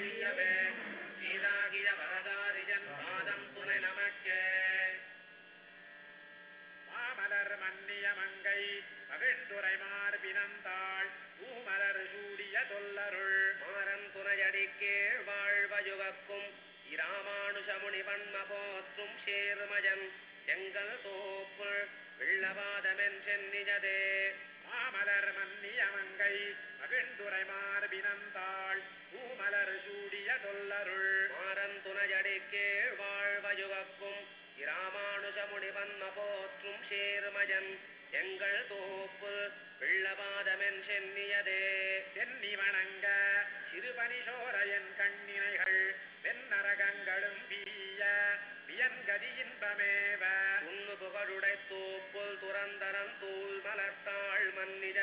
செய்யவே சீதாகிய வரதாரிஜன் பாதம் துணை நமக்கே மாமலர் மன்னிய மங்கை மகிழ்ந்துரை மார்பினந்தாள் பூமலர் சூடிய தொல்லருள் மாறன் துணையடிக்கீழ் வாழ்வயுகக்கும் இராமானுஷமுனி வன்ம போற்றும் சேர்மஜன் எங்கள் தோப்பு பிள்ளவாதமென் சென்னிஜதே மாமலர் மன்னிய மங்கை மகிழ்ந்துரை மார்பினந்தாள் பூமலர் சூடிய தொல்லருள் மாறன் துணையடிக்கீழ் வாழ்வயுகக்கும் இராமானுஷமுனி வன்ம போற்றும் சேர்மஜன் எங்கள் தோப்பு பிள்ளவாதமென் சென்னியதே சென்னி வணங்க சிறுபனிசோரையன் கண்ணினைகள் வெண்ணரகங்களும் வீய வியன்கதி இன்பமேவ உண்ணு புகழுடை தூப்புல் துறந்தரன் தூள் மலர்த்தாள் மன்னித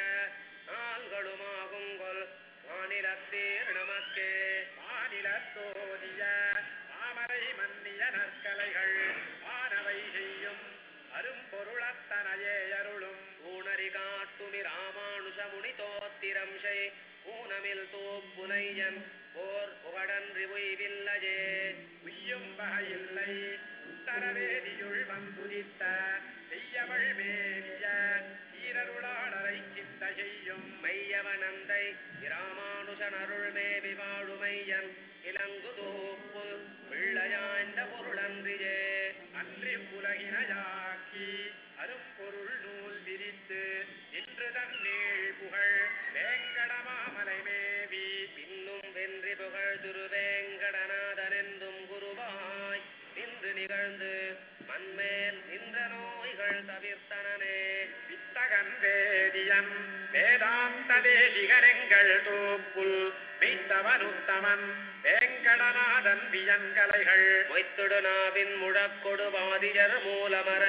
நாள்களுமாகுங்கொல் மாநிலத்தீர் நமக்கே மாநிலத்தோதிய மாமரை மன்னிய நற்கலைகள் மானவை செய்யும் அரும்பொருளத்தனையே அருளும் ஊனரி காட்டுமி ராமானுஷமுனி தோத்திரம் செய் ஊனமில் தூப்புனையன் போர் புகழன்றி உய்வில்லஜே உய்யும் வகையில்லை உத்தரவேதியுள் வந்துதித்த செய்யவள் மேவிய ஈரருளாளரை சித்த செய்யும் மையவனந்தை இராமானுஷன் அருள் மேவி வாழுமையன் இலங்கு தூப்புல் பிள்ளையாண்ட பொருளன்றியே அன்றி உலகினையாக்கி அரும்பொருள் நூல் விரித்து இன்று தன்னீழ் புகழ் வேங்கடமாமலை மேவி பின்னும் வென்றி புகழ் திருவேங்கடநாதனென்றும் குருவாய் நின்று நிகழ்ந்து மண்மேல் நின்ற நோய்கள் தவிர்த்தனனே வித்தகன் வேதியன் வேதாந்த தேசிகரெங்கள் தூப்புல் மெய்த்தவனுத்தமன் வேங்கடநாதன் வியன்கலைகள் மொய்த்துடு நாவின் முழக்கொடு வாதியர் மூலமர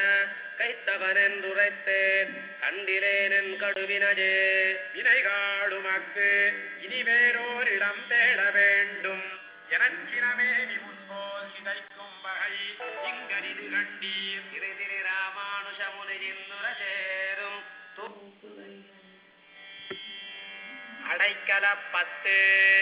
கைத்தவனென்றுரைத்தேன் கண்டிலேனென் கடுவினஜே வினைகாடுமக்கு இனி வேறோரிடம் தேட வேண்டும் எனச்சினமே முன்போல் சிதைக்கும் வகை இங்கனிது கண்டீர் திரு திரு ராமானுஷமுனியின் சேரும் அடைக்கல பத்து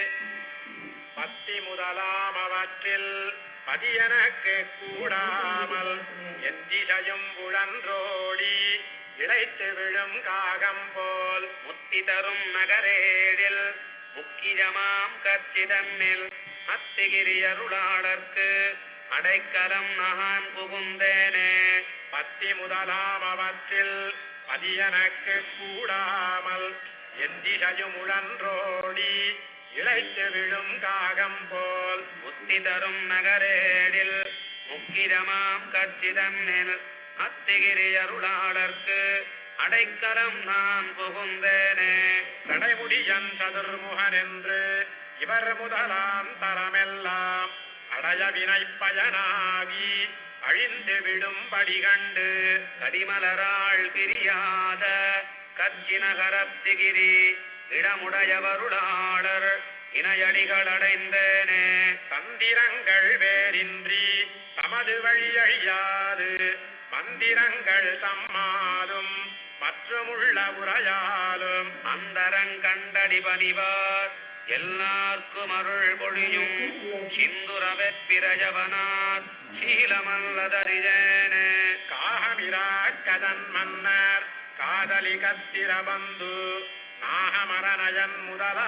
பத்தி முதலாம் அவற்றில் பதியனக்கு கூடாமல் எத்திசையும் உழன்றோடி இழைத்து விழும் காகம் போல் முத்தி தரும் நகரேழில் முக்கியமாம் கச்சிதன்னில் அத்திகிரி அருளாளர்க்கு அடைக்கலம் நான் புகுந்தேனே பத்தி முதலாம் அவற்றில் பதியனக்கு கூடாமல் எத்திசையும் உழன்றோடி இழைத்து விழும் காகம் போல் முத்தி தரும் நகரேழில் முக்கியமாம் கச்சிதன்னில் அத்திகிரி அருளாளர்க்கு அடைக்கலம் நான் புகுந்தேனே கடைமுடியன் சதுர்முகன் என்று இவர் முதலாம் தரமெல்லாம் அடைய வினை பயனாகி அழிந்து விடும்படி கண்டு கடிமலராள் பிரியாத கச்சி நகரத்திகிரி இடமுடையவருளாளர் இணையடிகள் அடைந்தேனே தந்திரங்கள் வேறின்றி தமது வழி அழியாது மந்திரங்கள் தம்மாலும் மற்றுமுள்ள உரையாலும் அந்தரங்கண்டடி பணிவார் எல்லார்க்கும் அருள் பொழியும் சிந்துரவெப் பிரஜவனார் சீலமல்லதறிஜேனே காகமிரா கதன் மன்னர் காதலி கத்திரபந்து நாகமரநயன் முதலா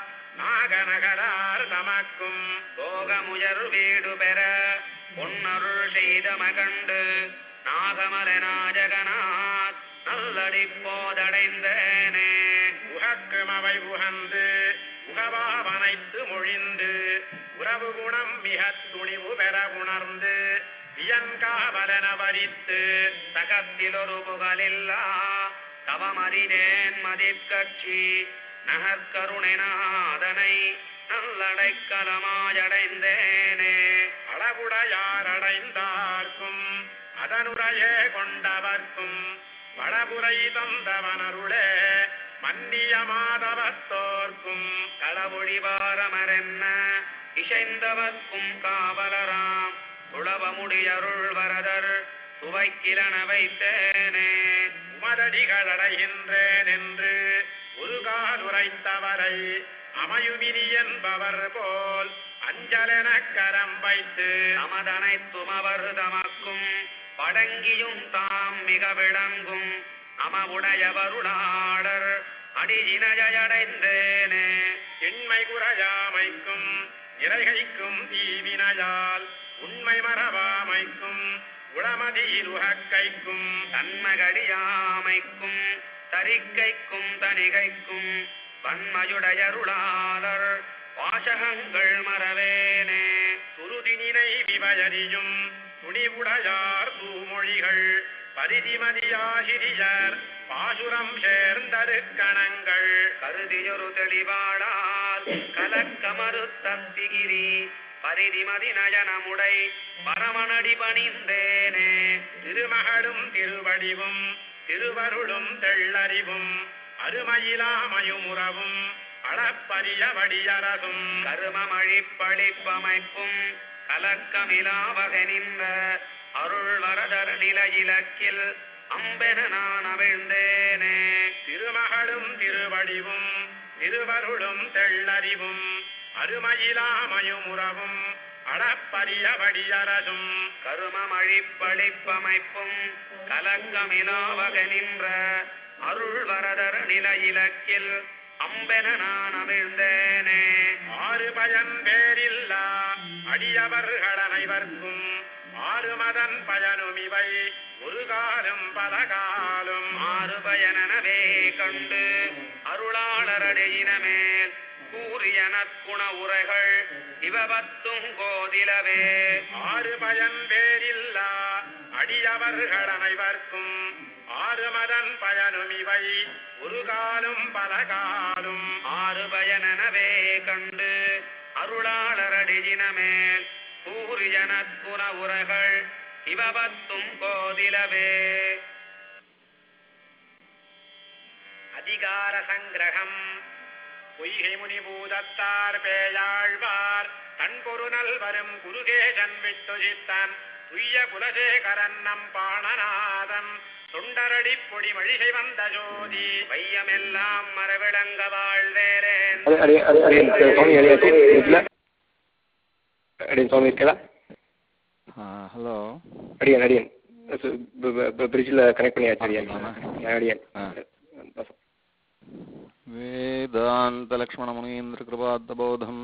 நாகநகரார் தமக்கும் போகமுயர் வீடு பெற பொன்னருள் செய்த மகண்டு நாகமரநாஜகனாத் நல்லடி போதடைந்தேனே உகக்கும் அவை உகந்து உகவாவனைத்து மொழிந்து உறவு குணம் மிக துணிவு பெற உணர்ந்து வியன்காவலன வரித்து தகத்தில் ஒரு புகழில்லா தவமறிதேன் மதிக்கட்சி நகர்கருணைநாதனை நல்லடைக்கலமாயடைந்தேனே அளவுடையார் அடைந்தார்க்கும் அதனுரையே கொண்டவர்க்கும் வளபுரை தந்தவனருளே மன்னிய மாதவத்தோர்க்கும் களவொழிவாரமரென்ன இசைந்தவர்க்கும் காவலராம் துளவமுடியருள் வரதர் சுவைக்கிலன வைத்தேனே உமதடிகள் அடைகின்றேன் என்று ஒரு கால் உரைத்தவரை அமையுமினி என்பவர் போல் அஞ்சலென கரம் வைத்து நமதனைத்தும் அவர் தமக்கும் படங்கியும் தாம் மிக விளங்கும் நமவுடையவருளாளர் அடியினையடைந்தேனே இன்மை குறையாமைக்கும் இறைகைக்கும் தீவினையால் உண்மை மறவாமைக்கும் உளமதியில் உகக்கைக்கும் தன்மகடியாமைக்கும் தரிக்கைக்கும் தணிகைக்கும் வன்மையுடையருளாளர் வாசகங்கள் மறவேனே துருதினினை விவயறியும் துணிவுடையார் தூமொழிகள் பரிதிமதியாகிரியர் பாசுரம் சேர்ந்தருக்கணங்கள் கருதியொரு தெளிவாடால் கலக்கமறு தத்திகிரி பரிதிமதி நயனமுடை பரமனடி பணிந்தேனே திருமகளும் திருவடிவும் திருவருளும் தெள்ளறிவும் அருமையிலாமயுமுறவும் அளப்பரிய வடியரசும் கருமமழிப்பழிப்பமைப்பும் கலக்கமிலாவகை நின்ற அருள் வரதர் நிலையிலக்கில் அம்பென நான் அவிழ்ந்தேனே திருமகளும் திருவடிவும் திருவருளும் தெள்ளறிவும் அருமையிலாமயுமுறவும் அளப்பரிய வடியரசும் கருமமழிப்பழிப்பமைப்பும் கலக்கமிலாவகை நின்ற அருள் வரதர் நிலையிலக்கில் அம்பென நான் அவிழ்ந்தேனே ஆறு பயன் பேரில்லா அடியவர்கள் அனைவர்க்கும் ஆறு மதன் பயனும் இவை ஒரு காலம் பல காலம் மாறுபயனவே கண்டு அருளாளரடையினமேல் கூறிய நற்குண உரைகள் இவபத்தும் கோதிலவே ஆறு பயன் பேரில்லா அடியவர்கள் அனைவர்க்கும் ஆறு மதன் பயனும் இவை ஒரு காலம் பல காலம் ஆறுபயனவே கண்டு அருளாளரடியினமேல் கூறிய நற்குண உரைகள் இவபத்தும் கோதிலவே அதிகார சங்கிரகம் பொய்கை முனி பூதத்தார் பேயாழ்வார் தன் பொருநல் வரும் குருகேசன் விட்டுஜித்தன் துய்ய குலசேகரன் நம் பாணநாதன் தொண்டரடி பொடி மழிகை வந்த ஜோதி வையமெல்லாம் மரவிளங்க வாழ்வேரேன் ಅದೇ ಅದೇ ಅದೇ ಅದೇನು ಸ್ವಾಮಿ ಹೇಳಿ ಆಯ್ತು ಇಲ್ಲ ಅಡಿಯನ್ ಸ್ವಾಮಿ ಇರ್ಕಲ್ಲ ஹலோ அடியன் அடியன் பிரிட்ஜில் கனெக்ட் பண்ணியாச்சு அடியன் ஆமாம். அடியன் ஆ. वेदान्तलक्ष्मणमुनीन्द्रकृपात्तबोधम्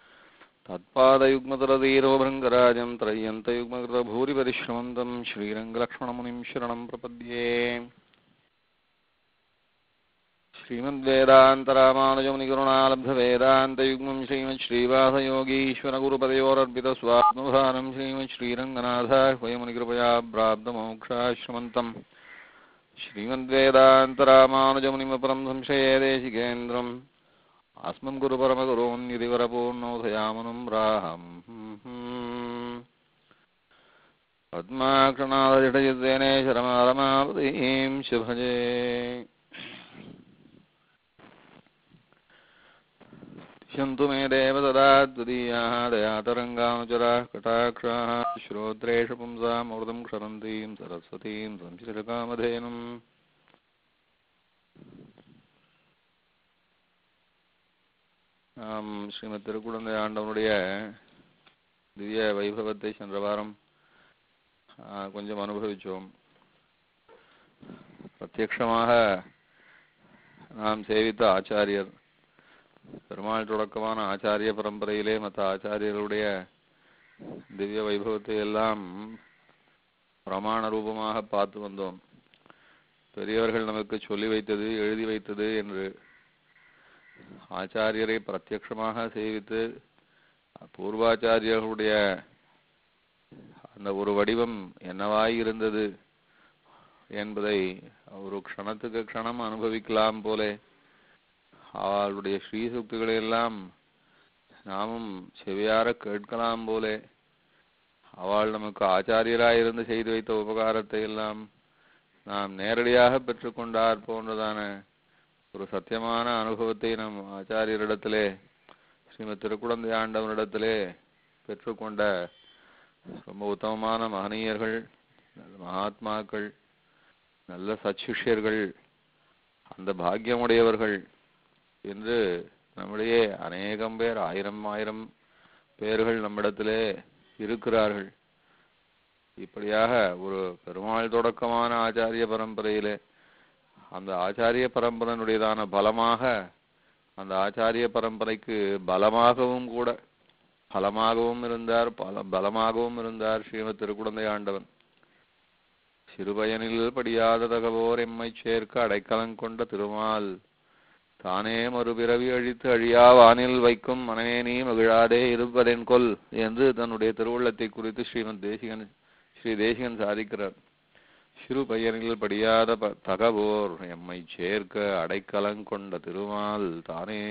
तत्पादयुग्मतरधीरोभृङ्गराजम् त्रय्यन्तयुग्मकृतभूरिपरिश्रमन्तम् श्रीरङ्गलक्ष्मणमुनिं शरणं प्रपद्ये श्रीमद्वेदान्तरामानुजमुनिकरुणालब्धवेदान्तयुग्मम् श्रीमच्छ्रीवासयोगीश्वरगुरुपदयोरर्पितस्वात्मभारम् श्रीमच्छ्रीरङ्गनाथाह्वयमुनिकृपया प्राप्तमोक्षाश्रमन्तम् श्रीमद्वेदान्तरामानुजमुनिमपरं संशये देशिकेन्द्रम् अस्मन् गुरुपरमगुरोन्यदिवरपूर्णोदयामनुं राहम् पद्माक्षणादजटयुद्धेने शरमारमावतीं शुभजे दिशन्तु मे देव तदा द्वितीयाः दयातरङ्गानुचराः कटाक्षाः श्रोत्रेषु पुंसामृतं क्षरन्तीं सरस्वतीं संशिरकामधेनुम् நாம் ஸ்ரீமத் திருக்குழந்தை ஆண்டவனுடைய திவ்ய வைபவத்தை சென்ற வாரம் ஆ, கொஞ்சம் அனுபவித்தோம் பிரத்யக்ஷமாக நாம் சேவித்த ஆச்சாரியர் பெருமாள் தொடக்கமான ஆச்சாரிய பரம்பரையிலே மற்ற ஆச்சாரியர்களுடைய திவ்ய வைபவத்தை எல்லாம் பிரமாண ரூபமாக பார்த்து வந்தோம் பெரியவர்கள் நமக்கு சொல்லி வைத்தது எழுதி வைத்தது என்று ஆச்சாரியரை பிரத்யக்ஷமாக சேவித்து பூர்வாச்சாரியர்களுடைய அந்த ஒரு வடிவம் என்னவாய் இருந்தது என்பதை ஒரு க்ஷணத்துக்கு க்ஷணம் அனுபவிக்கலாம் போலே அவளுடைய ஸ்ரீசுக்திகளை எல்லாம் நாமும் செவியார கேட்கலாம் போலே அவள் நமக்கு ஆச்சாரியராயிருந்து செய்து வைத்த உபகாரத்தை எல்லாம் நாம் நேரடியாக பெற்றுக்கொண்டார் போன்றதான ஒரு சத்தியமான அனுபவத்தை நம் ஆச்சாரியரிடத்திலே ஸ்ரீமத் திருக்குழந்தை ஆண்டவனிடத்திலே பெற்றுக்கொண்ட ரொம்ப உத்தமமான மகனீயர்கள் நல்ல மகாத்மாக்கள் நல்ல சச்சிஷ்யர்கள் அந்த பாக்கியமுடையவர்கள் என்று நம்மிடையே அநேகம் பேர் ஆயிரம் ஆயிரம் பேர்கள் நம்மிடத்திலே இருக்கிறார்கள் இப்படியாக ஒரு பெருமாள் தொடக்கமான ஆச்சாரிய பரம்பரையிலே அந்த ஆச்சாரிய பரம்பரையினுடையதான பலமாக அந்த ஆச்சாரிய பரம்பரைக்கு பலமாகவும் கூட பலமாகவும் இருந்தார் பல பலமாகவும் இருந்தார் ஸ்ரீமத் திருக்குடந்தை ஆண்டவன் சிறுபயனில் படியாத தகவோர் எம்மை சேர்க்க அடைக்கலங்கொண்ட திருமால் தானே மறுபிறவி அழித்து அழியா வானில் வைக்கும் மனமே நீ மகிழாதே இருப்பதென் கொல் என்று தன்னுடைய திருவுள்ளத்தை குறித்து ஸ்ரீமத் தேசிகன் ஸ்ரீ தேசிகன் சாதிக்கிறார் சிறு பையனில் படியாத ப- தகவோர் எம்மை சேர்க்க அடைக்கலங்கொண்ட திருமால் தானே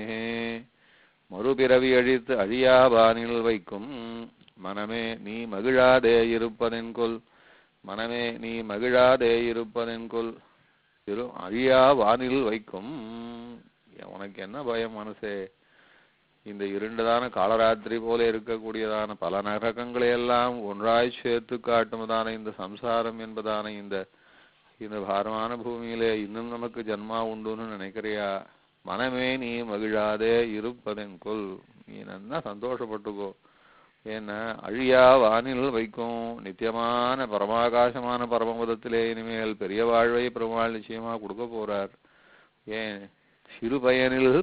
மறுபிறவி அழித்து அழியா வானில் வைக்கும் மனமே நீ மகிழாதே இருப்பதென் கொல் மனமே நீ மகிழாதே இருப்பதென் கொல் திரு அழியா வானில் வைக்கும் உனக்கு என்ன பயம் மனசே இந்த இருண்டதான காலராத்திரி போல இருக்கக்கூடியதான பல நரகங்களை எல்லாம் ஒன்றாய் சேர்த்து காட்டுவதான இந்த சம்சாரம் என்பதான இந்த இந்த பாரமான பூமியிலே இன்னும் நமக்கு ஜன்மா உண்டுன்னு நினைக்கிறியா மனமே நீ மகிழாதே இருப்பதென் கொல் நீ நல்லா சந்தோஷப்பட்டுக்கோ ஏன்னா அழியா வானில் வைக்கும் நித்தியமான பரமாகாசமான பரமபதத்திலே இனிமேல் பெரிய வாழ்வை பெருமாள் நிச்சயமா கொடுக்க போறார் ஏன் சிறு பயனில்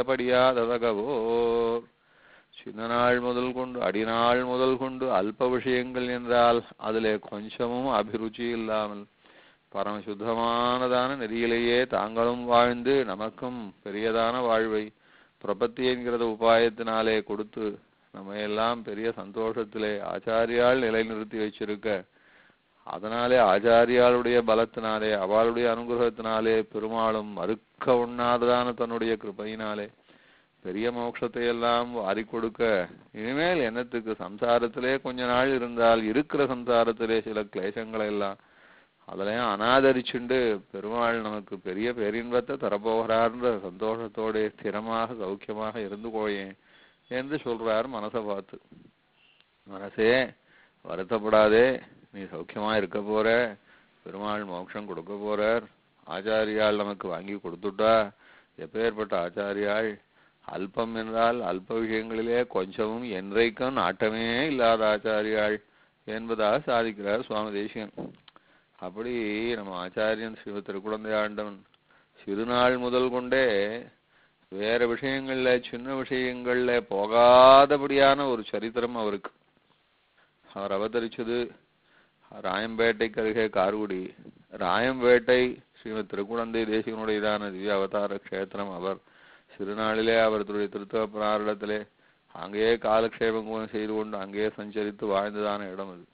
பரியபடியாததகவோர் சின்ன நாள் முதல் கொண்டு அடிநாள் முதல் கொண்டு அல்ப விஷயங்கள் என்றால் அதிலே கொஞ்சமும் அபிருச்சி இல்லாமல் பரம சுத்தமானதான நெறியிலேயே தாங்களும் வாழ்ந்து நமக்கும் பெரியதான வாழ்வை பிரபத்தி என்கிறத உபாயத்தினாலே கொடுத்து நம்ம எல்லாம் பெரிய சந்தோஷத்திலே ஆச்சாரியால் நிலைநிறுத்தி வச்சிருக்க அதனாலே ஆச்சாரியாளுடைய பலத்தினாலே அவளுடைய அனுகிரகத்தினாலே பெருமாளும் மறுக்க உண்ணாததான தன்னுடைய கிருபையினாலே பெரிய மோட்சத்தை எல்லாம் வாரி கொடுக்க இனிமேல் என்னத்துக்கு சம்சாரத்திலே கொஞ்ச நாள் இருந்தால் இருக்கிற சம்சாரத்திலே சில கிளேசங்களை எல்லாம் அதெல்லாம் அனாதரிச்சுண்டு பெருமாள் நமக்கு பெரிய பேரின்பத்தை தரப்போகிறார்ன்ற சந்தோஷத்தோட ஸ்திரமாக சௌக்கியமாக இருந்து கோயேன் என்று சொல்றார் மனசை பார்த்து மனசே வருத்தப்படாதே நீ சௌக்கியமா இருக்க போற பெருமாள் மோட்சம் கொடுக்க போறார் ஆச்சாரியால் நமக்கு வாங்கி கொடுத்துட்டா எப்பேற்பட்ட ஆச்சாரியாள் அல்பம் என்றால் அல்ப விஷயங்களிலே கொஞ்சமும் என்றைக்கும் நாட்டமே இல்லாத ஆச்சாரியாள் என்பதாக சாதிக்கிறார் சுவாமி தேசிகன் அப்படி நம்ம ஆச்சாரியன் சிவ திருக்குழந்தை ஆண்டவன் சிறுநாள் முதல் கொண்டே வேற விஷயங்கள்ல சின்ன விஷயங்கள்ல போகாதபடியான ஒரு சரித்திரம் அவருக்கு அவர் அவதரிச்சது ராயம்பேட்டைக்கு அருகே கார்குடி ராயம்பேட்டை ஸ்ரீமத் திருக்குழந்தை தேசிகனுடையதான திவ்ய அவதார க்ஷேத்திரம் அவர் சிறுநாளிலே அவருடைய திருத்தவ பிராரிடத்திலே அங்கேயே காலக்ஷேபம் செய்து கொண்டு அங்கேயே சஞ்சரித்து வாழ்ந்ததான இடம் அது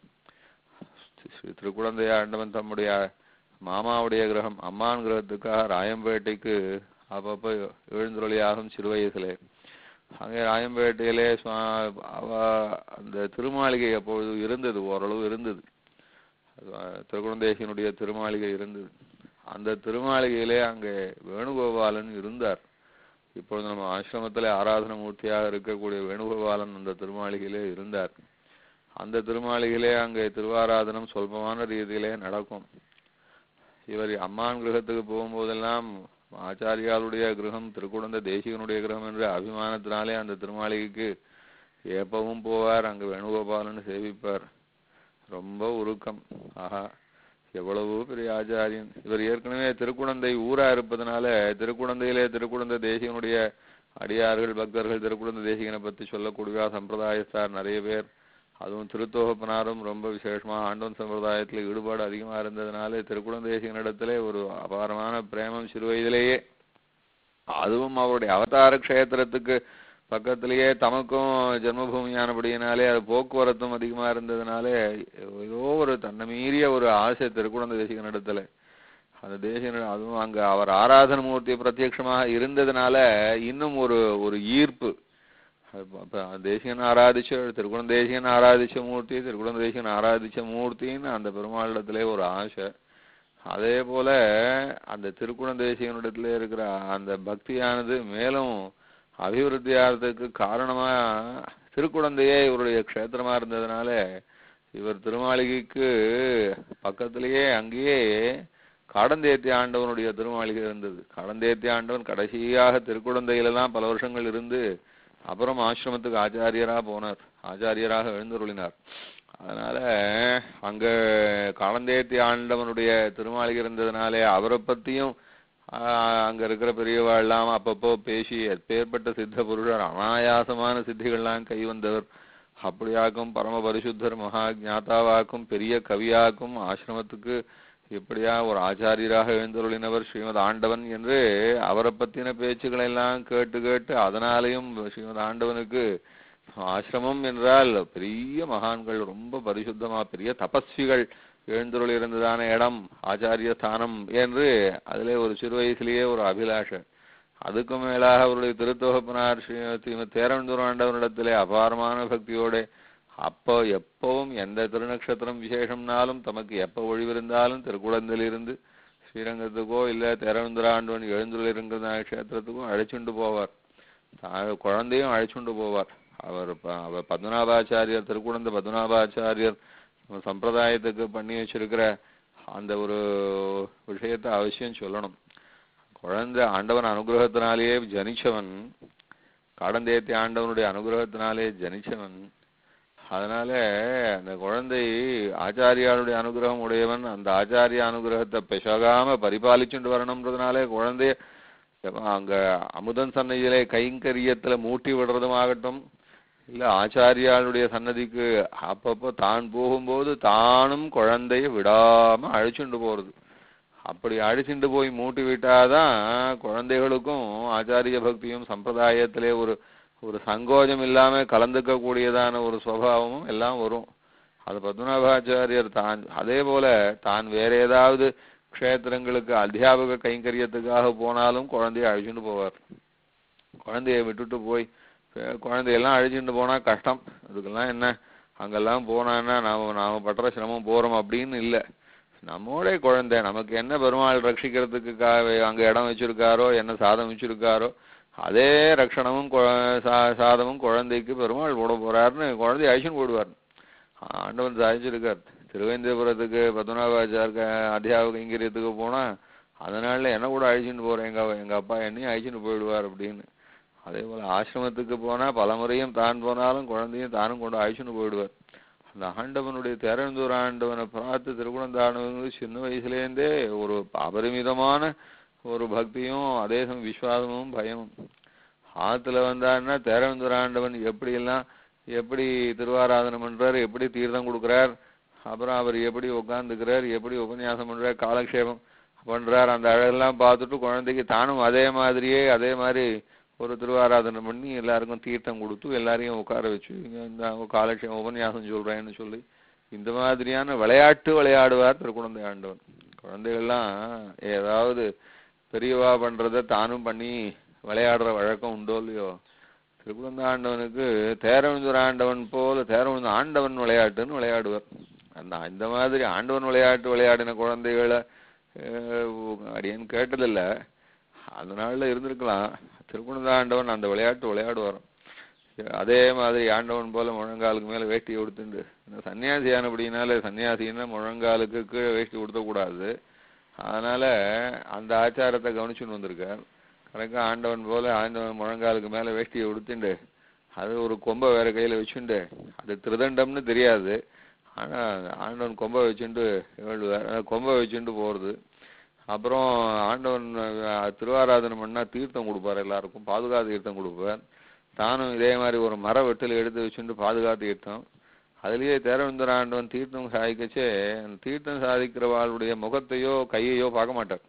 ஸ்ரீ திருக்குழந்தை ஆண்டவன் தம்முடைய மாமாவுடைய கிரகம் அம்மான் கிரகத்துக்காக ராயம்பேட்டைக்கு அப்பப்போ எழுந்துருளியாகும் சிறு வயசுலே அங்கே ராயம்பேட்டையிலே சுவா- அவ அந்த திருமாளிகை அப்பொழுது இருந்தது ஓரளவு இருந்தது அது திருக்குழந்தேசியனுடைய திருமாளிகை இருந்தது அந்த திருமாளிகையிலே அங்கே வேணுகோபாலன் இருந்தார் இப்பொழுது நம்ம ஆசிரமத்திலே ஆராதன மூர்த்தியாக இருக்கக்கூடிய வேணுகோபாலன் அந்த திருமாளிகையிலே இருந்தார் அந்த திருமாளிகையிலே அங்கே திருவாராதனம் சொல்பமான ரீதியிலே நடக்கும் இவர் அம்மான் கிரகத்துக்கு போகும்போதெல்லாம் ஆச்சாரியாளுடைய கிரகம் திருக்குடந்த தேசிகனுடைய கிரகம் என்ற அபிமானத்தினாலே அந்த திருமாளிகைக்கு எப்பவும் போவார் அங்கு வேணுகோபாலன் சேவிப்பார் ரொம்ப உருக்கம் ஆஹா எவ்வளவு பெரிய ஆச்சாரியன் இவர் ஏற்கனவே திருக்குழந்தை ஊரா இருப்பதனால திருக்குழந்தையிலே திருக்குழந்தை தேசிகனுடைய அடியார்கள் பக்தர்கள் திருக்குழந்தை தேசிகனை பத்தி சொல்லக்கூடிய சம்பிரதாயஸ்தார் நிறைய பேர் அதுவும் திருத்தோகப்பனாரும் ரொம்ப விசேஷமா ஆண்டவன் சம்பிரதாயத்துல ஈடுபாடு அதிகமா இருந்ததுனால திருக்குழந்தை தேசிகனிடத்திலே ஒரு அபாரமான பிரேமம் சிறு வயதிலேயே அதுவும் அவருடைய அவதார க்ஷேத்திரத்துக்கு பக்கத்திலேயே தமக்கும் ஜென்மபூமியானபடியினாலே அது போக்குவரத்தும் அதிகமா இருந்ததுனாலே ஏதோ ஒரு தன்னை மீறிய ஒரு ஆசை திருக்குழந்தை தேசிகனிடத்துல அந்த தேசிகன் அதுவும் அங்க அவர் ஆராதன மூர்த்தி பிரத்யட்சமாக இருந்ததுனால இன்னும் ஒரு ஒரு ஈர்ப்பு அப்ப தேசிகன் ஆராதிச்ச திருக்குணம் தேசிகன் ஆராதிச்ச மூர்த்தி திருக்குணம் தேசிகன் ஆராதிச்ச மூர்த்தின்னு அந்த பெருமாளிடத்திலே ஒரு ஆசை அதே போல அந்த திருக்குணம் தேசிகனிடத்துல இருக்கிற அந்த பக்தியானது மேலும் அபிவிருத்தி ஆகிறதுக்கு காரணமா திருக்குழந்தையே இவருடைய க்ஷேத்திரமா இருந்ததுனால இவர் திருமாளிகைக்கு பக்கத்திலேயே அங்கேயே காடந்தேத்தி ஆண்டவனுடைய திருமாளிகை இருந்தது காடந்தேத்தி ஆண்டவன் கடைசியாக திருக்குழந்தையில தான் பல வருஷங்கள் இருந்து அப்புறம் ஆசிரமத்துக்கு ஆச்சாரியரா போனார் ஆச்சாரியராக எழுந்தருளினார் அதனால அங்க காலந்தேத்தி ஆண்டவனுடைய திருமாளிகை இருந்ததுனாலே அவரை பத்தியும் ஆஹ், அங்க இருக்கிற பெரியவா எல்லாம் அப்பப்போ பேசி எப்பேற்பட்ட சித்த புருஷர் அனாயாசமான சித்திகள்லாம் கை வந்தவர் அப்படியாக்கும் பரம பரிசுத்தர் மகா ஞாதாவாக்கும் பெரிய கவியாக்கும் ஆசிரமத்துக்கு இப்படியா ஒரு ஆச்சாரியராக எழுந்தருளினவர் ஸ்ரீமத் ஆண்டவன் என்று அவரை பத்தின பேச்சுக்களை எல்லாம் கேட்டு கேட்டு அதனாலேயும் ஸ்ரீமத் ஆண்டவனுக்கு ஆசிரமம் என்றால் பெரிய மகான்கள் ரொம்ப பரிசுத்தமா பெரிய தபஸ்விகள் எழுந்தருள் இருந்ததான இடம் ஆச்சாரிய ஸ்தானம் என்று அதிலே ஒரு சிறு வயசுலயே ஒரு அபிலாஷை அதுக்கு மேலாக அவருடைய திருத்தொகப்பனார் ஸ்ரீ ஸ்ரீமத் தேரவந்தூர் ஆண்டவனிடத்திலே அபாரமான பக்தியோட அப்போ எப்பவும் எந்த திருநக்ஷத்திரம் விசேஷம்னாலும் தமக்கு எப்ப ஒழிவிருந்தாலும் திருக்குடந்திலிருந்து ஸ்ரீரங்கத்துக்கோ இல்ல தேரவந்தூர் ஆண்டவன் எழுந்துள்ள இருக்கிற க்ஷேத்திரத்துக்கோ அழைச்சுண்டு போவார் தா- குழந்தையும் அழைச்சுண்டு போவார் அவர் ப- அவர் பத்மநாபாச்சாரியர் திருக்குடந்த பத்மநாபாச்சாரியர் நம்ம சம்பிரதாயத்துக்கு பண்ணி வச்சிருக்கிற அந்த ஒரு விஷயத்தை அவசியம் சொல்லணும் குழந்தை ஆண்டவன் அனுகிரகத்தினாலேயே ஜனிச்சவன் காடந்தேத்தி ஆண்டவனுடைய அனுகிரகத்தினாலே ஜனிச்சவன் அதனால அந்த குழந்தை ஆச்சாரியாளுடைய அனுகிரகம் உடையவன் அந்த ஆச்சாரிய அனுகிரகத்தை பெசகாம பரிபாலிச்சுட்டு வரணும்ன்றதுனாலே குழந்தைய அங்க அமுதன் சன்னதியிலே கைங்கரியத்துல மூட்டி விடுறதுமாகட்டும் இல்ல ஆச்சாரியாளுடைய சன்னதிக்கு அப்பப்போ தான் போகும்போது தானும் குழந்தைய விடாம அழைச்சுண்டு போறது அப்படி அழைச்சிட்டு போய் மூட்டி விட்டாதான் குழந்தைகளுக்கும் ஆச்சாரிய பக்தியும் சம்பிரதாயத்திலே ஒரு ஒரு சங்கோஜம் இல்லாம கலந்துக்க கூடியதான ஒரு சுவாவமும் எல்லாம் வரும் அது பத்மநாபாச்சாரியர் தான் அதே போல தான் வேற ஏதாவது க்ஷேத்திரங்களுக்கு அத்தியாபக கைங்கரியத்துக்காக போனாலும் குழந்தைய அழைச்சிட்டு போவார் குழந்தைய விட்டுட்டு போய் அஹ் குழந்தையெல்லாம் அழைச்சிட்டு போனா கஷ்டம் அதுக்கெல்லாம் என்ன அங்கெல்லாம் போனான்னா நாம நாம படுற சிரமம் போறோம் அப்படின்னு இல்ல நம்மோட குழந்தை நமக்கு என்ன பெருமாள் ரட்சிக்கிறதுக்கு கா- அங்க இடம் வச்சிருக்காரோ என்ன சாதம் வச்சிருக்காரோ அதே ரட்சணமும் கொ- சா- சாதமும் குழந்தைக்கு பெருமாள் போட போறாருன்னு குழந்தைய அழிச்சுன்னு போடுவார் ஆண்டவன் சாதிச்சிருக்கார் திருவேந்திரபுரத்துக்கு பத்மநாபாச்சார் அத்தியாபக இங்கிரியத்துக்கு போனா அதனால என்ன கூட அழிச்சுட்டு போறேன் எங்க எங்க அப்பா என்னையும் அழிச்சுட்டு போயிடுவார் அப்படின்னு அதே போல ஆசிரமத்துக்கு போனா பலமுறையும் தான் போனாலும் குழந்தையும் தானும் கொண்டு அழிச்சுட்டு போயிடுவார் அந்த ஆண்டவனுடைய தேரந்தூர் ஆண்டவனை பார்த்து திருக்குணந்தாண்டவனுக்கு சின்ன வயசுலேருந்தே ஒரு அபரிமிதமான ஒரு பக்தியும் அதே சமயம் விசுவாசமும் பயமும் ஆத்துல வந்தாருன்னா தேரந்தூர் ஆண்டவன் எப்படி எல்லாம் எப்படி திருவாராதனம் பண்றார் எப்படி தீர்த்தம் கொடுக்கிறார் அப்புறம் அவர் எப்படி உட்கார்ந்துக்கிறார் எப்படி உபன்யாசம் பண்றார் காலக்ஷேபம் பண்றார் அந்த அழகெல்லாம் பார்த்துட்டு குழந்தைக்கு தானும் அதே மாதிரியே அதே மாதிரி ஒரு திருவாராதனை பண்ணி எல்லாருக்கும் தீர்த்தம் கொடுத்து எல்லாரையும் உட்கார வச்சு இங்க இந்த காலக்ஷேபம் உபன்யாசம் சொல்றேன்னு சொல்லி இந்த மாதிரியான விளையாட்டு விளையாடுவார் திருக்குழந்தை ஆண்டவன் குழந்தைகள்லாம் ஏதாவது பெரியவா பண்றத தானும் பண்ணி விளையாடுற வழக்கம் உண்டோ இல்லையோ திருக்குழந்தை ஆண்டவனுக்கு தேரவிந்தூர் ஆண்டவன் போல தேரவிந்த ஆண்டவன் விளையாட்டுன்னு விளையாடுவார் அந்த இந்த மாதிரி ஆண்டவன் விளையாட்டு விளையாடின குழந்தைகளை அஹ், அடியேன் கேட்டதில்ல அந்த நாள்ல இருந்திருக்கலாம் திருக்குழந்தை ஆண்டவன் அந்த விளையாட்டு விளையாடுவார் அதே மாதிரி ஆண்டவன் போல முழங்காலுக்கு மேல வேஷ்டி உடுத்துண்டு ஏன்னா சன்னியாசியான அப்படின்னாலே சன்னியாசின்னா முழங்காலுக்கு கீழே வேஷ்டி உடுத்தக்கூடாது அதனால அந்த ஆச்சாரத்தை கவனிச்சுன்னு வந்திருக்கார் கணக்கா ஆண்டவன் போல ஆண்டவன் முழங்காலுக்கு மேல வேஷ்டியை உடுத்துண்டு அது ஒரு கொம்பை வேற கையில வச்சுண்டு அது திருதண்டம்னு தெரியாது ஆனா ஆண்டவன் கொம்பை வச்சுண்டு ஏழுவார் அஹ் கொம்பை வச்சுண்டு போறது அப்புறம் ஆண்டவன் அஹ், திருவாராதனை பண்ணா தீர்த்தம் கொடுப்பார் எல்லாருக்கும் பாதுகா தீர்த்தம் கொடுப்பார் தானும் இதே மாதிரி ஒரு மர வெட்டில் எடுத்து வச்சுட்டு பாதுகா தீர்த்தம் அதுலயே தேரவிந்தர் ஆண்டவன் தீர்த்தம் சாதிக்கச்சே அந்த தீர்த்தம் சாதிக்கிறவாளுடைய முகத்தையோ கையையோ பார்க்க மாட்டார்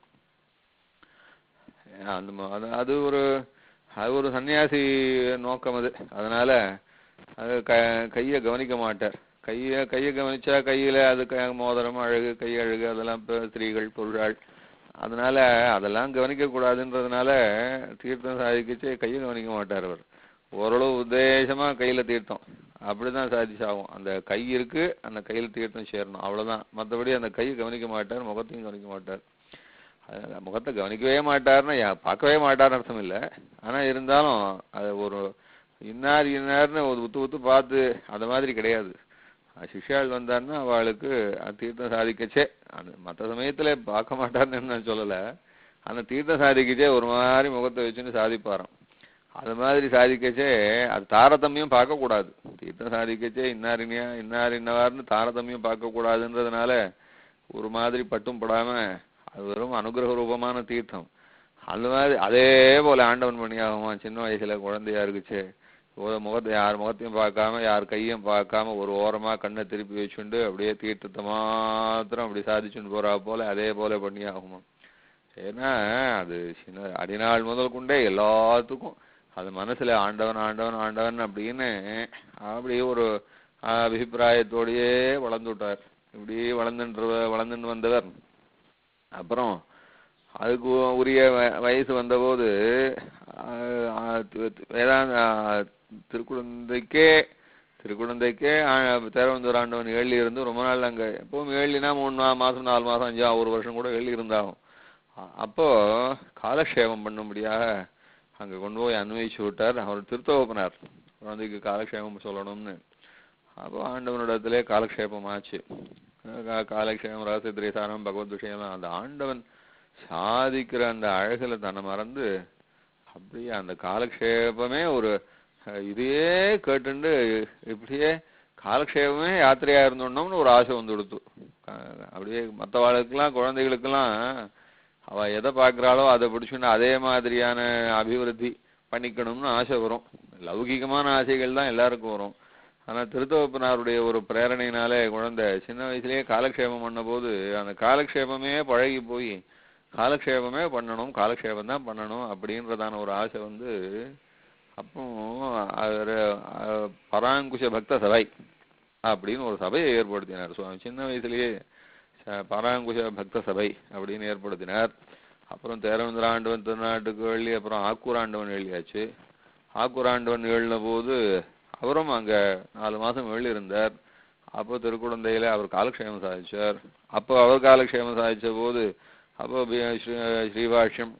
அந்த ம- அது- அது ஒரு அது ஒரு சன்னியாசி நோக்கம் அது அதனால அது க கையை கவனிக்க மாட்டார் கையை கையை கவனிச்சா கையில அது க- மோதிரம் அழகு கை அழகு அதெல்லாம் இப்ப ஸ்திரீகள் பொருள்கள் அதனால அதெல்லாம் கவனிக்க கூடாதுன்றதுனால தீர்த்தம் சாதிக்கச்சே கையை கவனிக்க மாட்டார் அவர் ஓரளவு உத்தேசமா கையில தீர்த்தம் அப்படிதான் சாதிச்சாகும் அந்த கை இருக்கு அந்த கையில தீர்த்தம் சேரணும் அவ்வளவுதான் மத்தபடி அந்த கையை கவனிக்க மாட்டார் முகத்தையும் கவனிக்க மாட்டார் அதனால முகத்தை கவனிக்கவே மாட்டார்னா யா- பார்க்கவே மாட்டார்னு அர்த்தம் இல்ல ஆனா இருந்தாலும் அது ஒரு இன்னார் இன்னார்னு ஒரு உத்து உத்து பார்த்து அந்த மாதிரி கிடையாது அஹ் சிஷ்யாள் வந்தாருன்னா அவளுக்கு அந்த தீர்த்தம் சாதிக்கச்சே அந்த மற்ற சமயத்துல பார்க்க மாட்டார்னு நான் சொல்லல அந்த தீர்த்தம் சாதிக்கச்சே ஒரு மாதிரி முகத்தை வச்சுன்னு சாதிப்பாராம் அது மாதிரி சாதிக்கச்சே அது தாரதமியம் பார்க்க கூடாது தீர்த்தம் சாதிக்கச்சே இன்னார் இனியா இன்னார் இன்னவார்னு தாரதமியம் பார்க்க கூடாதுன்றதுனால ஒரு மாதிரி பட்டும் படாம அது வெறும் அனுகிரக ரூபமான தீர்த்தம் அந்த மாதிரி அதே போல ஆண்டவன் பண்ணியாகுமா சின்ன வயசுல குழந்தையா இருக்குச்சே ஒரு முகத்தை யார் முகத்தையும் பார்க்காம யார் கையும் பார்க்காம ஒரு ஓரமா கண்ணை திருப்பி வச்சுண்டு அப்படியே தீர்த்தத்தை மாத்திரம் அப்படி சாதிச்சுட்டு போறா போல அதே போல பண்ணியாகுமா ஏன்னா அது சின்ன அடிநாள் முதல் கொண்டே எல்லாத்துக்கும் அது மனசுல ஆண்டவன் ஆண்டவன் ஆண்டவன் அப்படின்னு அப்படி ஒரு அபிப்பிராயத்தோடயே வளர்ந்து விட்டார் இப்படி வளர்ந்துன்ற வளர்ந்துட்டு வந்தவர் அப்புறம் அதுக்கு உ- உரிய வ- வயசு வந்தபோது ஆஹ் ஆஹ் தி- தி- வேதாந்த ஆஹ் திருக்குழந்தைக்கே திருக்குழந்தைக்கே தேரவந்தூர் ஆண்டவன் ஏழி இருந்து ரொம்ப நாள் அங்க எப்பவும் ஏழினா மூணு மா- மாசம் நாலு மாசம் அஞ்சு ஒரு வருஷம் கூட ஏழி இருந்தாகும் அ- அப்போ காலக்ஷேபம் பண்ணும்படியாக அங்க கொண்டு போய் அன்வயிச்சு விட்டார் அவர் திருத்தோப்பனார் குழந்தைக்கு காலக்ஷேபம் சொல்லணும்னு அப்போ ஆண்டவனிடத்திலே காலக்ஷேபம் ஆச்சு கா- காலக்ஷேபம் ரகசிய திரேசாரம் பகவத் விஷயம் அந்த ஆண்டவன் சாதிக்கிற அந்த அழகுல தன்னை மறந்து அப்படியே அந்த காலக்ஷேபமே ஒரு அஹ், இதையே கேட்டுண்டு இப்படியே காலக்ஷேபமே யாத்திரையா இருந்தோம்னு ஒரு ஆசை வந்து கொடுத்து அப்படியே மற்றவாளுக்கெல்லாம் குழந்தைகளுக்கெல்லாம் அவ எதை பார்க்கறாளோ அதை பிடிச்சுன்னு அதே மாதிரியான அபிவிருத்தி பண்ணிக்கணும்னு ஆசை வரும் லௌகிகமான ஆசைகள் தான் எல்லாருக்கும் வரும் ஆனா திருத்தவப்பனாருடைய ஒரு பிரேரணையினாலே குழந்தை சின்ன வயசுலயே காலக்ஷேபம் பண்ணபோது அந்த காலக்ஷேபமே பழகி போய் காலக்ஷேபமே பண்ணணும் காலக்ஷேபம் தான் பண்ணணும் அப்படின்றதான ஒரு ஆசை வந்து அப்போ அவரு, அஹ், பராங்குஷ பக்த சபை அப்படின்னு ஒரு சபையை ஏற்படுத்தினார் சுவாமி சின்ன வயசுலயே ச- பராங்குஷ பக்த சபை அப்படின்னு ஏற்படுத்தினார் அப்புறம் தேரவந்திராண்டவன் திருநாட்டுக்கு எழுதி அப்புறம் ஆக்கூராண்டவன் எழுதியாச்சு ஆக்கூராண்டவன் எழுதின போது அவரும் அங்க நாலு மாசம் எழுதி இருந்தார் அப்போ திருக்குழந்தையில அவர் காலக்ஷேமம் சாதிச்சார் அப்போ அவர் காலக்ஷேமம் சாதிச்ச போது அப்போ பி- ஸ்ரீ- ஸ்ரீபாஷ்யம்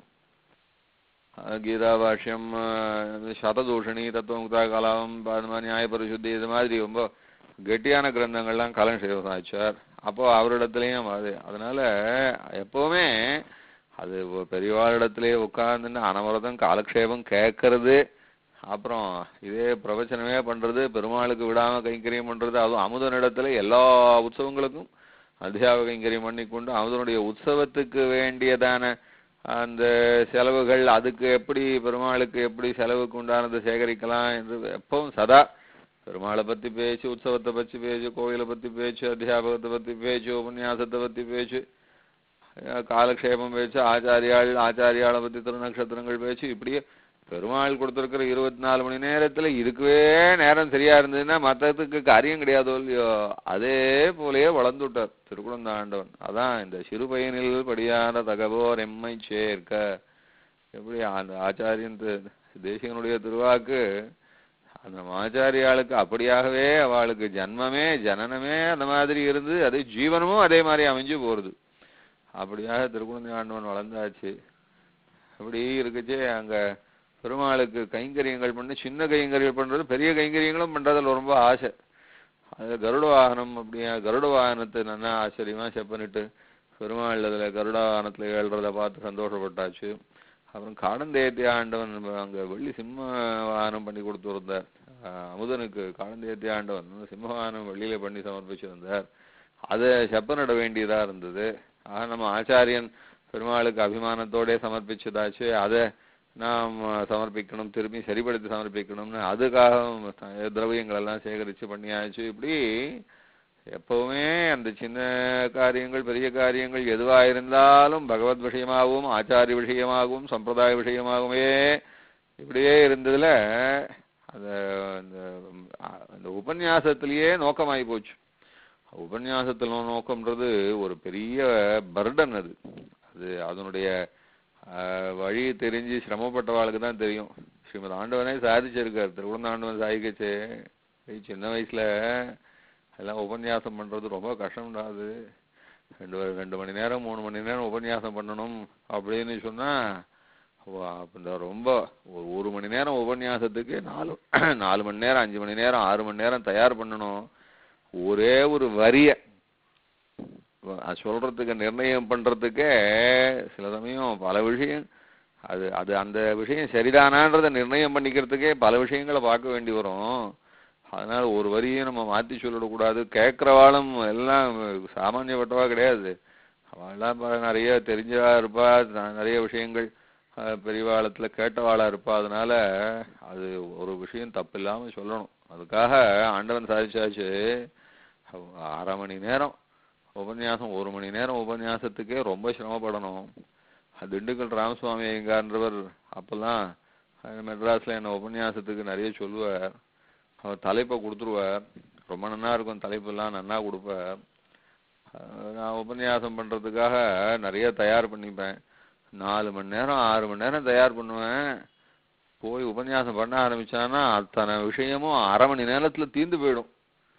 அஹ் கீதா பாஷ்யம் அஹ் சததூஷணி தத்துவமுக்தா கலாம் பாதுமா நியாய பரிசுத்தி இது மாதிரி ரொம்ப கெட்டியான கிரந்தங்கள்லாம் காலக்ஷேபம் சாதிச்சார் அப்போ அவரிடத்துலயும் அது அதனால எப்பவுமே அது ஒ- பெரியவாளிடத்திலே உட்கார்ந்துன்னு அனவரதம் காலக்ஷேபம் கேட்கறது அப்புறம் இதே பிரவச்சனமே பண்றது பெருமாளுக்கு விடாம கைங்கரியம் பண்றது அதுவும் அமுதனிடத்துல எல்லா உற்சவங்களுக்கும் அத்தியாபக கைங்கரியம் பண்ணிக்கொண்டு அமுதனுடைய உற்சவத்துக்கு வேண்டியதான அந்த செலவுகள் அதுக்கு எப்படி பெருமாளுக்கு எப்படி செலவுக்கு உண்டானதை சேகரிக்கலாம் என்று எப்பவும் சதா பெருமாளை பத்தி பேச்சு உற்சவத்தை பத்தி பேச்சு கோயிலை பத்தி பேச்சு அத்தியாபகத்தை பத்தி பேச்சு உபன்யாசத்தை பத்தி பேச்சு அஹ் காலக்ஷேபம் பேச்சு ஆச்சாரியாள் ஆச்சாரியாளை பத்தி திருநக்ஷத்திரங்கள் பேச்சு இப்படியே பெருமாள் கொடுத்திருக்கிற இருபத்தி நாலு மணி நேரத்துல இதுக்குவே நேரம் சரியா இருந்ததுன்னா மத்ததுக்கு காரியம் கிடையாதோ இல்லையோ அதே போலயே வளர்ந்து விட்டார் திருக்குழந்த ஆண்டவன் அதான் இந்த சிறு பையனில் படியாத தகவோர் எம்மை சேர்க்க எப்படி அந்த ஆச்சாரியன் தி- தேசிகனுடைய திருவாக்கு அந்த ஆச்சாரியாளுக்கு அப்படியாகவே அவளுக்கு ஜன்மமே ஜனனமே அந்த மாதிரி இருந்து அது ஜீவனமும் அதே மாதிரி அமைஞ்சு போறது அப்படியாக திருக்குழந்தை ஆண்டவன் வளர்ந்தாச்சு அப்படி இருக்குச்சே அங்க பெருமாளுக்கு கைங்கரியங்கள் பண்ணி சின்ன கைங்கரியங்கள் பண்றது பெரிய கைங்கரியங்களும் பண்றதுல ரொம்ப ஆசை அது கருட வாகனம் அப்படியா கருட வாகனத்தை நல்லா ஆச்சரியமா செப்பனிட்டு பெருமாள் அதுல கருட வாகனத்துல ஏழ்றத பார்த்து சந்தோஷப்பட்டாச்சு அப்புறம் காடந்தேத்தி ஆண்டவன் அங்க வெள்ளி சிம்ம வாகனம் பண்ணி கொடுத்துருந்தார் ஆஹ் அமுதனுக்கு காடந்தேத்தி ஆண்டவன் சிம்ம வாகனம் வெள்ளியில பண்ணி சமர்ப்பிச்சிருந்தார் அதை செப்பனிட வேண்டியதா இருந்தது ஆக நம்ம ஆச்சாரியன் பெருமாளுக்கு அபிமானத்தோட சமர்ப்பிச்சதாச்சு அதை நாம் சமர்ப்பிக்கணும் திரும்பி சரிப்படுத்தி சமர்ப்பிக்கணும்னு அதுக்காக திரவியங்கள் எல்லாம் சேகரிச்சு பண்ணியாச்சு இப்படி எப்பவுமே அந்த சின்ன காரியங்கள் பெரிய காரியங்கள் எதுவா இருந்தாலும் பகவத் விஷயமாகவும் ஆச்சாரிய விஷயமாகவும் சம்பிரதாய விஷயமாகவே இப்படியே இருந்ததுல அந்த அந்த அந்த உபன்யாசத்திலேயே நோக்கமாகி போச்சு உபன்யாசத்துல நோக்கம்ன்றது ஒரு பெரிய பர்டன் அது அது அதனுடைய ஆஹ், வழி தெரிஞ்சு சிரமப்பட்டவாளுக்கு தான் தெரியும் ஸ்ரீமத் ஆண்டவனே சாதிச்சிருக்கார் திருக்குழந்த ஆண்டவன் சாதிக்கச்சே ஏய், சின்ன வயசுல எல்லாம் உபன்யாசம் பண்றது ரொம்ப கஷ்டம்டா அது ரெண்டு வ- ரெண்டு மணி நேரம் மூணு மணி நேரம் உபன்யாசம் பண்ணணும் அப்படின்னு சொன்னா வா, அப்ப இந்த ரொம்ப ஒரு ஒரு மணி நேரம் உபன்யாசத்துக்கு நாலு நாலு மணி நேரம் அஞ்சு மணி நேரம் ஆறு மணி நேரம் தயார் பண்ணணும் ஒரே ஒரு வரிய வ- அது சொல்றதுக்கு நிர்ணயம் பண்றதுக்கே சில சமயம் பல விஷயம் அது அது அந்த விஷயம் சரிதானான்றதை நிர்ணயம் பண்ணிக்கிறதுக்கே பல விஷயங்களை பார்க்க வேண்டி வரும் அதனால ஒரு வரியை நம்ம மாத்தி சொல்லிடக்கூடாது கேட்கறவாளும் எல்லாம் சாமானியப்பட்டவா கிடையாது அவள்லாம் ப- நிறைய தெரிஞ்சவா இருப்பா ந- நிறைய விஷயங்கள் அஹ், பெரியவாளத்துல கேட்டவாளா இருப்பா அதனால அது ஒரு விஷயம் தப்பில்லாம சொல்லணும் அதுக்காக ஆண்டவன் சாதிச்சாச்சு அவ- அரை மணி நேரம் உபன்யாசம் ஒரு மணி நேரம் உபன்யாசத்துக்கே ரொம்ப சிரமப்படணும் அது திண்டுக்கல் ராமசுவாமி ஐயங்கார்ன்றவர் அப்பெல்லாம் அஹ், மெட்ராஸ்ல என்ன உபன்யாசத்துக்கு நிறைய சொல்லுவார் அவர் தலைப்பை கொடுத்துருவார் ரொம்ப நன்னா இருக்கும் தலைப்பெல்லாம் நன்னா கொடுப்பார் அஹ், நான் உபன்யாசம் பண்றதுக்காக நிறைய தயார் பண்ணிப்பேன் நாலு மணி நேரம் ஆறு மணி நேரம் தயார் பண்ணுவேன் போய் உபன்யாசம் பண்ண ஆரம்பிச்சான்னா அத்தனை விஷயமும் அரை மணி நேரத்துல தீர்ந்து போயிடும்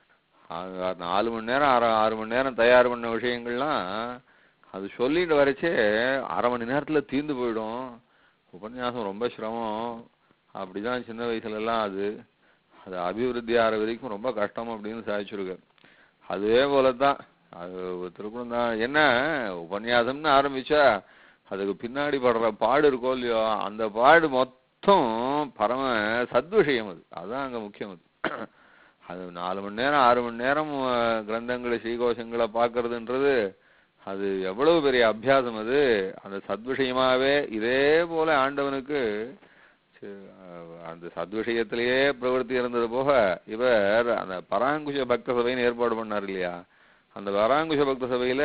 ஆ- நாலு மணி நேரம் அரை ஆறு மணி நேரம் தயார் பண்ண விஷயங்கள்லாம் அது சொல்லிட்டு வரைச்சே அரை மணி நேரத்துல தீர்ந்து போயிடும் உபன்யாசம் ரொம்ப சிரமம் அப்படிதான் சின்ன வயசுல எல்லாம் அது அது அபிவிருத்தி ஆகிற வரைக்கும் ரொம்ப கஷ்டம் அப்படின்னு சாதிச்சிருக்காரு அதே போலதான் அது திருக்குறள் தான் என்ன உபன்யாசம்னு ஆரம்பிச்சா அதுக்கு பின்னாடி படுற பாடு இருக்கோ இல்லையோ அந்த பாடு மொத்தம் பரம சத்விஷயம் அது அதுதான் அங்க முக்கியம் அது அது நாலு மணி நேரம் ஆறு மணி நேரம் அஹ், கிரந்தங்களை ஸ்ரீகோஷங்களை பார்க்கறதுன்றது அது எவ்வளவு பெரிய அபியாசம் அது அந்த சத்விஷயமாவே இதே போல ஆண்டவனுக்கு சரி, அஹ், அந்த சத்விஷயத்திலேயே பிரவருத்தி இருந்தது போக இவர் அந்த பராங்குஷ பக்த சபைன்னு ஏற்பாடு பண்ணார் இல்லையா அந்த பராங்குஷ பக்த சபையில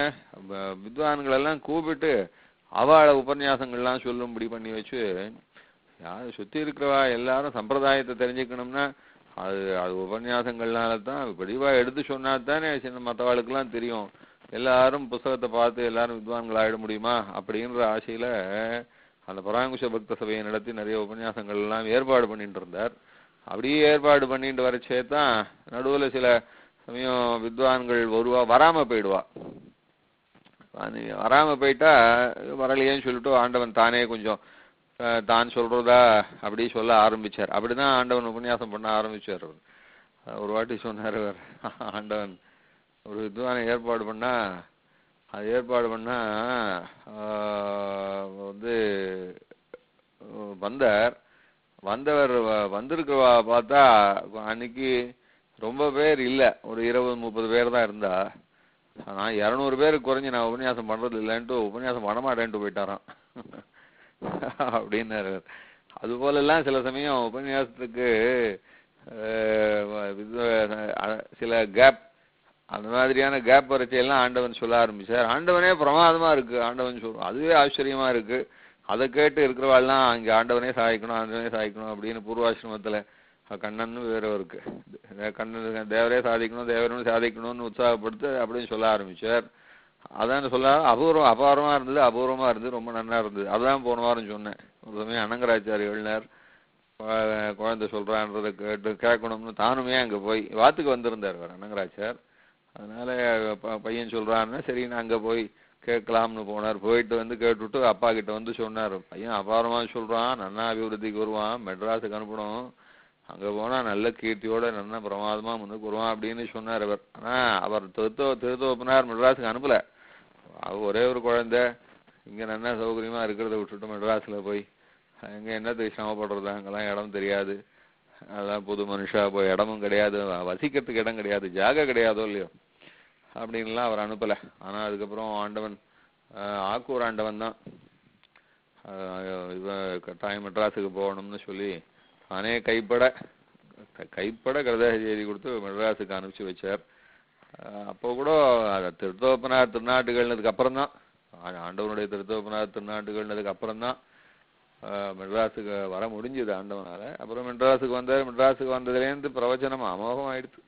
ப- வித்வான்கள் எல்லாம் கூப்பிட்டு அவள உபன்யாசங்கள்லாம் சொல்லும்படி பண்ணி வச்சு யார் சுத்தி இருக்கிறவா எல்லாரும் சம்பிரதாயத்தை தெரிஞ்சுக்கணும்னா அது அது உபன்யாசங்கள்னால தான் வடிவா எடுத்து சொன்னா தானே சின்ன மற்றவாளுக்கெல்லாம் தெரியும் எல்லாரும் புஸ்தகத்தை பார்த்து எல்லாரும் வித்வான்கள் ஆயிட முடியுமா அப்படின்ற ஆசையில அந்த பராங்குஷ பக்த சபையை நடத்தி நிறைய உபன்யாசங்கள் எல்லாம் ஏற்பாடு பண்ணிட்டு இருந்தார் அப்படியே ஏற்பாடு பண்ணிட்டு வரச்சே தான் நடுவுல சில சமயம் வித்வான்கள் வருவா வராம போயிடுவா அது வராம போயிட்டா வரலையேன்னு சொல்லிட்டு ஆண்டவன் தானே கொஞ்சம் அஹ், தான் சொல்றதா அப்படி சொல்ல ஆரம்பிச்சார் அப்படிதான் ஆண்டவன் உபன்யாசம் பண்ண ஆரம்பிச்சார் அவர். அஹ் ஒரு வாட்டி சொன்னார் அவர் ஆண்டவன் ஒரு வித்வானை ஏற்பாடு பண்ணா அது ஏற்பாடு பண்ணா ஆஹ், வந்து அஹ், வந்தார் வந்தவர் வ- வந்திருக்கவா பார்த்தா அன்னைக்கு ரொம்ப பேர் இல்ல ஒரு இருபது முப்பது பேர் தான் இருந்தா நான் இருநூறு பேருக்கு குறைஞ்சு நான் உபன்யாசம் பண்றது இல்லைன்ட்டு உபன்யாசம் பண்ண மாட்டேன்ட்டு போயிட்டாராம் அப்படின்னாரு அது போலெல்லாம் சில சமயம் உபன்யாசத்துக்கு அஹ், இது, அஹ், சில கேப் அந்த மாதிரியான கேப் வரைச்செல்லாம் ஆண்டவன் சொல்ல ஆரம்பிச்சார் ஆண்டவனே பிரமாதமா இருக்கு ஆண்டவன் சொல்றோம் அதுவே ஆச்சரியமா இருக்கு அதை கேட்டு இருக்கிறவாள்லாம் இங்க ஆண்டவனே சாய்க்கணும் ஆண்டவனே சாய்க்கணும் அப்படின்னு பூர்வாசிரமத்துல கண்ணன் வேற இருக்கு கண்ணன் தேவரே சாதிக்கணும் தேவரும் சாதிக்கணும்னு உற்சாகப்படுத்து அப்படின்னு சொல்ல ஆரம்பிச்சார் அதான் சொல்ல அபூர்வம் அபாரமா இருந்தது அபூர்வமா இருந்தது ரொம்ப நன்னா இருந்தது அதான் போன வாரம் சொன்னேன் ஒரு சமயம் அனங்கராச்சாரி எழுதினார் குழ- குழந்தை சொல்றான்றதை கேட்டு கேட்கணும்னு தானுமே அங்க போய் வாத்துக்கு வந்திருந்தார் அவர் அனங்கராச்சார் அதனால ப- பையன் சொல்றான்னு சரி நான் அங்க போய் கேட்கலாம்னு போனார் போயிட்டு வந்து கேட்டுவிட்டு அப்பா கிட்ட வந்து சொன்னார் பையன் அபாரமா சொல்றான் நன்னா அபிவிருத்திக்கு வருவான் மெட்ராஸுக்கு அனுப்பணும் அங்க போனா நல்ல கீர்த்தியோட நல்லா பிரமாதமா முன்னுக்கு வருவான் அப்படின்னு சொன்னார் அவர் ஆனா அவர் திருத்தோ திருத்தோப்பனார் மெட்ராஸுக்கு அனுப்பல அவர் ஒரே ஒரு குழந்தை இங்க நல்லா சௌகரியமா இருக்கிறத விட்டுட்டு மெட்ராஸ்ல போய் அங்க என்னத்துக்கு சிரமப்படுறது அங்கெல்லாம் இடம் தெரியாது அதான் புது மனுஷா போய் இடமும் கிடையாது வ- வசிக்கிறதுக்கு இடம் கிடையாது ஜாக கிடையாதோ இல்லையோ அப்படின்லாம் அவர் அனுப்பல ஆனா அதுக்கப்புறம் ஆண்டவன் ஆஹ் ஆக்கூர் ஆண்டவன் தான் ஆஹ் இவன் கட்டாயம் மெட்ராஸுக்கு போகணும்னு சொல்லி தானே கைப்பட க- கைப்பட கருதாக செய்தி கொடுத்து மெட்ராஸுக்கு அனுப்பிச்சு வச்சார் ஆஹ் அப்போ கூட அது திருத்தோப்பனார் திருநாட்டுகள்னதுக்கு அப்புறம் தான் ஆண்டவனுடைய திருத்தோப்பனார் திருநாட்டுகள்னதுக்கு அப்புறம் தான் ஆஹ் மெட்ராஸுக்கு வர முடிஞ்சது ஆண்டவனால அப்புறம் மெட்ராஸுக்கு வந்தார் மெட்ராஸுக்கு வந்ததுலேருந்து பிரவச்சனம் அமோகம் ஆயிடுச்சு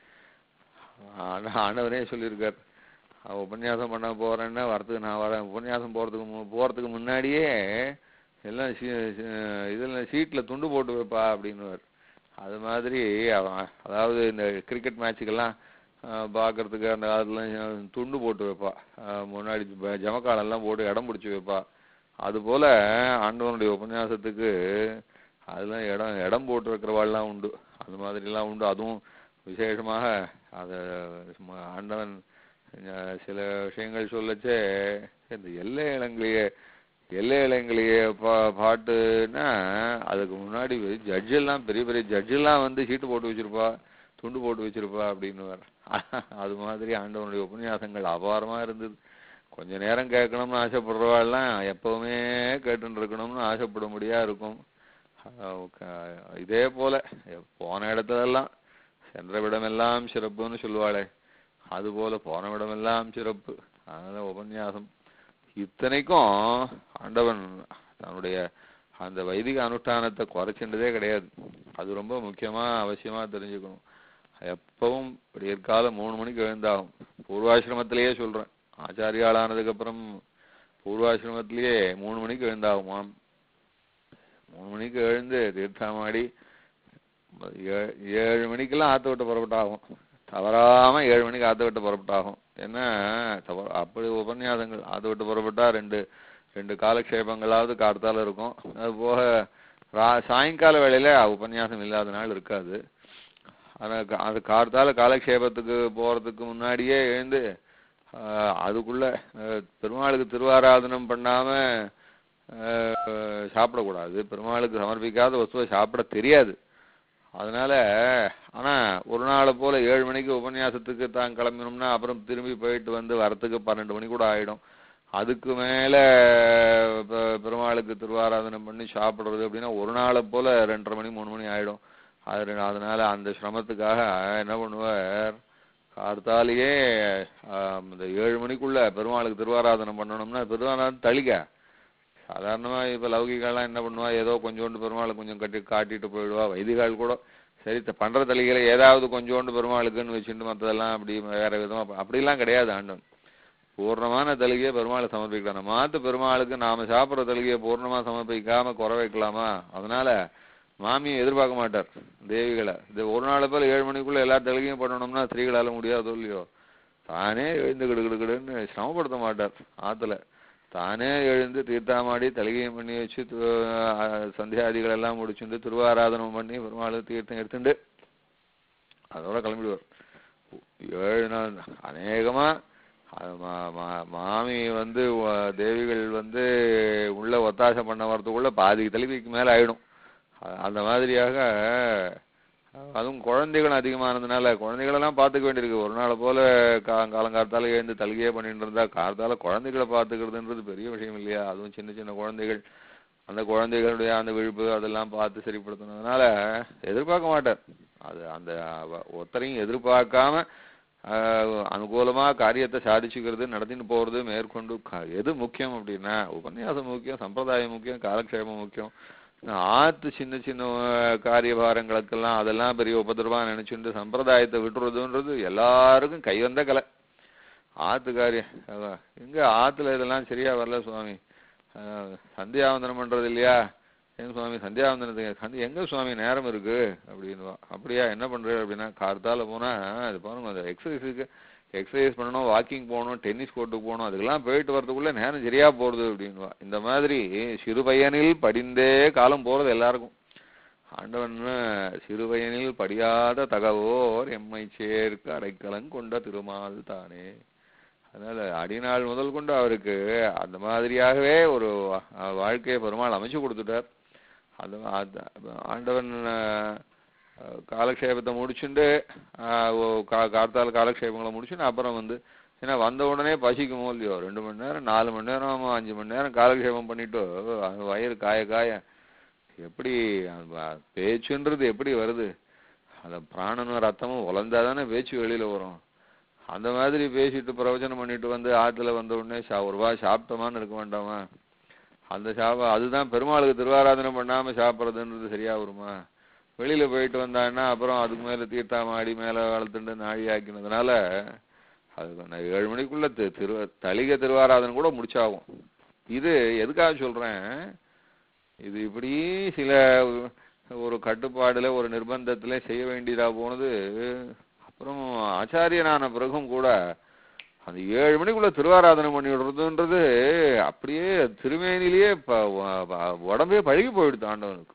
ஆண்ட- ஆண்டவரே சொல்லியிருக்கார் அவ உபன்யாசம் பண்ண போறேன்னா வரத்துக்கு நான் வரேன் உபன்யாசம் போறதுக்கு மு- போறதுக்கு முன்னாடியே எல்லாம் சீ- சீ- இதுல சீட்ல துண்டு போட்டு வைப்பா அப்படின்னுவார் அது மாதிரி அவன் அதாவது இந்த கிரிக்கெட் மேட்சுக்கெல்லாம் பார்க்கறதுக்கு அந்த காலத்துல துண்டு போட்டு வைப்பா ஆஹ் முன்னாடி ஜ- ஜமக்காலெல்லாம் போட்டு இடம் பிடிச்சி வைப்பா அது போல ஆண்டவனுடைய உபன்யாசத்துக்கு அதெல்லாம் இடம் இடம் போட்டு வைக்கிறவாள்லாம் உண்டு அது மாதிரிலாம் உண்டு அதுவும் விசேஷமாக அதை சும்மா ஆண்டவன் அஹ் சில விஷயங்கள் சொல்லச்சே இந்த எல்லை இளங்களையே எல்லை இளங்கலையே பா பாட்டுன்னா அதுக்கு முன்னாடி ஜட்ஜ் எல்லாம் பெரிய பெரிய ஜட்ஜ் எல்லாம் வந்து சீட்டு போட்டு வச்சிருப்பா துண்டு போட்டு வச்சிருப்பா அப்படின்னு வேற அது மாதிரி ஆண்டவனுடைய உபன்யாசங்கள் அபாரமா இருந்தது கொஞ்ச நேரம் கேட்கணும்னு ஆசைப்படுறவாள்லாம் எப்பவுமே கேட்டுன்னு இருக்கணும்னு ஆசைப்படும்படியா இருக்கும் அஹ் க- இதே போல போன இடத்துலெல்லாம் சென்ற விடமெல்லாம் சிறப்புன்னு சொல்லுவாளே அது போல போன விடமெல்லாம் சிறப்பு அதனால உபன்யாசம் இத்தனைக்கும் ஆண்டவன் தன்னுடைய அந்த வைதிக அனுஷ்டானத்தை குறைச்சின்றதே கிடையாது அது ரொம்ப முக்கியமா அவசியமா தெரிஞ்சுக்கணும் எப்பவும் விடியற்காலம் மூணு மணிக்கு எழுந்தாகும் பூர்வாசிரமத்திலேயே சொல்றேன் ஆச்சாரியாளானதுக்கு அப்புறம் பூர்வாசிரமத்திலேயே மூணு மணிக்கு எழுந்தாகுமாம் மூணு மணிக்கு எழுந்து தீர்த்தமாடி ஏ- ஏழு மணிக்கெல்லாம் ஆத்த விட்டு புறப்பட்டாகும் தவறாம ஏழு மணிக்கு ஆத்த விட்டு புறப்பட்டாகும் என்ன தவ- அப்படி உபன்யாசங்கள் ஆத்த விட்டு புறப்பட்டா ரெண்டு ரெண்டு காலக்ஷேபங்களாவது கார்த்தால இருக்கும் அது போக ரா- சாயங்கால வேளையில உபன்யாசம் இல்லாத நாள் இருக்காது ஆனா கா- அது கார்த்தால காலக்ஷேபத்துக்கு போறதுக்கு முன்னாடியே எழுந்து ஆஹ், அதுக்குள்ள ஆஹ், பெருமாளுக்கு திருவாராதனம் பண்ணாம ஆஹ், சாப்பிடக்கூடாது பெருமாளுக்கு சமர்ப்பிக்காத வஸ்துவை சாப்பிட தெரியாது அதனால ஆனா ஒரு நாளை போல ஏழு மணிக்கு உபன்யாசத்துக்கு தான் கிளம்பினோம்னா அப்புறம் திரும்பி போயிட்டு வந்து வரத்துக்கு பன்னெண்டு மணி கூட ஆயிடும் அதுக்கு மேல பெ- பெருமாளுக்கு திருவாராதனம் பண்ணி சாப்பிடுறது அப்படின்னா ஒரு நாளை போல ரெண்டரை மணி மூணு மணி ஆயிடும் அது அதனால அந்த சிரமத்துக்காக என்ன பண்ணுவார் கார்த்தாலேயே ஆம், இந்த ஏழு மணிக்குள்ள பெருமாளுக்கு திருவாராதனம் பண்ணணும்னா திருவாராதனம் தளிக சாதாரணமா இப்ப லௌகிகெல்லாம் என்ன பண்ணுவா ஏதோ கொஞ்சோண்டு பெருமாளுக்கு கொஞ்சம் கட்டி காட்டிட்டு போயிடுவா வைதிகால் கூட சரி த- பண்ற தளிகளை ஏதாவது கொஞ்சோண்டு பெருமாளுக்குன்னு வச்சுட்டு மத்ததெல்லாம் அப்படி வேற விதமா ப- அப்படிலாம் கிடையாது ஆண்டவன் பூர்ணமான தலிகையை பெருமாளை சமர்ப்பிக்கலாம் நம்ம மாத்து பெருமாளுக்கு நாம சாப்பிடுற தலிகையை பூர்ணமா சமர்ப்பிக்காம குறை வைக்கலாமா அதனால மாமியை எதிர்பார்க்க மாட்டார் தேவிகளை இது ஒரு நாள் போல ஏழு மணிக்குள்ள எல்லா தலிகையும் பண்ணணும்னா ஸ்திரீகளால முடியாதோ இல்லையோ தானே எழுந்து கிடுகிடுகிடுன்னு சிரமப்படுத்த மாட்டார் ஆத்துல தானே எழுந்து தீர்த்தாமாடி தலிகையும் பண்ணி வச்சு து- அஹ் சந்தியாதிகள் எல்லாம் முடிச்சுட்டு திருவாராதனம் பண்ணி பெருமாளுக்கு தீர்த்தம் எடுத்துண்டு அதோட கிளம்பிடுவார் ஏழு நாள் அநேகமா அது மா- மா- மாமி வந்து வ- தேவிகள் வந்து உள்ள ஒத்தாசை பண்ண வரதுக்குள்ள பாதி தலைவிக்கு மேல ஆயிடும் அ- அந்த மாதிரியாக அஹ், அதுவும் குழந்தைகள் அதிகமானதுனால குழந்தைகளெல்லாம் பார்த்துக்க வேண்டியிருக்கு ஒரு நாள் போல கா காலங்கார்த்தால எழுந்து தலிகையே பண்ணிட்டு இருந்தா கார்த்தால குழந்தைகளை பார்த்துக்கிறதுன்றது பெரிய விஷயம் இல்லையா அதுவும் சின்ன சின்ன குழந்தைகள் அந்த குழந்தைகளுடைய அந்த விழிப்பு அதெல்லாம் பார்த்து சரிப்படுத்தணும் அதனால எதிர்பார்க்க மாட்டார் அது அந்த அவ- ஒருத்தரையும் எதிர்பார்க்காம ஆஹ், அனுகூலமா காரியத்தை சாதிச்சுக்கிறது நடத்தின்னு போறது மேற்கொண்டு க- எது முக்கியம் அப்படின்னா உபன்யாசம் முக்கியம் சம்பிரதாயம் முக்கியம் காலக்ஷேபம் முக்கியம் ஆத்து சின்ன சின்ன ஆஹ், காரியபாரங்களுக்கெல்லாம் அதெல்லாம் பெரிய உபதிரவா நினைச்சுட்டு சம்பிரதாயத்தை விட்டுறதுன்றது எல்லாருக்கும் கை வந்த கலை ஆத்து காரியம் அதான். எங்க ஆத்துல இதெல்லாம் சரியா வரல சுவாமி ஆஹ், சந்தியாவந்தனம் பண்றது இல்லையா ஏன் சுவாமி சந்தியாவந்தனத்துக்கு சந்தி எங்க சுவாமி நேரம் இருக்கு அப்படின்னுவா அப்படியா என்ன பண்றது அப்படின்னா கார்த்தால போனா அது பாருங்க அந்த எக்ஸசைஸுக்கு எக்ஸசைஸ் பண்ணணும் வாக்கிங் போகணும் டென்னிஸ் கோர்ட்டுக்கு போகணும் அதுக்கெல்லாம் போயிட்டு வரதுக்குள்ள நேரம் சரியா போறது அப்படின்னுவா இந்த மாதிரி சிறு பையனில் படிந்தே காலம் போறது எல்லாருக்கும் ஆண்டவன் சிறு பையனில் படியாத தகவோர் எம்மை சேர்க்க அடைக்கலம் கொண்ட திருமால் தானே அதனால அடிநாள் முதல் கொண்டு அவருக்கு அந்த மாதிரியாகவே ஒரு வா- வாழ்க்கையை பெருமாள் அமைச்சு கொடுத்துட்டார் அந்த அந்த ஆண்டவன் அஹ், அஹ், காலக்ஷேபத்தை முடிச்சுட்டு அஹ், ஓ- கா- கார்த்தால காலக்ஷேபங்களை முடிச்சுட்டு அப்புறம் வந்து ஏன்னா வந்த உடனே பசிக்குமோ இல்லையோ ரெண்டு மணி நேரம் நாலு மணி நேரம் அஞ்சு மணி நேரம் காலக்ஷேபம் பண்ணிட்டு அது வயிறு காய காய எப்படி அந்த வ- பேச்சுன்றது எப்படி வருது அந்த பிராணனும் ரத்தமும் உலர்ந்தாதானே பேச்சு வெளியில வரும் அந்த மாதிரி பேசிட்டு பிரவச்சனம் பண்ணிட்டு வந்து ஆத்துல வந்த உடனே சா ஒரு ரூபா சாப்பிட்டோமான்னு இருக்க வேண்டாமா அந்த சாப அதுதான் பெருமாளுக்கு திருவாராதனை பண்ணாம சாப்பிட்றதுன்றது சரியா வருமா வெளியில போயிட்டு வந்தான்னா அப்புறம் அதுக்கு மேல தீர்த்தாமாடி மேல வளர்த்துட்டு நாழி ஆக்கினதுனால அது நான் ஏழு மணிக்குள்ள தி- திரு தலிக திருவாராதனை கூட முடிச்சாகும் இது எதுக்காக சொல்றேன் இது இப்படி சில ஒரு கட்டுப்பாடுல ஒரு நிர்பந்தத்துல செய்ய வேண்டியதா போனது அப்புறம் ஆச்சாரியனான பிறகும் கூட அந்த ஏழு மணிக்குள்ள திருவாராதனை பண்ணி விடுறதுன்றது அப்படியே திருமேனிலேயே ப- வ- வ- உடம்பே பழகி போயிடுது ஆண்டவனுக்கு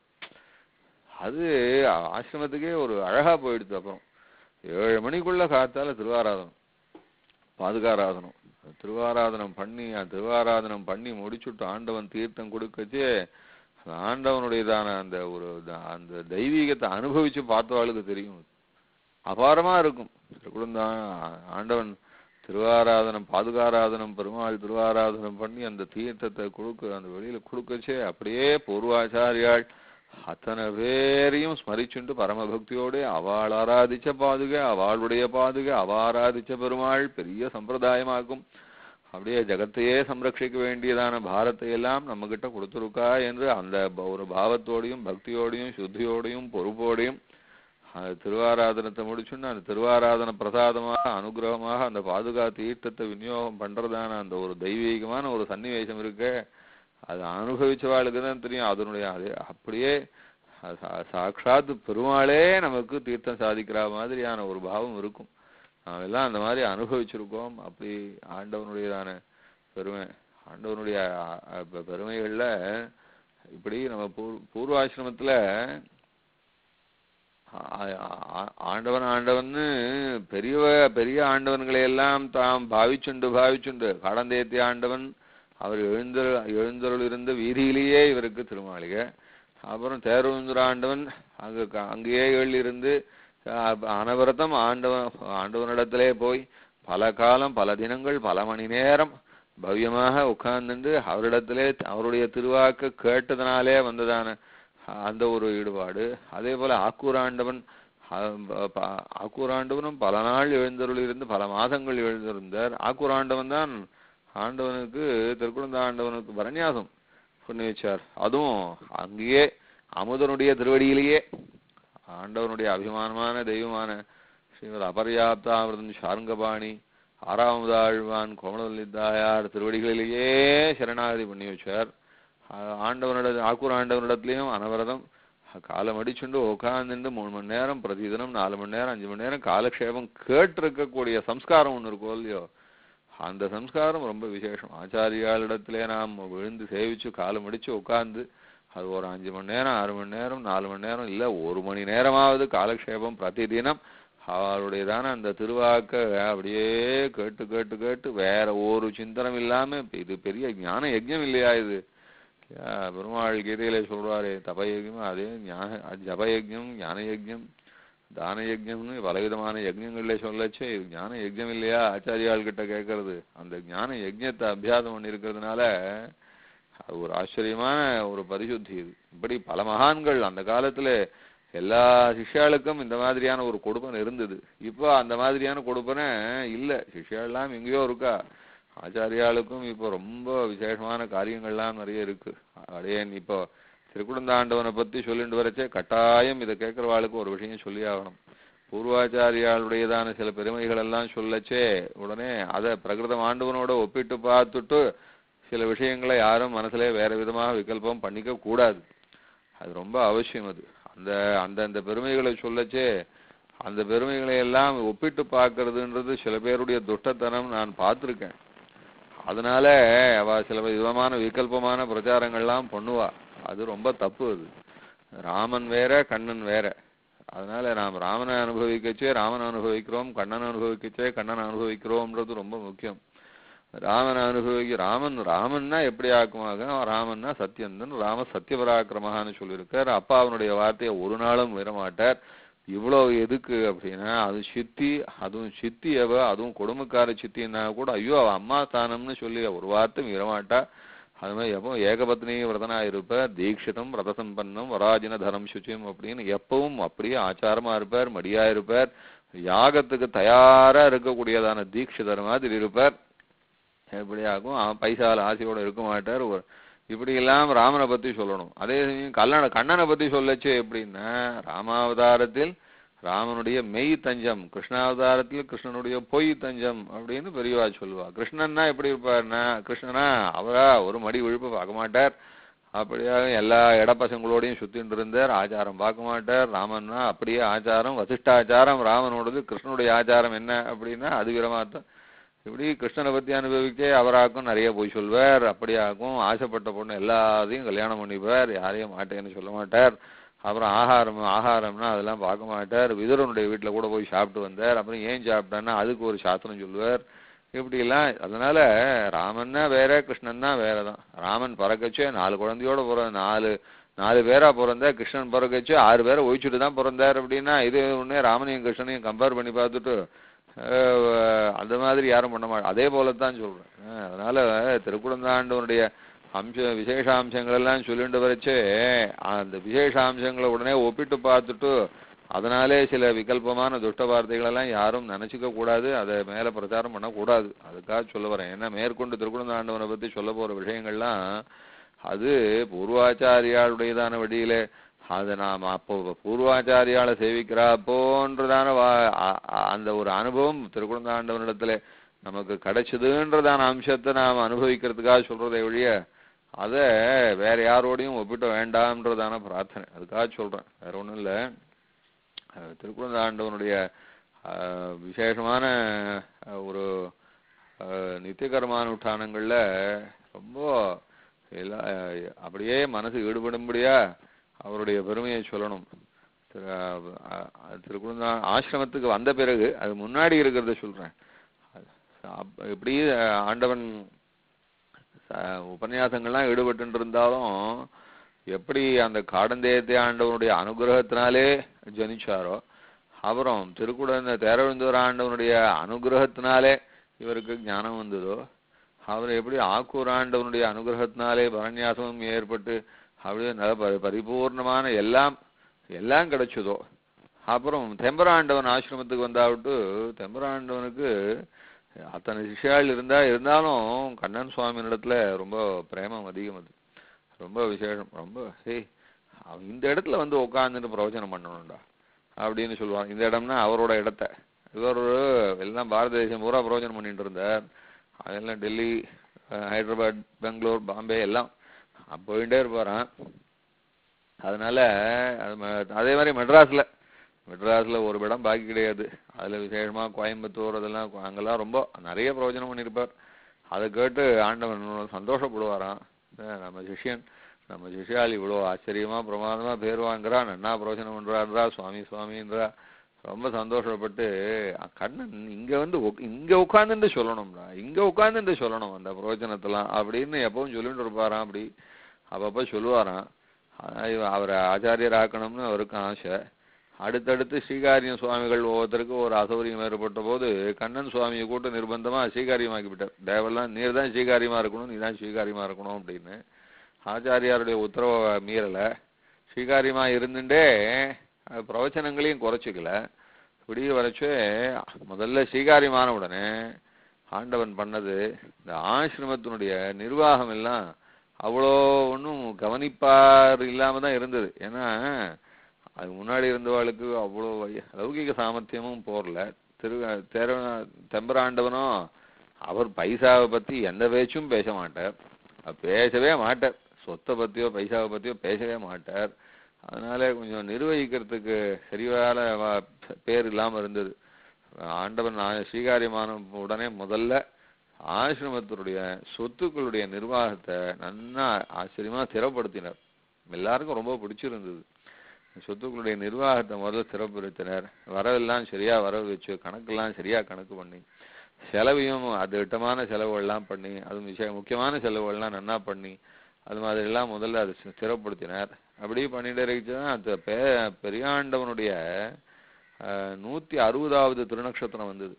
அது ஆசிரமத்துக்கே ஒரு அழகா போயிடுது அப்புறம் ஏழு மணிக்குள்ள காத்தால திருவாராதனம் பாதுகாராதனம் திருவாராதனம் பண்ணி அந்த திருவாராதனம் பண்ணி முடிச்சுட்டு ஆண்டவன் தீர்த்தம் கொடுக்கச்சே அந்த ஆண்டவனுடையதான அந்த ஒரு த- அந்த தெய்வீகத்தை அனுபவிச்சு பார்த்தவாளுக்கு தெரியும் அபாரமா இருக்கும் திருக்குழந்தான் ஆண்டவன் திருவாராதனம் பாதுகாராதனம் பெருமாள் திருவாராதனம் பண்ணி அந்த தீர்த்தத்தை கொடுக்க அந்த வெளியில கொடுக்கச்சே அப்படியே பூர்வாச்சாரியாள் அத்தனை பேரையும் ஸ்மரிச்சுண்டு பரமபக்தியோடு அவள் ஆராதிச்ச பாதுகை அவளுடைய பாதுகை அவ ஆராதிச்ச பெருமாள் பெரிய சம்பிரதாயமாக்கும் அப்படியே ஜகத்தையே சம்ரட்சிக்க வேண்டியதான பாரத்தை எல்லாம் நம்ம கிட்ட கொடுத்துருக்கா என்று அந்த ப- ஒரு பாவத்தோடையும் பக்தியோடையும் சுத்தியோடையும் பொறுப்போடையும் அந்த திருவாராதனத்தை முடிச்சுன்னு அந்த திருவாராதன பிரசாதமாக அனுகிரகமாக அந்த பாதுகா தீர்த்தத்தை விநியோகம் பண்றதான அந்த ஒரு தெய்வீகமான ஒரு சன்னிவேசம் இருக்கு அது அனுபவிச்சவாளுக்கு தான் தெரியும் அதனுடைய அது அப்படியே அது சா- சாக்ஷாத் பெருமாளே நமக்கு தீர்த்தம் சாதிக்கிற மாதிரியான ஒரு பாவம் இருக்கும் நாம எல்லாம் அந்த மாதிரி அனுபவிச்சிருக்கோம் அப்படி ஆண்டவனுடையதான பெருமை ஆண்டவனுடைய அ- அ- பெ- பெருமைகள்ல இப்படி நம்ம பூர் பூர்வாசிரமத்துல ஆ- ஆ- ஆண்டவன் ஆண்டவன்னு பெரிய பெரிய ஆண்டவன்களை எல்லாம் தாம் பாவிச்சுண்டு பாவிச்சுண்டு கடந்தேத்தி ஆண்டவன் அவர் எழுந்த எழுந்தருள் இருந்த வீதியிலேயே இவருக்கு திருமாளிகை அப்புறம் தேரூந்துர ஆண்டவன் அங்க க- அங்கேயே எழுந்திருந்து அஹ், அனவரதம் ஆண்டவன் ஆண்டவனிடத்திலே போய் பல காலம் பல தினங்கள் பல மணி நேரம் பவ்யமாக உட்கார்ந்துண்டு அவரிடத்திலே அவருடைய திருவாக்கு கேட்டதனாலே வந்ததான அந்த ஒரு ஈடுபாடு அதே போல ஆக்கூராண்டவன் அஹ், ப- ப- ஆக்கூராண்டவனும் பல நாள் எழுந்தருள் இருந்து பல மாதங்கள் எழுந்திருந்தார் ஆக்கூராண்டவன் தான் ஆண்டவனுக்கு திருக்குழந்த ஆண்டவனுக்கு பரநியாசம் பண்ணி வச்சார் அதுவும் அங்கேயே அமுதனுடைய திருவடியிலேயே ஆண்டவனுடைய அபிமானமான தெய்வமான ஸ்ரீமத் அபர்யாப்தாமிருதம் சாருங்கபாணி ஆறாவதாழ்வான் கோமலதாயார் திருவடிகளிலேயே சரணாகதி பண்ணி வச்சார் ஆ- ஆண்டவனிட ஆக்கூர் ஆண்டவனிடத்துலயும் அனவரதம் காலம் அடிச்சுண்டு உட்காந்துட்டு மூணு மணி நேரம் பிரதிதினம் நாலு மணி நேரம் அஞ்சு மணி நேரம் காலக்ஷேபம் கேட்டிருக்கக்கூடிய சம்ஸ்காரம் ஒண்ணு இருக்கும் இல்லையோ அந்த சம்ஸ்காரம் ரொம்ப விசேஷம் ஆச்சாரியாளிடத்திலே நாம் விழுந்து சேவிச்சு காலம் அடிச்சு உட்கார்ந்து அது ஒரு அஞ்சு மணி நேரம் ஆறு மணி நேரம் நாலு மணி நேரம் இல்ல ஒரு மணி நேரமாவது காலக்ஷேபம் பிரதிதினம் அவருடையதான அந்த திருவாக்க அப்படியே கேட்டு கேட்டு கேட்டு வேற ஒரு சிந்தனம் இல்லாம இது பெரிய ஞான யஜ்ஞம் இல்லையா இது ஆ, பெருமாள் கீதையில சொல்றாரு தப யஜ்ஞம் அதே ஞான ஜப யஜ்ஞம் ஞான யஜ்ஞம் தான யஜ்ஞம்னு பலவிதமான யஜ்ஞங்கள்ல சொல்லச்சே இது ஞான யஜ்ஞம் இல்லையா ஆச்சாரியாள் கிட்ட கேட்கறது அந்த ஞான யஜ்ஞத்தை அபியாசம் பண்ணி இருக்கிறதுனால அது ஒரு ஆச்சரியமான ஒரு பரிசுத்தி இது இப்படி பல மகான்கள் அந்த காலத்துல எல்லா சிஷ்யாளுக்கும் இந்த மாதிரியான ஒரு கொடுப்பனை இருந்தது இப்போ அந்த மாதிரியான கொடுப்பனை இல்ல சிஷ்யாலாம் எங்கேயோ இருக்கா ஆச்சாரியாளுக்கும் இப்போ ரொம்ப விசேஷமான காரியங்கள்லாம் நிறைய இருக்கு அடையேன் இப்போ திருக்குடந்தாண்டவனை பத்தி சொல்லிட்டு வரச்சே கட்டாயம் இதை கேட்கறவாளுக்கு ஒரு விஷயம் சொல்லி ஆகணும் பூர்வாச்சாரியாளுடையதான சில பெருமைகள் எல்லாம் சொல்லச்சே உடனே அதை பிரகிருதம் ஆண்டவனோட ஒப்பிட்டு பார்த்துட்டு சில விஷயங்களை யாரும் மனசுல வேற விதமாக விகல்பம் பண்ணிக்க கூடாது அது ரொம்ப அவசியம் அது அந்த அந்த அந்த பெருமைகளை சொல்லச்சே அந்த பெருமைகளை எல்லாம் ஒப்பிட்டு பார்க்கறதுன்றது சில பேருடைய துஷ்டத்தனம் நான் பார்த்திருக்கேன் அதனால அவ சில விதமான விகல்பமான பிரச்சாரங்கள்லாம் பண்ணுவா அது ரொம்ப தப்பு அது ராமன் வேற கண்ணன் வேற அதனால நாம் ராமனை அனுபவிக்கச்சே ராமனை அனுபவிக்கிறோம் கண்ணனை அனுபவிக்கச்சே கண்ணனை அனுபவிக்கிறோம்ன்றது ரொம்ப முக்கியம் ராமனை அனுபவிக்க ராமன் ராமன்னா எப்படி ஆக்குமாக ராமன்னா சத்தியந்தன் ராம சத்தியபராக்கிரமகான்னு சொல்லியிருக்கார் அப்பா அவனுடைய வார்த்தையை ஒரு நாளும் விடமாட்டார் இவ்வளவு எதுக்கு அப்படின்னா அது சித்தி அதுவும் சித்தி அவ அதுவும் கொடுமைக்கார சித்தின்னா கூட ஐயோ அவ அம்மா ஸ்தானம்னு சொல்லி ஒரு வார்த்தை மீறமாட்டா அது மாதிரி எப்போ ஏகபத்னி விரதனா இருப்பார் தீட்சிதம் விரத சம்பன்னம் வராஜின தரம் சுச்சியம் அப்படின்னு எப்பவும் அப்படியே ஆச்சாரமா இருப்பார் மடியா இருப்பார் யாகத்துக்கு தயாரா இருக்கக்கூடியதான தீட்சிதர் மாதிரி இருப்பார் எப்படியாகும் அவன் பைசால ஆசையோட இருக்க மாட்டார் ஒரு இப்படி எல்லாம் ராமனை பத்தி சொல்லணும் அதே சமயம் கல்லண கண்ணனை பத்தி சொல்லச்சு எப்படின்னா ராமாவதாரத்தில் ராமனுடைய மெய் தஞ்சம் கிருஷ்ணாவதாரத்தில் கிருஷ்ணனுடைய பொய் தஞ்சம் அப்படின்னு பெரியவா சொல்லுவா கிருஷ்ணன்னா எப்படி இருப்பாருன்னா கிருஷ்ணனா அவரா ஒரு மடி விழுப்பு பார்க்க மாட்டார் அப்படியாக எல்லா இடப்பசங்களோடையும் சுத்திட்டு இருந்தார் ஆச்சாரம் பார்க்க மாட்டார் ராமன்னா அப்படியே ஆச்சாரம் வசிஷ்டாச்சாரம் ராமனோடது கிருஷ்ணனுடைய ஆச்சாரம் என்ன அப்படின்னா அது விரமாத்தம் இப்படி கிருஷ்ணனை பத்தி அனுபவிக்க அவராக்கும் நிறைய போய் சொல்வார் அப்படியாக்கும் ஆசைப்பட்ட பொண்ணு எல்லாத்தையும் கல்யாணம் பண்ணிப்பார் யாரையும் மாட்டேன்னு சொல்ல மாட்டார் அப்புறம் ஆகாரம் ஆகாரம்னா அதெல்லாம் பார்க்க மாட்டார் விதுரனுடைய வீட்டுல கூட போய் சாப்பிட்டு வந்தார் அப்புறம் ஏன் சாப்பிட்டான்னா அதுக்கு ஒரு சாஸ்திரம் சொல்லுவார் இப்படிலாம் அதனால ராமன்னா வேற கிருஷ்ணன்னா வேற தான் ராமன் பிறக்கச்சே நாலு குழந்தையோட பிற நாலு நாலு பேரா பிறந்தா கிருஷ்ணன் பிறக்கச்சு ஆறு பேரை ஒழிச்சுட்டு தான் பிறந்தார் அப்படின்னா இது ஒண்ணே ராமனையும் கிருஷ்ணனையும் கம்பேர் பண்ணி பார்த்துட்டு அஹ், அந்த மாதிரி யாரும் பண்ண மாட்டோம் அதே போலத்தான் சொல்றேன் அஹ், அதனால திருக்குழந்தாண்டவனுடைய அம்ச விசேஷாம்சங்கள் எல்லாம் சொல்லிட்டு வரைச்சே அந்த விசேஷாம்சங்களை உடனே ஒப்பிட்டு பார்த்துட்டு அதனாலே சில விகல்பமான துஷ்ட வார்த்தைகள் எல்லாம் யாரும் நினைச்சுக்க கூடாது அதை மேல பிரச்சாரம் பண்ணக்கூடாது அதுக்காக சொல்ல வரேன் ஏன்னா மேற்கொண்டு திருக்குழந்தாண்டவனை பத்தி சொல்ல போற விஷயங்கள்லாம் அது பூர்வாச்சாரியாளுடையதான வழியிலே அது நாம் அப்போ பூர்வாச்சாரியால சேவிக்கிறாப்போன்றதான வா- அ- அ- அந்த ஒரு அனுபவம் திருக்குழந்தாண்டவனிடத்துல நமக்கு கிடைச்சதுன்றதான அம்சத்தை நாம் அனுபவிக்கிறதுக்காக சொல்றதை ஒழிய அதை வேற யாரோடையும் ஒப்பிட வேண்டாம்ன்றதான பிரார்த்தனை அதுக்காக சொல்றேன் வேற ஒண்ணும் இல்லை அஹ் திருக்குழந்தாண்டவனுடைய அஹ், விசேஷமான அஹ், ஒரு அஹ், நித்திய கர்மானுஷ்டானங்கள்ல ரொம்ப எல்லா அஹ், அப்படியே மனசு ஈடுபடும்படியா அவருடைய பெருமையை சொல்லணும் திரு அஹ், அஹ், திருக்குழந்தா ஆசிரமத்துக்கு வந்த பிறகு அது முன்னாடி இருக்கிறத சொல்றேன் அப்ப எப்படி அஹ், ஆண்டவன் ச- உபன்யாசங்கள்லாம் ஈடுபட்டு இருந்தாலும் எப்படி அந்த காடந்தேயத்தை ஆண்டவனுடைய அனுகிரகத்தினாலே ஜனிச்சாரோ அப்புறம் திருக்குட தேரவிந்தூர் ஆண்டவனுடைய அனுகிரகத்தினாலே இவருக்கு ஞானம் வந்ததோ அவர் எப்படி ஆக்கூர் ஆண்டவனுடைய அனுகிரகத்தினாலே பரநியாசமும் ஏற்பட்டு அப்படியே நல்ல பரி- பரிபூர்ணமான எல்லாம் எல்லாம் கிடைச்சதோ அப்புறம் தெம்பராண்டவன் ஆசிரமத்துக்கு வந்தாவிட்டு தெம்பராண்டவனுக்கு அத்தனை சிஷ்யாள் இருந்தா இருந்தாலும் கண்ணன் சுவாமி இடத்துல ரொம்ப பிரேமம் அதிகம் அது ரொம்ப விசேஷம் ரொம்ப ஏய் அவன் இந்த இடத்துல வந்து உட்காந்துட்டு பிரவச்சனம் பண்ணணும்டா அப்படின்னு சொல்லுவாங்க இந்த இடம்னா அவரோட இடத்த இவர் எல்லாம் பாரத தேசம் பூரா பிரவச்சனம் பண்ணிட்டு இருந்தார் அதெல்லாம் டெல்லி அஹ், ஹைதராபாத் பெங்களூர் பாம்பே எல்லாம் அப்ப போயிட்டே இருப்பாராம் அதனால அது ம- அதே மாதிரி மெட்ராஸ்ல மெட்ராஸ்ல ஒரு இடம் பாக்கி கிடையாது அதுல விசேஷமா கோயம்புத்தூர் அதெல்லாம் கொ- அங்கெல்லாம் ரொம்ப நிறைய பிரயோஜனம் பண்ணியிருப்பார் அதை கேட்டு ஆண்டவன் சந்தோஷப்படுவாராம் அஹ் நம்ம சிஷ்யன் நம்ம சிஷ்யால் இவ்வளோ ஆச்சரியமா பிரமாதமா பேர் வாங்குறா நன்னா பிரயோஜனம் பண்றாருடா சுவாமி சுவாமின்றா ரொம்ப சந்தோஷப்பட்டு அஹ் கண்ணன் இங்க வந்து உக்- இங்க உட்கார்ந்துட்டு சொல்லணும்டா இங்க உட்கார்ந்துட்டு சொல்லணும் அந்த பிரயோஜனத்தெல்லாம் அப்படின்னு எப்பவும் சொல்லிட்டு இருப்பாராம் அப்படி அப்பப்ப சொல்லுவாராம் ஆனா இவ- அவரை ஆச்சாரியர் ஆக்கணும்னு அவருக்கு ஆசை அடுத்தடுத்து ஸ்ரீகாரியம் சுவாமிகள் ஒவ்வொருத்தருக்கும் ஒரு அசௌகரியம் ஏற்பட்ட போது கண்ணன் சுவாமியை கூட்டு நிர்பந்தமா ஸ்ரீகாரியமாக்கி விட்டார் தேவெல்லாம் நீர் தான் ஸ்ரீகாரியமா இருக்கணும் நீ தான் ஸ்ரீகாரியமா இருக்கணும் அப்படின்னு ஆச்சாரியாருடைய உத்தரவை மீறல ஸ்ரீகாரியமா இருந்துட்டே அஹ், பிரவச்சனங்களையும் குறைச்சிக்கல இப்படி வரைச்சே முதல்ல ஸ்ரீகாரியமான உடனே ஆண்டவன் பண்ணது இந்த ஆசிரமத்தினுடைய நிர்வாகம் எல்லாம் அவ்வளோ ஒன்றும் கவனிப்பார் இல்லாம தான் இருந்தது ஏன்னா அது முன்னாடி இருந்தவாளுக்கு அவ்வளோ வை- லௌகிக சாமர்த்தியமும் போரல திரு தேர தெம்பராண்டவனும் அவர் பைசாவை பத்தி எந்த பேச்சும் பேச மாட்டார் அவர் பேசவே மாட்டார் சொத்தை பத்தியோ பைசாவை பத்தியோ பேசவே மாட்டார் அதனால கொஞ்சம் நிர்வகிக்கிறதுக்கு சரியான வ- பேர் இல்லாம இருந்தது ஆண்டவன் ஆ- ஸ்ரீகாரியமான உடனே முதல்ல ஆசிரமத்தினுடைய சொத்துக்களுடைய நிர்வாகத்தை நன்னா ஆச்சரியமா ஸ்திரப்படுத்தினார் எல்லாருக்கும் ரொம்ப பிடிச்சிருந்தது சொத்துக்களுடைய நிர்வாகத்தை முதல்ல ஸ்திரப்படுத்தினார் வரவெல்லாம் சரியா வரவு வச்சு கணக்கெல்லாம் சரியா கணக்கு பண்ணி செலவையும் அது திட்டமான செலவுகள்லாம் பண்ணி அது விஷய முக்கியமான செலவுகள்லாம் நன்னா பண்ணி அது மாதிரி எல்லாம் முதல்ல அதை ஸ்தி- ஸ்திரப்படுத்தினார் அப்படி பண்ணிட்டு இருந்துச்சுன்னா அந்த பெ பெரியாண்டவனுடைய அஹ், நூத்தி அறுபதாவது திருநக்ஷத்திரம் வந்தது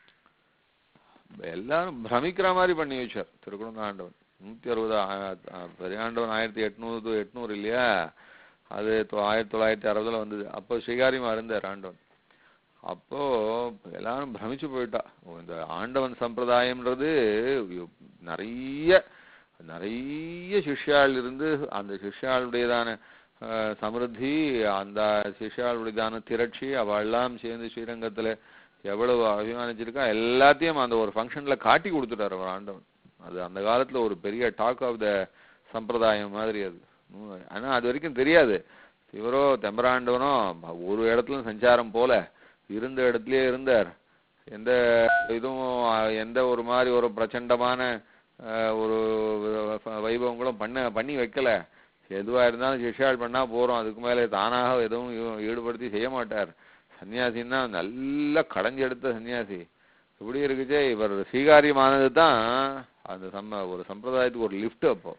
எல்லாரும் பிரமிக்கிற மாதிரி பண்ணி வச்சார் திருக்குறந்தாண்டவன் நூத்தி அறுபது ஆ- ஆ- பெரியாண்டவன் ஆயிரத்தி எட்நூறு எட்நூறு இல்லையா அது தொ- ஆயிரத்தி தொள்ளாயிரத்தி அறுபதுல வந்தது அப்போ ஸ்ரீகாரியமா இருந்தார் ஆண்டவன் அப்போ எல்லாரும் பிரமிச்சு போயிட்டா ஓ, இந்த ஆண்டவன் சம்பிரதாயம்ன்றது யோ- நிறைய நிறைய சிஷ்யாள் இருந்து அந்த சிஷ்யாளுடையதான அஹ், சமிருத்தி அந்த சிஷ்யாளுடையதான திரட்சி அவெல்லாம் சேர்ந்து ஸ்ரீரங்கத்துல எவ்வளவு அபிமானிச்சிருக்கா எல்லாத்தையும் அந்த ஒரு ஃபங்க்ஷன்ல காட்டி கொடுத்துட்டாரு அவர் ஆண்டவன் அது அந்த காலத்துல ஒரு பெரிய டாக் ஆஃப் த சம்பிரதாயம் மாதிரி அது உம், ஆனா அது வரைக்கும் தெரியாது இவரோ தெம்பராண்டவனோ ஒரு இடத்துல சஞ்சாரம் போல இருந்த இடத்துலயே இருந்தார் எந்த இதுவும் அஹ், எந்த ஒரு மாதிரி ஒரு பிரச்சண்டமான அஹ், ஒரு வ- வைபவங்களும் பண்ண பண்ணி வைக்கல எதுவா இருந்தாலும் சிஷ்யாள் பண்ணா போறோம் அதுக்கு மேல தானாக எதுவும் ஈ- ஈடுபடுத்தி செய்ய மாட்டார் சன்னியாசின்னா நல்ல கடைஞ்செடுத்த சன்னியாசி இப்படி இருக்குச்சே இவர் ஸ்வீகாரியமானது தான் அந்த சம்ம ஒரு சம்பிரதாயத்துக்கு ஒரு லிஃப்ட் அப்போ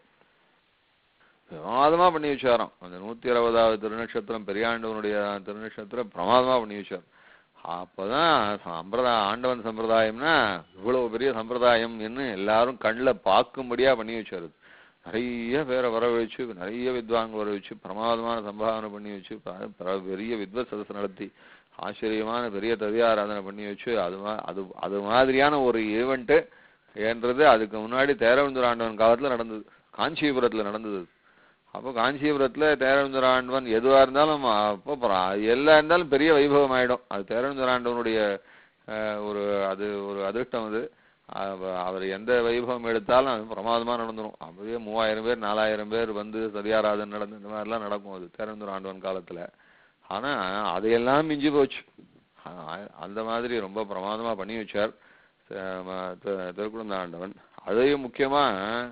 பிரமாதமா பண்ணி வச்சாராம் அந்த நூத்தி அறுபதாவது திருநட்சத்திரம் பெரியாண்டவனுடைய திருநட்சத்திரம் பிரமாதமா பண்ணி வச்சார் அப்பதான் சம்பிரதாய ஆண்டவன் சம்பிரதாயம்னா இவ்வளவு பெரிய சம்பிரதாயம் என்று எல்லாரும் கண்ணில் பார்க்கும்படியா பண்ணி வச்சாரு நிறைய பேரை வர வச்சு நிறைய வித்வான்கள் வர வச்சு பிரமாதமான சம்பாவனை பண்ணி வச்சு ப- ப- பெரிய வித்வத் சதஸ் நடத்தி ஆச்சரியமான பெரிய தவியாராதனை பண்ணி வச்சு அது மா- அது அது மாதிரியான ஒரு ஈவெண்ட்டு என்றது அதுக்கு முன்னாடி தேரவந்தூர் ஆண்டவன் காலத்துல நடந்தது காஞ்சிபுரத்துல நடந்தது அப்போ காஞ்சிபுரத்துல தேரவந்தூர் ஆண்டவன் எதுவா இருந்தாலும் அப்போ அப்புறம் எல்லாம் இருந்தாலும் பெரிய வைபவம் ஆயிடும் அது தேரவந்தூர் ஆண்டவனுடைய அஹ், ஒரு அது ஒரு அதிர்ஷ்டம் அது அவ- அவர் எந்த வைபவம் எடுத்தாலும் அது பிரமாதமா நடந்துரும் அப்படியே மூவாயிரம் பேர் நாலாயிரம் பேர் வந்து சதியாராதன் நடந்து இந்த மாதிரிலாம் நடக்கும் அது தேரவந்தூர் ஆண்டவன் காலத்துல ஆனா அதையெல்லாம் மிஞ்சி போச்சு அ- அந்த மாதிரி ரொம்ப பிரமாதமா பண்ணி வச்சார் த- ம- தி- திருக்குழந்த ஆண்டவன் அதையும் முக்கியமா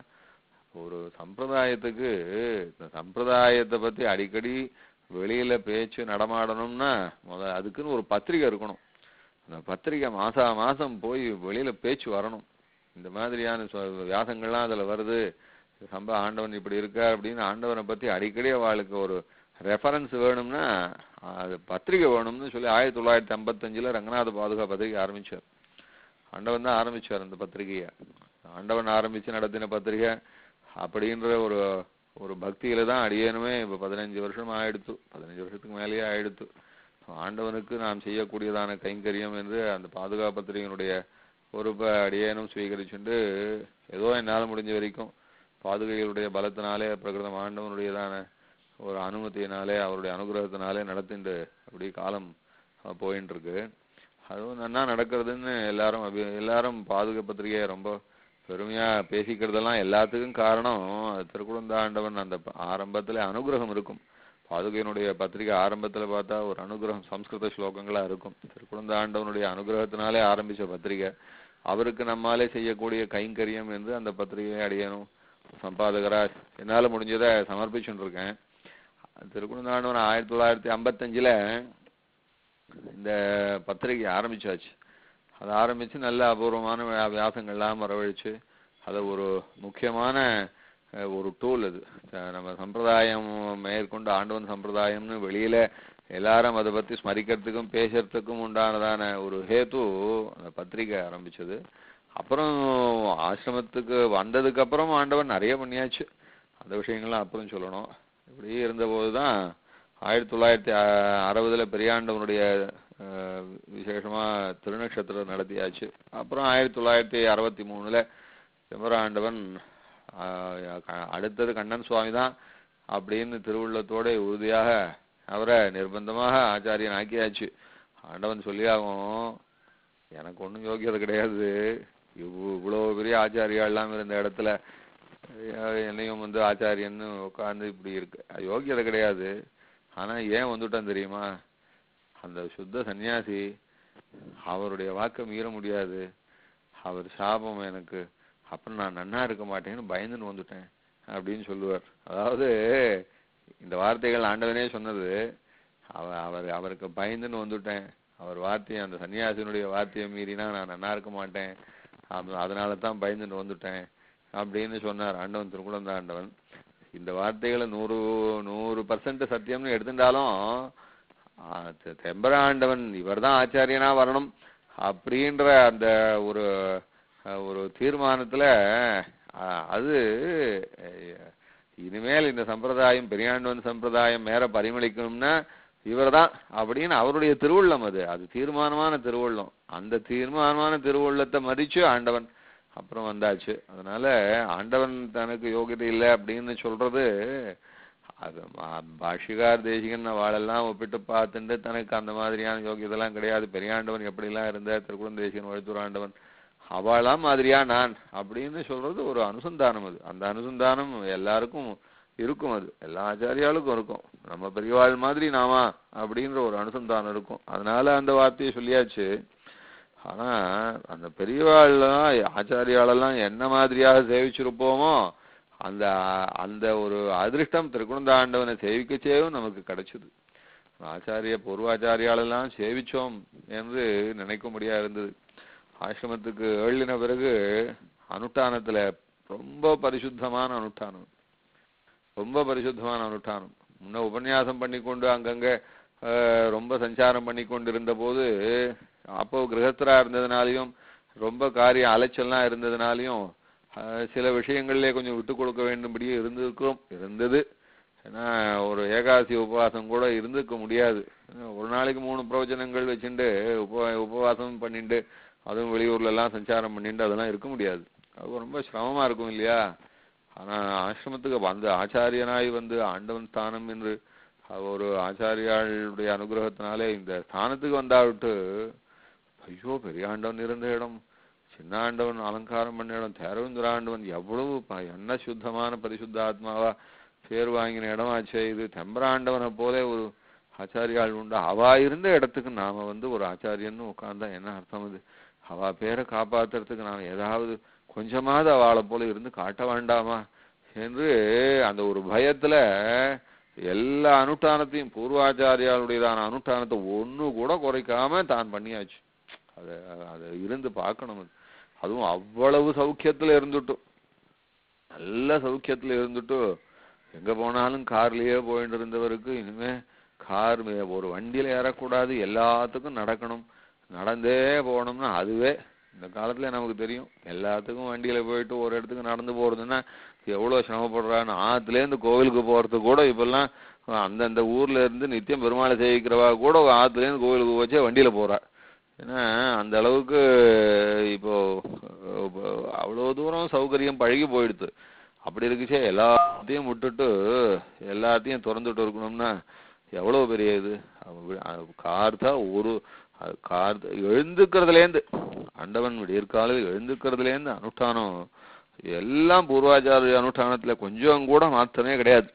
ஒரு சம்பிரதாயத்துக்கு இந்த சம்பிரதாயத்தை பத்தி அடிக்கடி வெளியில பேச்சு நடமாடணும்னா முத அதுக்குன்னு ஒரு பத்திரிகை இருக்கணும் அந்த பத்திரிகை மாசா மாசம் போய் வெளியில பேச்சு வரணும் இந்த மாதிரியான சொ- வியாசங்கள்லாம் அதுல வருது சம்ப ஆண்டவன் இப்படி இருக்கார் அப்படின்னு ஆண்டவனை பத்தி அடிக்கடி அவளுக்கு ஒரு ரெஃபரன்ஸ் வேணும்னா அது பத்திரிகை வேணும்னு சொல்லி ஆயிரத்தி தொள்ளாயிரத்தி ஐம்பத்தஞ்சுல ரங்கநாத பாதுகா பத்திரிகை ஆரம்பிச்சார் ஆண்டவன் தான் ஆரம்பிச்சார் அந்த பத்திரிகையை ஆண்டவன் ஆரம்பிச்சு நடத்தின பத்திரிகை அப்படின்ற ஒரு ஒரு பக்தியில தான் அடியேனுமே இப்ப பதினஞ்சு வருஷம் ஆயிடுத்து பதினஞ்சு வருஷத்துக்கு மேலேயே ஆயிடுத்து ஆண்டவனுக்கு நாம் செய்யக்கூடியதான கைங்கரியம் என்று அந்த பாதுகா பத்திரிகையினுடைய பொறுப்பை அடியேனும் ஸ்வீகரிச்சுண்டு ஏதோ என்னால் முடிஞ்ச வரைக்கும் பாதுகைகளுடைய பலத்தினாலே பிரகிருதம் ஆண்டவனுடையதான ஒரு அனுமதியினாலே அவருடைய அனுகிரகத்தினாலே நடத்திண்டு அப்படி காலம் அஹ், போயின்னு இருக்கு அதுவும் நன்னா நடக்கிறதுன்னு எல்லாரும் அபி- எல்லாரும் பாதுகா பத்திரிகையை ரொம்ப பெருமையா பேசிக்கிறதெல்லாம் எல்லாத்துக்கும் காரணம் அது திருக்குழந்தாண்டவன் அந்த ப- ஆரம்பத்துல அனுகிரகம் இருக்கும் பாதுகையினுடைய பத்திரிகை ஆரம்பத்துல பார்த்தா ஒரு அனுகிரகம் சம்ஸ்கிருத ஸ்லோகங்களா இருக்கும் திருக்குழந்தாண்டவனுடைய அனுகிரகத்தினாலே ஆரம்பிச்ச பத்திரிகை அவருக்கு நம்மாலே செய்யக்கூடிய கைங்கரியம் என்று அந்த பத்திரிகையை அடையணும் சம்பாதகரா என்னால முடிஞ்சதை சமர்ப்பிச்சுட்டு இருக்கேன் திருக்குழந்தாண்டவன் ஆயிரத்தி தொள்ளாயிரத்தி ஐம்பத்தஞ்சுல இந்த பத்திரிகை ஆரம்பிச்சாச்சு அதை ஆரம்பிச்சு நல்ல அபூர்வமான வியா- வியாசங்கள்லாம் வரவழைச்சு அதை ஒரு முக்கியமான அஹ், ஒரு டூல் அது அஹ், நம்ம சம்பிரதாயம் மேற்கொண்டு ஆண்டவன் சம்பிரதாயம்னு வெளியில எல்லாரும் அதை பத்தி ஸ்மரிக்கிறதுக்கும் பேசுறதுக்கும் உண்டானதான ஒரு ஹேத்து அந்த பத்திரிகை ஆரம்பிச்சது அப்புறம் ஆசிரமத்துக்கு வந்ததுக்கு அப்புறம் ஆண்டவன் நிறைய பண்ணியாச்சு அந்த விஷயங்கள்லாம் அப்புறம் சொல்லணும் இப்படி இருந்தபோது தான் ஆயிரத்தி தொள்ளாயிரத்தி அ- அறுபதுல பெரியாண்டவனுடைய அஹ், விசேஷமா திருநக்ஷத்திரம் நடத்தியாச்சு அப்புறம் ஆயிரத்தி தொள்ளாயிரத்தி அறுபத்தி மூணுல செம்பராண்டவன் ஆஹ், க- அடுத்தது கண்ணன் சுவாமி தான் அப்படின்னு திருவுள்ளத்தோட உறுதியாக அவரை நிர்பந்தமாக ஆச்சாரியன் ஆக்கியாச்சு ஆண்டவன் சொல்லியாகும் எனக்கு ஒண்ணும் யோகியதை கிடையாது இவ்வ- இவ்வளவு பெரிய ஆச்சாரியாலாம் இருந்த இடத்துல அஹ், என்னையும் வந்து ஆச்சாரியன்னு உட்கார்ந்து இப்படி இருக்கு யோகியதை கிடையாது ஆனா ஏன் வந்துட்டான் தெரியுமா அந்த சுத்த சன்னியாசி அவருடைய வாக்கை மீற முடியாது அவர் சாபம் எனக்கு அப்புறம் நான் நன்னா இருக்க மாட்டேன்னு பயந்துன்னு வந்துட்டேன் அப்படின்னு சொல்லுவார் அதாவது இந்த வார்த்தைகள் ஆண்டவனே சொன்னது அவ அவர் அவருக்கு பயந்துன்னு வந்துட்டேன் அவர் வார்த்தையை அந்த சன்னியாசினுடைய வார்த்தையை மீறினா நான் நன்னா இருக்க மாட்டேன் அப்ப- அதனால தான் பயந்துன்னு வந்துட்டேன் அப்படின்னு சொன்னார் ஆண்டவன் திருக்குழந்த ஆண்டவன் இந்த வார்த்தைகளை நூறு நூறு பர்சன்ட் சத்தியம்னு எடுத்துட்டாலும் ஆஹ் தெ- தெம்பராண்டவன் இவர்தான் ஆச்சாரியனா வரணும் அப்படின்ற அந்த ஒரு அஹ், ஒரு தீர்மானத்துல ஆஹ், அது அஹ், இனிமேல் இந்த சம்பிரதாயம் பெரியாண்டவன் சம்பிரதாயம் மேல பரிமளிக்கணும்னா இவர்தான் அப்படின்னு அவருடைய திருவுள்ளம் அது அது தீர்மானமான திருவுள்ளம் அந்த தீர்மானமான திருவுள்ளத்தை மதிச்சு ஆண்டவன் அப்புறம் வந்தாச்சு அதனால ஆண்டவன் தனக்கு யோகியதை இல்லை அப்படின்னு சொல்றது அது மா- பாஷிகார் தேசிகன் வாழெல்லாம் ஒப்பிட்டு பார்த்துட்டு தனக்கு அந்த மாதிரியான யோகியதெல்லாம் கிடையாது பெரியாண்டவன் எப்படிலாம் இருந்த திருக்குளம் தேசிகன் வழுத்தூராண்டவன் அவளாம் மாதிரியா நான் அப்படின்னு சொல்றது ஒரு அனுசந்தானம் அது அந்த அனுசந்தானம் எல்லாருக்கும் இருக்கும் அது எல்லா ஆச்சாரியாளுக்கும் இருக்கும் நம்ம பெரியவாள் மாதிரி நாமா அப்படின்ற ஒரு அனுசந்தானம் இருக்கும் அதனால அந்த வார்த்தையை சொல்லியாச்சு ஆனா அந்த பெரியவாள்லாம் ஆச்சாரியாளெல்லாம் என்ன மாதிரியாக சேவிச்சிருப்போமோ அந்த அந்த ஒரு அதிர்ஷ்டம் திருக்குணந்த ஆண்டவனை சேவிக்கச்சேவும் நமக்கு கிடைச்சது ஆச்சாரிய பூர்வாச்சாரியாலெல்லாம் சேவிச்சோம் என்று நினைக்கும்படியா இருந்தது ஆசிரமத்துக்கு ஏழின பிறகு அனுஷ்டானத்துல ரொம்ப பரிசுத்தமான அனுஷ்டானம் ரொம்ப பரிசுத்தமான அனுஷ்டானம் முன்ன உபன்யாசம் பண்ணிக்கொண்டு அங்கங்க அஹ், ரொம்ப சஞ்சாரம் பண்ணி கொண்டு இருந்த போது அப்போ கிரகஸ்தரா இருந்ததுனாலையும் ரொம்ப காரிய அலைச்சல்லாம் இருந்ததுனாலையும் அஹ், சில விஷயங்கள்ல கொஞ்சம் விட்டு கொடுக்க வேண்டும்படியே இருந்திருக்கிறோம் இருந்தது ஏன்னா ஒரு ஏகாசி உபவாசம் கூட இருந்துக்க முடியாது ஏன்னா ஒரு நாளைக்கு மூணு பிரவச்சனங்கள் வச்சுட்டு உப உபவாசம் பண்ணிட்டு அதுவும் வெளியூர்ல எல்லாம் சஞ்சாரம் பண்ணிட்டு அதெல்லாம் இருக்க முடியாது அது ரொம்ப சிரமமா இருக்கும் இல்லையா ஆனா ஆசிரமத்துக்கு வந்த ஆச்சாரியனாய் வந்து ஆண்டவன் ஸ்தானம் என்று ஒரு ஆச்சாரியாளுடைய அனுகிரகத்தினாலே இந்த ஸ்தானத்துக்கு வந்தாவிட்டு ஐயோ பெரிய ஆண்டவன் இருந்த இடம் சின்ன ஆண்டவன் அலங்காரம் பண்ண இடம் தேரவேந்திர ஆண்டவன் எவ்வளவு ப- என்ன சுத்தமான பரிசுத்த ஆத்மாவா பேர் வாங்கின இடமாச்சே இது தெம்பராண்டவனை போல ஒரு ஆச்சாரியாள் உண்டு அவா இருந்த இடத்துக்கு நாம வந்து ஒரு ஆச்சாரியன்னு உட்கார்ந்தா என்ன அர்த்தம் அது அவ பேரை காப்பாத்துறதுக்கு நாம ஏதாவது கொஞ்சமாவது அவளை போல இருந்து காட்ட வேண்டாமா என்று அந்த ஒரு பயத்துல எல்லா அனுஷ்டானத்தையும் பூர்வாச்சாரியாளுடையதான அனுஷ்டானத்தை ஒண்ணு கூட குறைக்காம தான் பண்ணியாச்சு அத அத இருந்து பார்க்கணும் அது. அதுவும் அவ்வளவு சௌக்கியத்துல இருந்துட்டு நல்ல சௌக்கியத்துல இருந்துட்டு எங்க போனாலும் கார்லயே போயிட்டு இருந்தவருக்கு இனிமே கார் மே- ஒரு வண்டியில ஏறக்கூடாது எல்லாத்துக்கும் நடக்கணும் நடந்தே போகணும்னா அதுவே இந்த காலத்துல நமக்கு தெரியும் எல்லாத்துக்கும் வண்டியில போயிட்டு ஒரு இடத்துக்கு நடந்து போறதுன்னா எவ்வளவு சிரமப்படுறான்னு ஆத்துல இருந்து கோவிலுக்கு போறதுக்கு கூட இப்பெல்லாம் அந்தந்த ஊர்ல இருந்து நித்தியம் பெருமாளை சேவிக்கிறவா கூட ஆத்துல இருந்து கோவிலுக்கு போச்சே வண்டியில போறா ஏன்னா அந்த அளவுக்கு இப்போ இப்போ அவ்வளவு தூரம் சௌகரியம் பழகி போயிடுது அப்படி இருக்குச்சே எல்லாத்தையும் விட்டுட்டு எல்லாத்தையும் திறந்துட்டு இருக்கணும்னா எவ்வளவு பெரிய இது கார்த்தா ஒரு அது கார் எழுந்துக்கிறதுலேருந்து ஆண்டவன் விடியற்காலையில் எழுந்துக்கிறதுலேருந்து அனுஷ்டானம் எல்லாம் பூர்வாச்சாரிய அனுஷ்டானத்துல கொஞ்சம் கூட மாற்றமே கிடையாது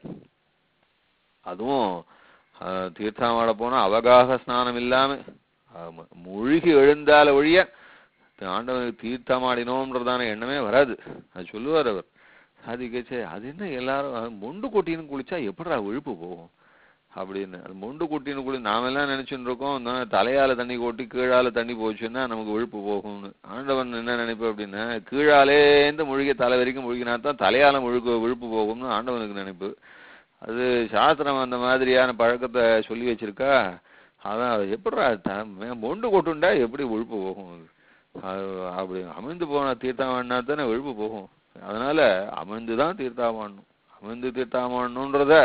அதுவும் அஹ், தீர்த்தாமாட போனா அவகாக ஸ்நானம் இல்லாம ஆமா, முழுகி எழுந்தால ஒழிய ஆண்டவனுக்கு தீர்த்தமாடினோம்ன்றதான எண்ணமே வராது அது சொல்லுவார் அவர் சாதிக்கச்சே அது என்ன எல்லாரும் அஹ், மொண்டு கொட்டின்னு குளிச்சா எப்படிடா விழுப்பு போகும் அப்படின்னு அது மொண்டு கொட்டின்னு குளி நாம எல்லாம் நினைச்சுட்டு இருக்கோம் நான் தலையால தண்ணி கொட்டி கீழால தண்ணி போச்சுன்னா நமக்கு விழுப்பு போகும்னு ஆண்டவன் என்ன நினைப்பு அப்படின்னா கீழாலேந்து முழுகி தலை வரைக்கும் முழுகினா தான் தலையால முழுக்க விழுப்பு போகும்னு ஆண்டவனுக்கு நினைப்பு அது சாஸ்திரம் அந்த மாதிரியான பழக்கத்தை சொல்லி வச்சிருக்கா அதான் எப்படிடா த- மே- மொண்டு கொட்டுண்டா எப்படி விழுப்பு போகும் அது? அது அப்படி அமிழ்ந்து போன தீர்த்தம் வேணா தானே விழுப்பு போகும் அதனால அமிழ்ந்து தான் தீர்த்தம் வாழணும் அமிழ்ந்து தீர்த்தம் வாழணுன்றத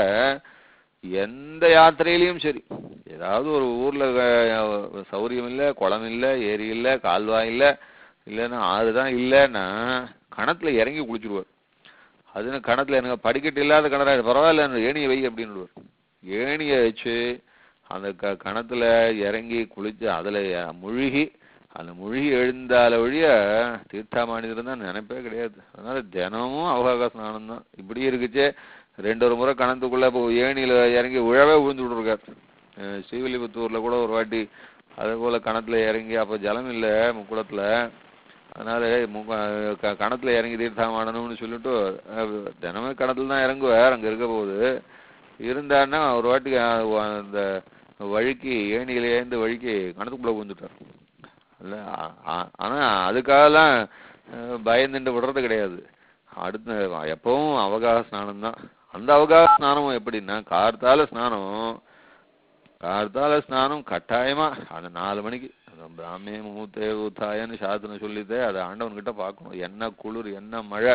எந்த யாத்திரையிலயும் சரி ஏதாவது ஒரு ஊர்ல அஹ், சௌரியம் இல்ல குளம் இல்ல ஏரி இல்ல கால்வாய் இல்ல இல்லைன்னா ஆறு தான் இல்லைன்னா கணத்துல இறங்கி குளிச்சிருவார் அதுன்னு கணத்துல எனக்கு படிக்கட்டு இல்லாத கிணறா பரவாயில்ல அந்த ஏணியை வை அப்படின்னு ஏணியை வச்சு அந்த க கணத்துல இறங்கி குளிச்சு அதுல அஹ், முழுகி அந்த முழுகி எழுந்தால ஒழிய தீர்த்தாமானிதர் தான் நினைப்பே கிடையாது அதனால தினமும் அவகாச ஸ்நானம் தான் இப்படி இருக்குச்சே ரெண்டு ஒரு முறை கணத்துக்குள்ள இப்போ ஏணியில இறங்கி விழவே விழுந்து விட்டுருக்கார் அஹ் ஸ்ரீவில்லிபுத்தூர்ல கூட ஒரு வாட்டி அதே போல கணத்துல இறங்கி அப்ப ஜலம் இல்ல முக்குளத்துல அதனால முக க- கணத்துல இறங்கி தீர்த்தம் ஆடணும்னு சொல்லிட்டு அஹ், தினமும் கணத்துல தான் இறங்குவார் அங்க இருக்க போது இருந்தாருன்னா ஒரு வாட்டி அஹ், அந்த வழுக்கி ஏணியில ஏந்து வழுக்கி கணத்துக்குள்ள விழுந்துட்டார் இல்ல ஆ- ஆ- ஆனா அதுக்காகலாம் அஹ், பயந்துட்டு விடுறது கிடையாது அடுத்த எப்பவும் அவகாச ஸ்நானம் தான் அந்த அவகாச ஸ்நானமும் எப்படின்னா கார்த்தால ஸ்நானம் கார்த்தால ஸ்நானம் கட்டாயமா அந்த நாலு மணிக்கு அந்த பிராமே மூத்தே ஊத்தாயன்னு சாஸ்திரம் சொல்லிதே அதை ஆண்டவன் கிட்ட பார்க்கணும் என்ன குளிர் என்ன மழை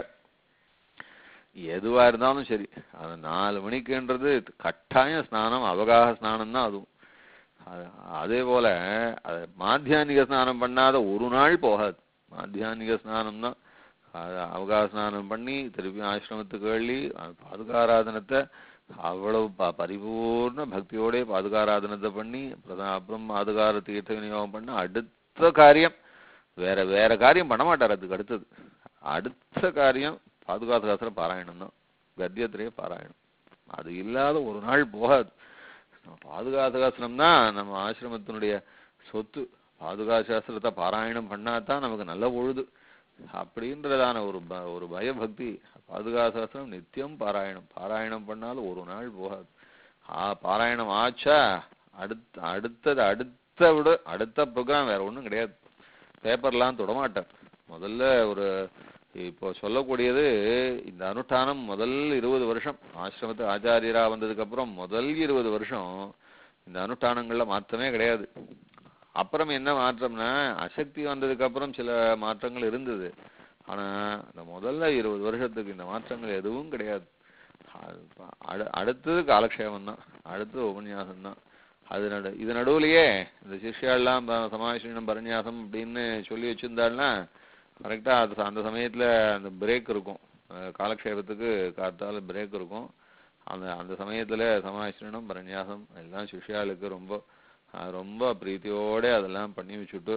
எதுவா இருந்தாலும் சரி அந்த நாலு மணிக்குன்றது கட்டாயம் ஸ்நானம் அவகாச ஸ்நானம் தான் அதுவும் அது- அதே போல அது மாத்தியானிக ஸ்நானம் பண்ணாத ஒரு நாள் போகாது மாத்தியானிக ஸ்நானம் தான் அது அவகாச ஸ்நானம் பண்ணி திருப்பி ஆசிரமத்துக்கு வெள்ளி பாதுகாராதனத்தை அவ்வளவு ப- பரிபூர்ண பக்தியோட பாதுகாராதனத்தை பண்ணி பிரதா- அப்புறம் பாதுகார தீர்த்த விநியோகம் பண்ண அடுத்த காரியம் வேற வேற காரியம் பண்ண மாட்டார் அதுக்கு அடுத்தது அடுத்த காரியம் பாதுகாத்த சாஸ்திர பாராயணம் தான் கத்தியத்திலேயே பாராயணம் அது இல்லாத ஒரு நாள் போகாது பாதுகாத்த சாஸ்திரம் தான் நம்ம ஆசிரமத்தினுடைய சொத்து பாதுகாத்த சாஸ்திரத்தை பாராயணம் பண்ணாதான் நமக்கு நல்ல பொழுது அப்படின்றதான ஒரு ப- ஒரு பயபக்தி பாதுகாத்த சாஸ்திரம் நித்தியம் பாராயணம் பாராயணம் பண்ணாலும் ஒரு நாள் போகாது ஆ பாராயணம் ஆச்சா அடுத்த அடுத்தது அடுத்த விட அடுத்த ப்ரோக்ராம் வேற ஒண்ணும் கிடையாது பேப்பர்லாம் தொடமாட்டார் முதல்ல ஒரு இப்போ சொல்லக்கூடியது இந்த அனுஷ்டானம் முதல் இருபது வருஷம் ஆசிரமத்து ஆச்சாரியரா வந்ததுக்கு அப்புறம் முதல் இருபது வருஷம் இந்த அனுஷ்டானங்கள்ல மாற்றமே கிடையாது அப்புறம் என்ன மாற்றம்னா அசக்தி வந்ததுக்கு அப்புறம் சில மாற்றங்கள் இருந்தது ஆனா இந்த முதல்ல இருபது வருஷத்துக்கு இந்த மாற்றங்கள் எதுவும் கிடையாது அது அடு- அடுத்தது காலக்ஷேபம் தான் அடுத்தது உபன்யாசம் தான் அது நடு இது நடுவுலயே இந்த சிஷ்யாலாம் சமாசிரம் பரநியாசம் அப்படின்னு சொல்லி வச்சிருந்தாள்னா கரெக்டா அது அந்த சமயத்துல அந்த பிரேக் இருக்கும் அஹ் காலக்ஷேபத்துக்கு காத்தால பிரேக் இருக்கும் அந்த அந்த சமயத்துல சமாசிரணம் பரநியாசம் எல்லாம் சிஷ்யாளுக்கு ரொம்ப அஹ் ரொம்ப பிரீத்தியோட அதெல்லாம் பண்ணி வச்சுட்டு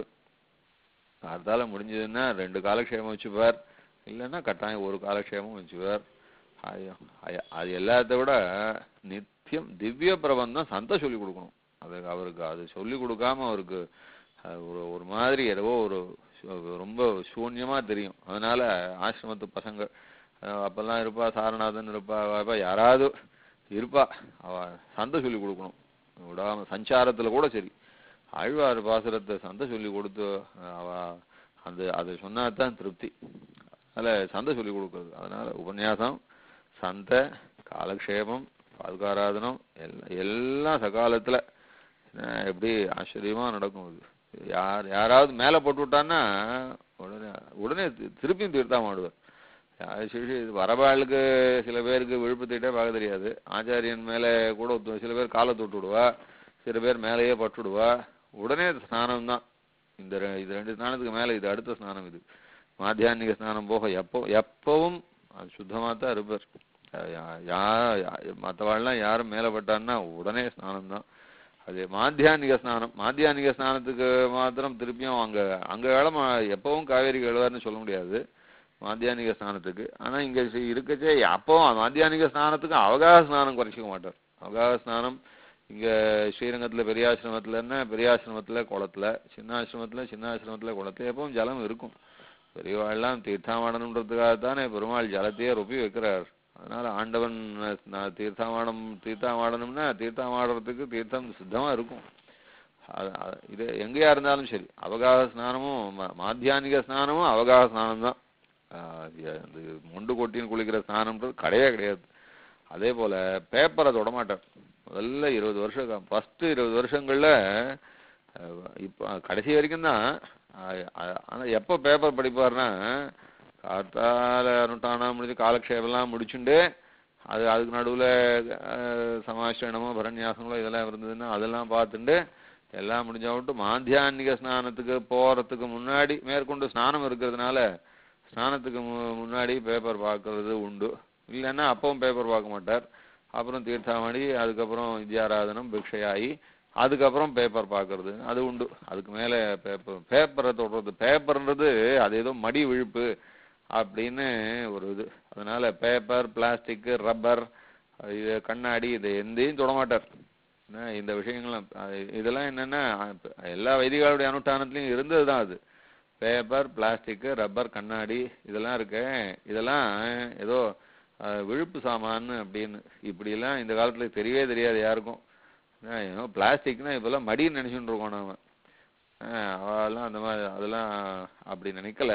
காத்தால முடிஞ்சதுன்னா ரெண்டு காலக்ஷேபம் வச்சுப்பார் இல்லைன்னா கட்டாயம் ஒரு காலக்ஷேபம் வச்சுப்பார் அது- அது- அது எல்லாத்த விட நித்தியம் திவ்ய பிரபந்தம் சந்த சொல்லி கொடுக்கணும் அது அவருக்கு அது சொல்லி கொடுக்காம அவருக்கு அது ஒரு ஒரு மாதிரி ஏதோ ஒரு சு- ரொம்ப சூன்யமா தெரியும் அதனால ஆசிரமத்து பசங்க அஹ் அப்பெல்லாம் இருப்பா சாரநாதன் இருப்பா அவ இருப்பா, யாராவது இருப்பா அவ சந்த சொல்லி கொடுக்கணும் விடாம சஞ்சாரத்துல கூட சரி ஆழ்வார் பாசுரத்தை சந்தை சொல்லி கொடுத்து அஹ் அவ அந்த அதை சொன்னாதான் திருப்தி அதனால சந்தை சொல்லி கொடுக்கறது அதனால உபன்யாசம் சந்தை காலக்ஷேபம் பாதுகாராதனம் எல்லாம் எல்லாம் சகாலத்துல அஹ் எப்படி ஆச்சரியமா நடக்கும் இது யார் யாராவது மேல போட்டு விட்டான்னா உடனே உடனே தி- திருப்பியும் தீர்த்தா மாடுவார் யார் சிஷி வரவாளுக்கு சில பேருக்கு விழுப்புத்திட்டே பார்க்க தெரியாது ஆச்சாரியன் மேல கூட ஒத்து- சில பேர் காலை தொட்டு விடுவா சில பேர் மேலேயே பட்டு விடுவா உடனே ஸ்நானம் தான் இந்த ரெ- இது ரெண்டு ஸ்நானத்துக்கு மேல இது அடுத்த ஸ்நானம் இது மாத்தியானிக ஸ்நானம் போக எப்போ எப்பவும் அது சுத்தமா தான் இருப்பார் யா- யா- யா- மத்தவாள்லாம் யாரும் மேல பட்டான்னா உடனே ஸ்நானம் தான் அது மாத்தியானிக ஸ்நானம் மாத்தியானிக ஸ்நானத்துக்கு மாத்திரம் திருப்பியும் அங்க அங்க வேலை எப்பவும் காவேரி கழுவார்னு சொல்ல முடியாது மாத்தியானிக ஸ்நானத்துக்கு ஆனா இங்க சி- இருக்கச்சே அப்பவும் மாத்தியானிக ஸ்நானத்துக்கு அவகாச ஸ்நானம் குறைச்சிக்க மாட்டார் அவகாச ஸ்நானம் இங்க ஸ்ரீரங்கத்துல பெரியாசிரமத்துலன்னா பெரியாசிரமத்துல குளத்துல சின்னாசிரமத்துல சின்னாசிரமத்துல குளத்துல எப்பவும் ஜலம் இருக்கும் பெரியவாள்லாம் தீர்த்தாமாடணுன்றதுக்காகத்தானே பெருமாள் ஜலத்தையே ரொப்பி வைக்கிறார் அதனால ஆண்டவன் நான் தீர்த்தாமாடம் தீர்த்தாமாடணும்னா தீர்த்தாமாடுறதுக்கு தீர்த்தம் சித்தமா இருக்கும் அது- அது- இது எங்கேயா இருந்தாலும் சரி அவகாச ஸ்நானமும் ம- மாத்தியானிக ஸ்நானமும் அவகாச ஸ்நானம் தான் அந்த முண்டு கொட்டின்னு குளிக்கிற ஸ்நானம்ன்றது கிடையவே கிடையாது அதே போல பேப்பரை தொடமாட்டார் முதல்ல இருபது வருஷம் ஃபர்ஸ்ட் இருபது வருஷங்கள்ல அஹ், இப்ப கடைசி வரைக்கும் தான் ஆனா எப்போ பேப்பர் படிப்பாருன்னா காத்தால அனுட்டானா முடிஞ்சு காலக்ஷேபம்லாம் முடிச்சுண்டு அது அதுக்கு நடுவுல அஹ், சமாசிரணமோ பரநியாசங்களோ இதெல்லாம் இருந்ததுன்னா அதெல்லாம் பார்த்துண்டு எல்லாம் முடிஞ்ச விட்டு மாத்தியானிக ஸ்நானத்துக்கு போறதுக்கு முன்னாடி மேற்கொண்டு ஸ்நானம் இருக்கிறதுனால ஸ்நானத்துக்கு மு- முன்னாடி பேப்பர் பார்க்கறது உண்டு இல்லைன்னா அப்பவும் பேப்பர் பார்க்க மாட்டார் அப்புறம் தீர்த்தாமணி அதுக்கப்புறம் வித்யாராதனம் பிக்ஷையாகி அதுக்கப்புறம் பேப்பர் பார்க்கறது அது உண்டு அதுக்கு மேல பேப்பர் பேப்பரை தொடுறது பேப்பர்ன்றது அது ஏதோ மடி விழுப்பு அப்படின்னு ஒரு இது அதனால பேப்பர் பிளாஸ்டிக் ரப்பர் இது கண்ணாடி இது எந்தையும் தொடமாட்டார் என்ன, இந்த விஷயங்கள்லாம் அது இதெல்லாம் என்னன்னா இப்ப எல்லா வைதிகாலுடைய அனுஷ்டானத்துலயும் இருந்ததுதான் அது பேப்பர் பிளாஸ்டிக் ரப்பர் கண்ணாடி இதெல்லாம் இருக்கு இதெல்லாம் ஏதோ அஹ், விழுப்பு சாமான் அப்படின்னு இப்படி எல்லாம் இந்த காலத்துல தெரியவே தெரியாது யாருக்கும் என்ன, ஏதோ பிளாஸ்டிக்னா இப்பெல்லாம் மடின்னு நினைச்சுட்டு இருக்கோம் நாம அஹ், அவெல்லாம் அந்த மாதிரி அதெல்லாம் அப்படி நினைக்கல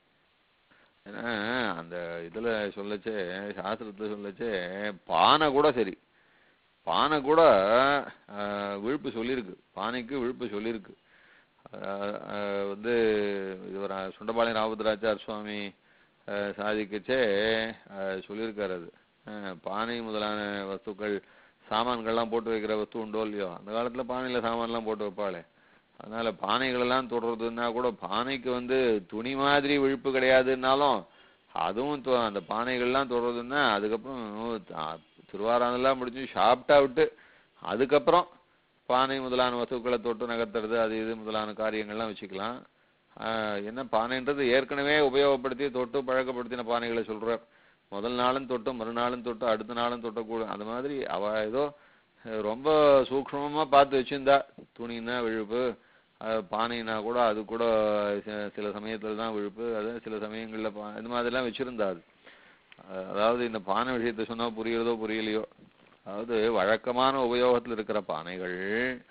ஏன்னா அந்த இதுல சொல்லச்சே சாஸ்திரத்துல சொல்லச்சே பானை கூட சரி பானை கூட ஆஹ், விழுப்பு சொல்லியிருக்கு பானைக்கு விழுப்பு சொல்லியிருக்கு ஆஹ், ஆஹ், வந்து இவர் சுண்டபாளையம் ராவுத்தராச்சார் சுவாமி ஆஹ், சாதிக்கச்சே ஆஹ், சொல்லியிருக்காரு அது ஆஹ், பானை முதலான வஸ்துக்கள் சாமான்கள்லாம் போட்டு வைக்கிற வஸ்து உண்டோ இல்லையோ அந்த காலத்துல பானையில சாமான்லாம் போட்டு வைப்பாளே அதனால பானைகள் எல்லாம் தொடுறதுன்னா கூட பானைக்கு வந்து துணி மாதிரி விழுப்பு கிடையாதுன்னாலும் அதுவும் தொ- அந்த பானைகள்லாம் தொடுறதுன்னா அதுக்கப்புறம் த- திருவாராதெல்லாம் முடிஞ்சு சாப்பிட்டா விட்டு அதுக்கப்புறம் பானை முதலான வஸ்துக்களை தொட்டு நகர்த்துறது அது இது முதலான காரியங்கள்லாம் வச்சுக்கலாம் ஆஹ் என்ன பானைன்றது ஏற்கனவே உபயோகப்படுத்தி தொட்டு பழக்கப்படுத்தின பானைகளை சொல்றார் முதல் நாளும் தொட்டு மறுநாளும் தொட்டு அடுத்த நாளும் தொட்டக்கூட அந்த மாதிரி அவ ஏதோ அஹ் ரொம்ப சூக்ஷ்மமா பார்த்து வச்சிருந்தா துணின்னா விழுப்பு அஹ் பானைனா கூட அது கூட சி- சில சமயத்துல தான் விழுப்பு அது சில சமயங்கள்ல பா இது மாதிரிலாம் வச்சிருந்தா அது அஹ் அதாவது இந்த பானை விஷயத்தை சொன்னா புரியுறதோ புரியலையோ அதாவது வழக்கமான உபயோகத்துல இருக்கிற பானைகள்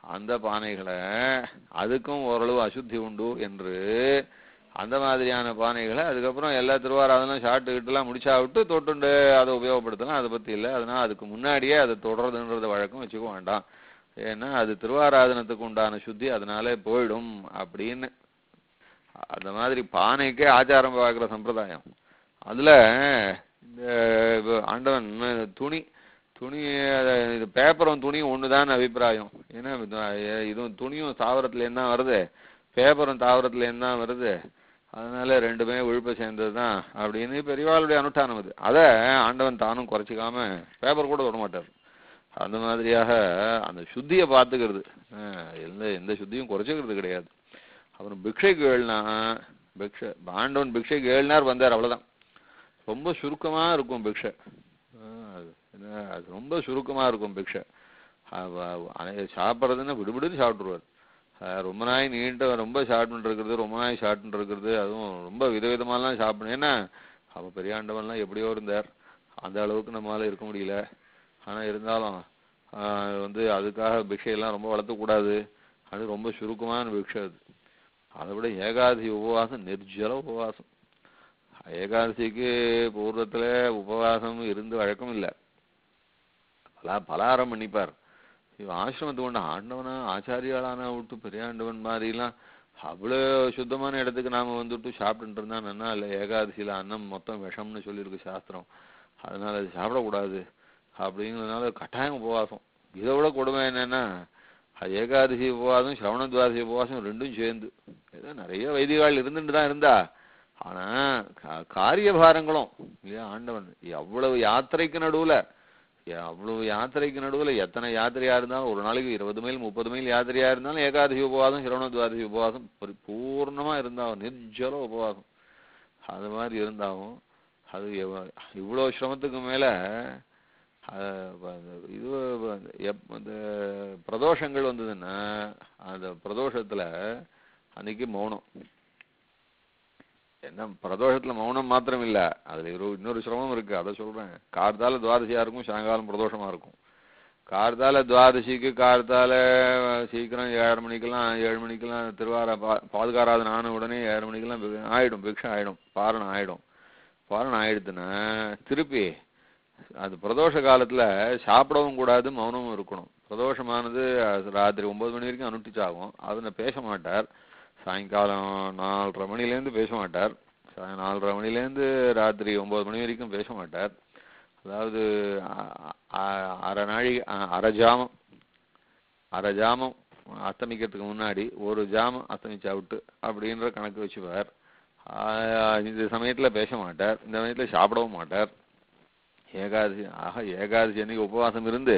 அந்த பானைகளை அதுக்கும் ஓரளவு அசுத்தி உண்டு என்று அந்த மாதிரியான பானைகளை அதுக்கப்புறம் எல்லா திருவாராதனும் ஷார்ட்டு கிட்டலாம் முடிச்சா விட்டு தொட்டுண்டு அதை உபயோகப்படுத்தலாம் அதை பத்தி இல்லை அதனால அதுக்கு முன்னாடியே அதை தொடர்றதுன்றது வழக்கம் வச்சுக்க வேண்டாம் ஏன்னா அது திருவாராதனத்துக்கு உண்டான சுத்தி அதனாலே போயிடும் அப்படின்னு அந்த மாதிரி பானைக்கே ஆச்சாரம் பார்க்குற சம்பிரதாயம் அதுல இந்த வ- ஆண்டவன் துணி துணி அஹ், இது பேப்பரும் துணியும் ஒண்ணுதான் அபிப்பிராயம் ஏன்னா இது- அஹ், இதுவும் துணியும் தாவரத்துலேருந்து தான் வருது பேப்பரும் தாவரத்துலேருந்து தான் வருது அதனால ரெண்டுமே விழுப்ப சேர்ந்தது தான் அப்படின்னு பெரியவாளுடைய அனுஷ்டானம் அது அதை ஆண்டவன் தானும் குறைச்சிக்காம பேப்பர் கூட தொட மாட்டார் அந்த மாதிரியாக அந்த சுத்தியை பார்த்துக்கிறது அஹ், எந்த எந்த சுத்தியும் குறைச்சிக்கிறது கிடையாது அப்புறம் பிக்ஷைக்கு ஏழுனா பிக்ஷை ஆண்டவன் பிக்ஷைக்கு ஏழுனார் வந்தார் அவ்வளவுதான் ரொம்ப சுருக்கமா இருக்கும் பிக்ஷை அஹ், அது என்ன, அது ரொம்ப சுருக்கமா இருக்கும் பிக்ஷை அவ- அவ- அனை- சாப்பிட்றதுன்னா விடுவிடுன்னு சாப்பிட்ருவார் அஹ், ரொம்ப நாய் நீண்ட ரொம்ப ஷார்ட்னு இருக்கிறது ரொம்ப நாய் ஷார்ட்னு இருக்கிறது அதுவும் ரொம்ப விதவிதமாலாம் சாப்பிடணும் ஏன்னா அவ பெரியாண்டவன்லாம் எப்படியோ இருந்தார் அந்த அளவுக்கு நம்மளால இருக்க முடியல ஆனா இருந்தாலும் ஆஹ், வந்து அதுக்காக பிக்ஷையெல்லாம் ரொம்ப வளர்த்தக்கூடாது அது ரொம்ப சுருக்கமான பிக்ஷை அது அதை விட ஏகாதசி உபவாசம் நிர்ஜல உபவாசம் ஏகாதசிக்கு பூர்வத்துல உபவாசம் இருந்து வழக்கம் இல்லை பலா பலாரம் பண்ணிப்பார் இவன் ஆசிரமத்துக்கு கொண்ட ஆண்டவனா ஆச்சாரியாளான விட்டு பெரியாண்டவன் மாதிரிலாம் அவ்வளோ சுத்தமான இடத்துக்கு நாம வந்துட்டு சாப்பிட்டுட்டு இருந்தா நன்னா இல்லை ஏகாதசியில அன்னம் மொத்தம் விஷம்னு சொல்லியிருக்கு சாஸ்திரம் அதனால அது சாப்பிடக்கூடாது அப்படிங்கிறதுனால கட்டாயம் உபவாசம் இதை விட கொடுமை என்னன்னா அது ஏகாதசி உபவாசம் சிரவண துவாதசி உபவாசம் ரெண்டும் சேர்ந்து ஏதோ நிறைய வைதிகால் இருந்துட்டு தான் இருந்தா ஆனா கா- காரியபாரங்களும் இல்லையா ஆண்டவன் எவ்வளவு யாத்திரைக்கு நடுவுல எ- அவ்வளவு யாத்திரைக்கு நடுவுல எத்தனை யாத்திரையா இருந்தாலும் ஒரு நாளைக்கு இருபது மைல் முப்பது மைல் யாத்திரையா இருந்தாலும் ஏகாதசி உபவாசம் சிரவண துவாதசி உபவாசம் பூர்ணமா இருந்தாவும் நிர்ஜல உபவாசம் அது மாதிரி இருந்தாவும் அது எவ்வ- இவ்வளவு சிரமத்துக்கு மேல அஹ், வ- அந்த இது வ- அந்த எப்- அந்த பிரதோஷங்கள் வந்ததுன்னா அந்த பிரதோஷத்துல அன்னைக்கு மௌனம் என்ன பிரதோஷத்துல மௌனம் மாத்திரம் இல்ல அதுல ஒரு இன்னொரு சிரமம் இருக்கு அதை சொல்றேன் கார்த்தால துவாதசியா இருக்கும் சாயங்காலம் பிரதோஷமா இருக்கும் கார்த்தால துவாதசிக்கு கார்த்தால சீக்கிரம் ஏழரை மணிக்கெல்லாம் ஏழு மணிக்கெல்லாம் திருவார பா- பாதுகாராதன ஆன உடனே ஏழு மணிக்கெல்லாம் பி- ஆயிடும் பிக்ஷை ஆயிடும் பாரணம் ஆயிடும் பாரணம் ஆயிடுத்துன்னா திருப்பி அது பிரதோஷ காலத்துல சாப்பிடவும் கூடாது மௌனமும் இருக்கணும் பிரதோஷமானது அது ராத்திரி ஒன்பது மணி வரைக்கும் அனுஷ்டிச்சாகும் அதுல பேச மாட்டார் சாயங்காலம் நாலரை மணிலேருந்து பேச மாட்டார் சாய- நாலரை மணிலேருந்து ராத்திரி ஒன்பது மணி வரைக்கும் பேச மாட்டார் அதாவது அ- அ- அரை நாழி அ- அரை ஜாமம் அரை ஜாமம் அஸ்தமிக்கிறதுக்கு முன்னாடி ஒரு ஜாமம் அஸ்தமிச்சா விட்டு அப்படின்ற கணக்கு வச்சுப்பார் ஆஹ் இந்த சமயத்துல பேச மாட்டார் இந்த சமயத்துல சாப்பிடவும் மாட்டார் ஏகாதசி ஆக ஏகாதசி அன்னைக்கு உபவாசம் இருந்து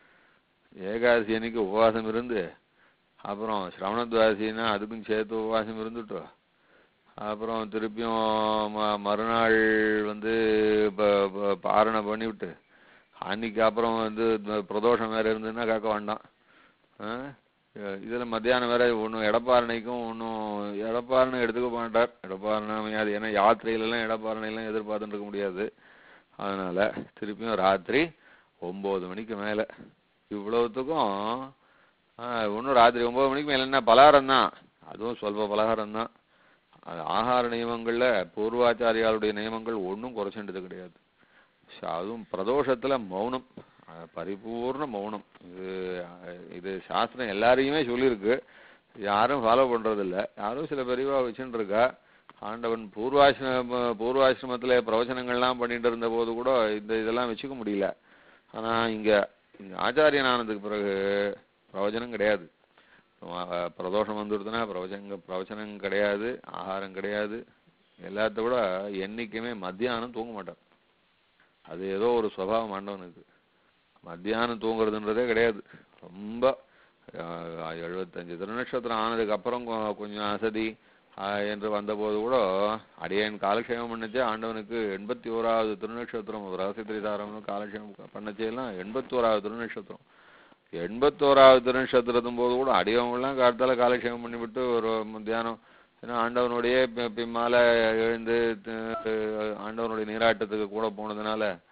ஏகாதசி அன்னைக்கு உபவாசம் இருந்து அப்புறம் சிரவண துவாதசின்னா அதுக்கும் சேர்த்து உபவாசம் இருந்துட்டு அப்புறம் திருப்பியும் ம- மறுநாள் வந்து ப- ப- பாரணை பண்ணிவிட்டு அன்னைக்கு அப்புறம் வந்து இந்த பிரதோஷம் வேற இருந்ததுன்னா கேட்க வேண்டாம் ஆ? அஹ் இதுல மத்தியானம் வேற ஒன்றும் எடப்பாரணைக்கும் ஒன்றும் எடப்பாரணை எடுத்துக்க மாட்டார் எடப்பாரணை அமையாது ஏன்னா யாத்திரையிலலாம் எடப்பாரணையெல்லாம் எதிர்பார்த்துட்டு இருக்க முடியாது அதனால திருப்பியும் ராத்திரி ஒன்பது மணிக்கு மேல இவ்வளவுத்துக்கும் ஒன்றும் ராத்திரி ஒன்பது மணிக்கு மேல என்ன பலகாரம் தான் அதுவும் சொல்ப பலகாரம் தான் அது ஆகார நியமங்கள்ல பூர்வாச்சாரியாளுடைய நியமங்கள் ஒன்றும் குறைச்சுட்டது கிடையாது ச- அதுவும் பிரதோஷத்துல மௌனம் அஹ் பரிபூர்ண மௌனம் இது அஹ் இது சாஸ்திரம் எல்லாரையுமே சொல்லியிருக்கு யாரும் ஃபாலோ பண்றது இல்ல யாரும் சில பெரியவா வச்சுட்டு இருக்கா ஆண்டவன் பூர்வாசிரம பூர்வாசிரமத்துல பிரவச்சனங்கள்லாம் பண்ணிட்டு இருந்த போது கூட இந்த இதெல்லாம் வச்சுக்க முடியல ஆனா இங்க இங்க ஆச்சாரியன் ஆனதுக்கு பிறகு பிரவச்சனம் கிடையாது அஹ் பிரதோஷம் வந்துடுதுன்னா பிரவச்சங்க பிரவச்சனம் கிடையாது ஆகாரம் கிடையாது எல்லாத்த விட என்னைக்குமே மத்தியானம் தூங்க மாட்டார் அது ஏதோ ஒரு சுபாவம் ஆண்டவனுக்கு மத்தியானம் தூங்குறதுன்றதே கிடையாது ரொம்ப அஹ், எழுபத்தஞ்சு திருநட்சத்திரம் ஆனதுக்கு அப்புறம் கொ- கொஞ்சம் அசதி அஹ், என்று வந்தபோது கூட அடியேன் காலக்ஷேமம் பண்ணச்சே ஆண்டவனுக்கு எண்பத்தி ஓராவது திருநட்சத்திரம் ரகசியத்திரிதாரம்னு காலக்ஷேமம் பண்ணச்சேலாம் எண்பத்தி ஓராவது திருநட்சத்திரம் எண்பத்தோராவது திருநட்சத்திரத்தும் போது கூட அடியவங்கெல்லாம் காலத்தால காலக்ஷேமம் பண்ணிவிட்டு ஒரு மத்தியானம் ஏன்னா ஆண்டவனுடைய பி- பின்னால எழுந்து த- ஆண்டவனுடைய நீராட்டத்துக்கு கூட போனதுனால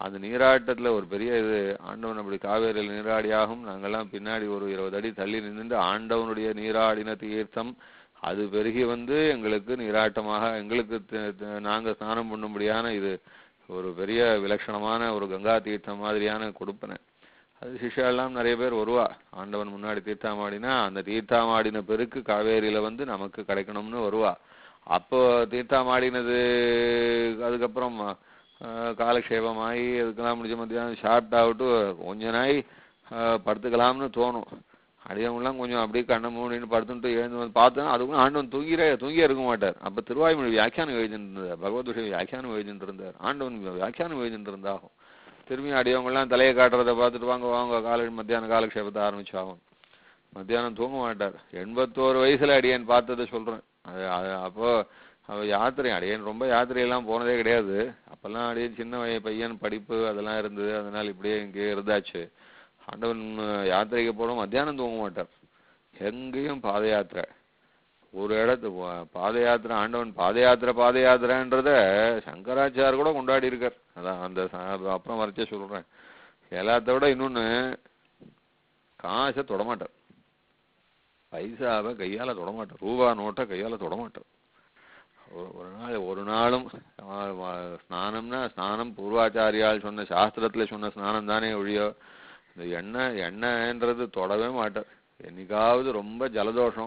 அந்த நீராட்டத்துல ஒரு பெரிய இது ஆண்டவன் அப்படி காவேரியில் நீராடியாகும் நாங்கெல்லாம் பின்னாடி ஒரு இருபது அடி தள்ளி நின்று ஆண்டவனுடைய நீராடின தீர்த்தம் அது பெருகி வந்து எங்களுக்கு நீராட்டமாக எங்களுக்கு த- த- நாங்க ஸ்நானம் பண்ணும்படியான இது ஒரு பெரிய விலட்சணமான ஒரு கங்கா தீர்த்தம் மாதிரியான கொடுப்பனை அது சிஷ்யாலாம் நிறைய பேர் வருவா ஆண்டவன் முன்னாடி தீர்த்தாமாடினா அந்த தீர்த்தாமாடின பெருக்கு காவேரியில வந்து நமக்கு கிடைக்கணும்னு வருவா அப்போ தீர்த்தாமாடினது அதுக்கப்புறம் ஆஹ், காலக்ஷேபமாகி அதுக்கெல்லாம் முடிஞ்ச மத்தியானம் சாப்பிட்டா விட்டு கொஞ்ச நாய் ஆஹ், படுத்துக்கலாம்னு தோணும் அடியவங்களாம் கொஞ்சம் அப்படியே கண்ணை மூடின்னு படுத்துட்டு எழுந்து வந்து பார்த்தா அதுக்குள்ள ஆண்டவன் தூங்கிரே தூங்கியே இருக்க மாட்டார் அப்ப திருவாய்மொழி வியாக்கியானம் எழுதிட்டு இருந்தார் பகவத் விஷயம் வியாக்கியானம் எழுதிட்டு இருந்தார் ஆண்டவன் வியாக்கியானம் எழுதிட்டு இருந்தாகும் திரும்பி அடியவங்கெல்லாம் தலையை காட்டுறதை பார்த்துட்டு வாங்க வாங்க காலை மத்தியான காலக்ஷேபத்தை ஆரம்பிச்சாகும் மத்தியானம் தூங்க மாட்டார் எண்பத்தோரு வயசுல அடியேன் பார்த்ததை சொல்றேன் அது அது அப்போ அவ யாத்திரை அடியேன் ரொம்ப யாத்திரையெல்லாம் போனதே கிடையாது அப்பெல்லாம் அடியேன் சின்ன வய பையன் படிப்பு அதெல்லாம் இருந்தது அதனால இப்படியே இங்கே இருந்தாச்சு ஆண்டவன் யாத்திரைக்கு போன மத்தியானம் தூங்க மாட்டார் எங்கேயும் பாத யாத்திரை ஒரு இடத்து வ- பாத யாத்திரை ஆண்டவன் பாத யாத்திரை பாத யாத்திரைன்றத சங்கராச்சார் கூட கொண்டாடி இருக்கார் அதான் அந்த ச- அப்புறம் வரைச்சே சொல்றேன் எல்லாத்த விட இன்னொன்னு காசை தொடமாட்டார் பைசாவை கையால தொடமாட்டார் ரூபா நோட்டை கையால தொடமாட்டார் ஒரு ஒரு நாள் ஒரு நாளும் ஆ, வ- ஸ்நானம்னா ஸ்நானம் பூர்வாச்சாரியால் சொன்ன சாஸ்திரத்துல சொன்ன ஸ்நானம் தானே ஒழியோ இந்த எண்ணெய் எண்ணெய்ன்றது தொடவே மாட்டார் என்னைக்காவது ரொம்ப ஜலதோஷம்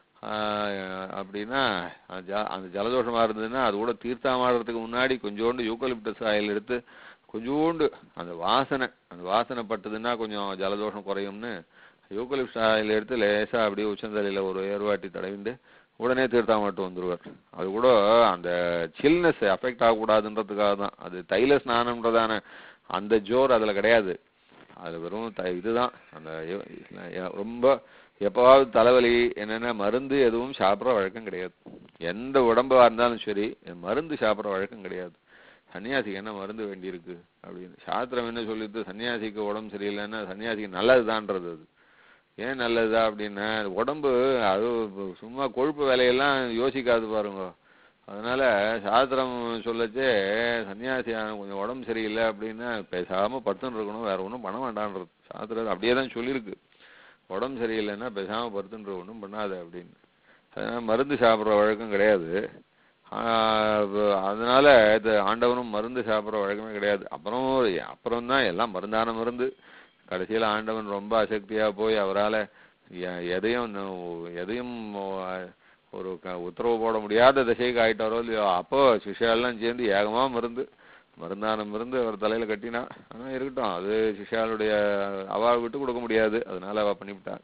ஆஹ் அப்படின்னா அந்த ஜ- அந்த ஜலதோஷமா இருந்ததுன்னா அது கூட தீர்த்தாமாடுறதுக்கு முன்னாடி கொஞ்சோண்டு யூக்கலிப்டஸ் ஆயில் எடுத்து கொஞ்சோண்டு அந்த வாசனை அந்த வாசனை பட்டதுன்னா கொஞ்சம் ஜலதோஷம் குறையும்னு யூக்கலிப்டஸ் ஆயில் எடுத்து லேசா அப்படியே உச்சந்தலையில ஒரு ஏர்வாட்டி தடவிண்டு உடனே தீர்த்தாமட்டு வந்துருவார் அது கூட அந்த சில்னஸ் அஃபெக்ட் ஆகக்கூடாதுன்றதுக்காக தான் அது தைல ஸ்நானம்ன்றதான அந்த ஜோர் அதுல கிடையாது அது வெறும் த- இதுதான் அந்த எ- எ- ரொம்ப எப்பவாவது தலைவலி என்னென்ன மருந்து எதுவும் சாப்பிட்ற வழக்கம் கிடையாது எந்த உடம்பா இருந்தாலும் சரி மருந்து சாப்பிட்ற வழக்கம் கிடையாது சன்னியாசிக்கு என்ன மருந்து வேண்டியிருக்கு அப்படின்னு சாஸ்திரம் என்ன சொல்லிட்டு சன்னியாசிக்கு உடம்பு சரியில்லைன்னா சன்னியாசிக்கு நல்லதுதான்றது அது ஏன் நல்லதா அப்படின்னா உடம்பு அது சும்மா கொழுப்பு வேலையெல்லாம் யோசிக்காது பாருங்க அதனால சாஸ்திரம் சொல்லச்சே சன்னியாசியான கொஞ்சம் உடம்பு சரியில்லை அப்படின்னா பேசாம படுத்துன்னு இருக்கணும் வேற ஒன்றும் பண்ண வேண்டான்றது சாஸ்திரம் அப்படியே தான் சொல்லியிருக்கு உடம்பு சரியில்லைன்னா பேசாம படுத்துன்ற ஒன்றும் பண்ணாத அப்படின்னு அதனால மருந்து சாப்பிட்ற வழக்கம் கிடையாது ஆஹ் வ- அதனால இது ஆண்டவனும் மருந்து சாப்பிட்ற வழக்கமே கிடையாது அப்புறம் அப்புறம் தான் எல்லாம் மருந்தான மருந்து கடைசியில ஆண்டவன் ரொம்ப அசக்தியா போய் அவரால எ- எதையும் ந- எதையும் ஓ- ஒரு க- உத்தரவு போட முடியாத திசைக்கு ஆயிட்டாரோ இல்லையோ அப்போ சிஷ்யாலாம் சேர்ந்து ஏகமா மருந்து மருந்தான மருந்து அவர் தலையில கட்டினா ஆனா இருக்கட்டும் அது சிஷ்யாளுடைய அவா விட்டு கொடுக்க முடியாது அதனால அவ பண்ணிவிட்டா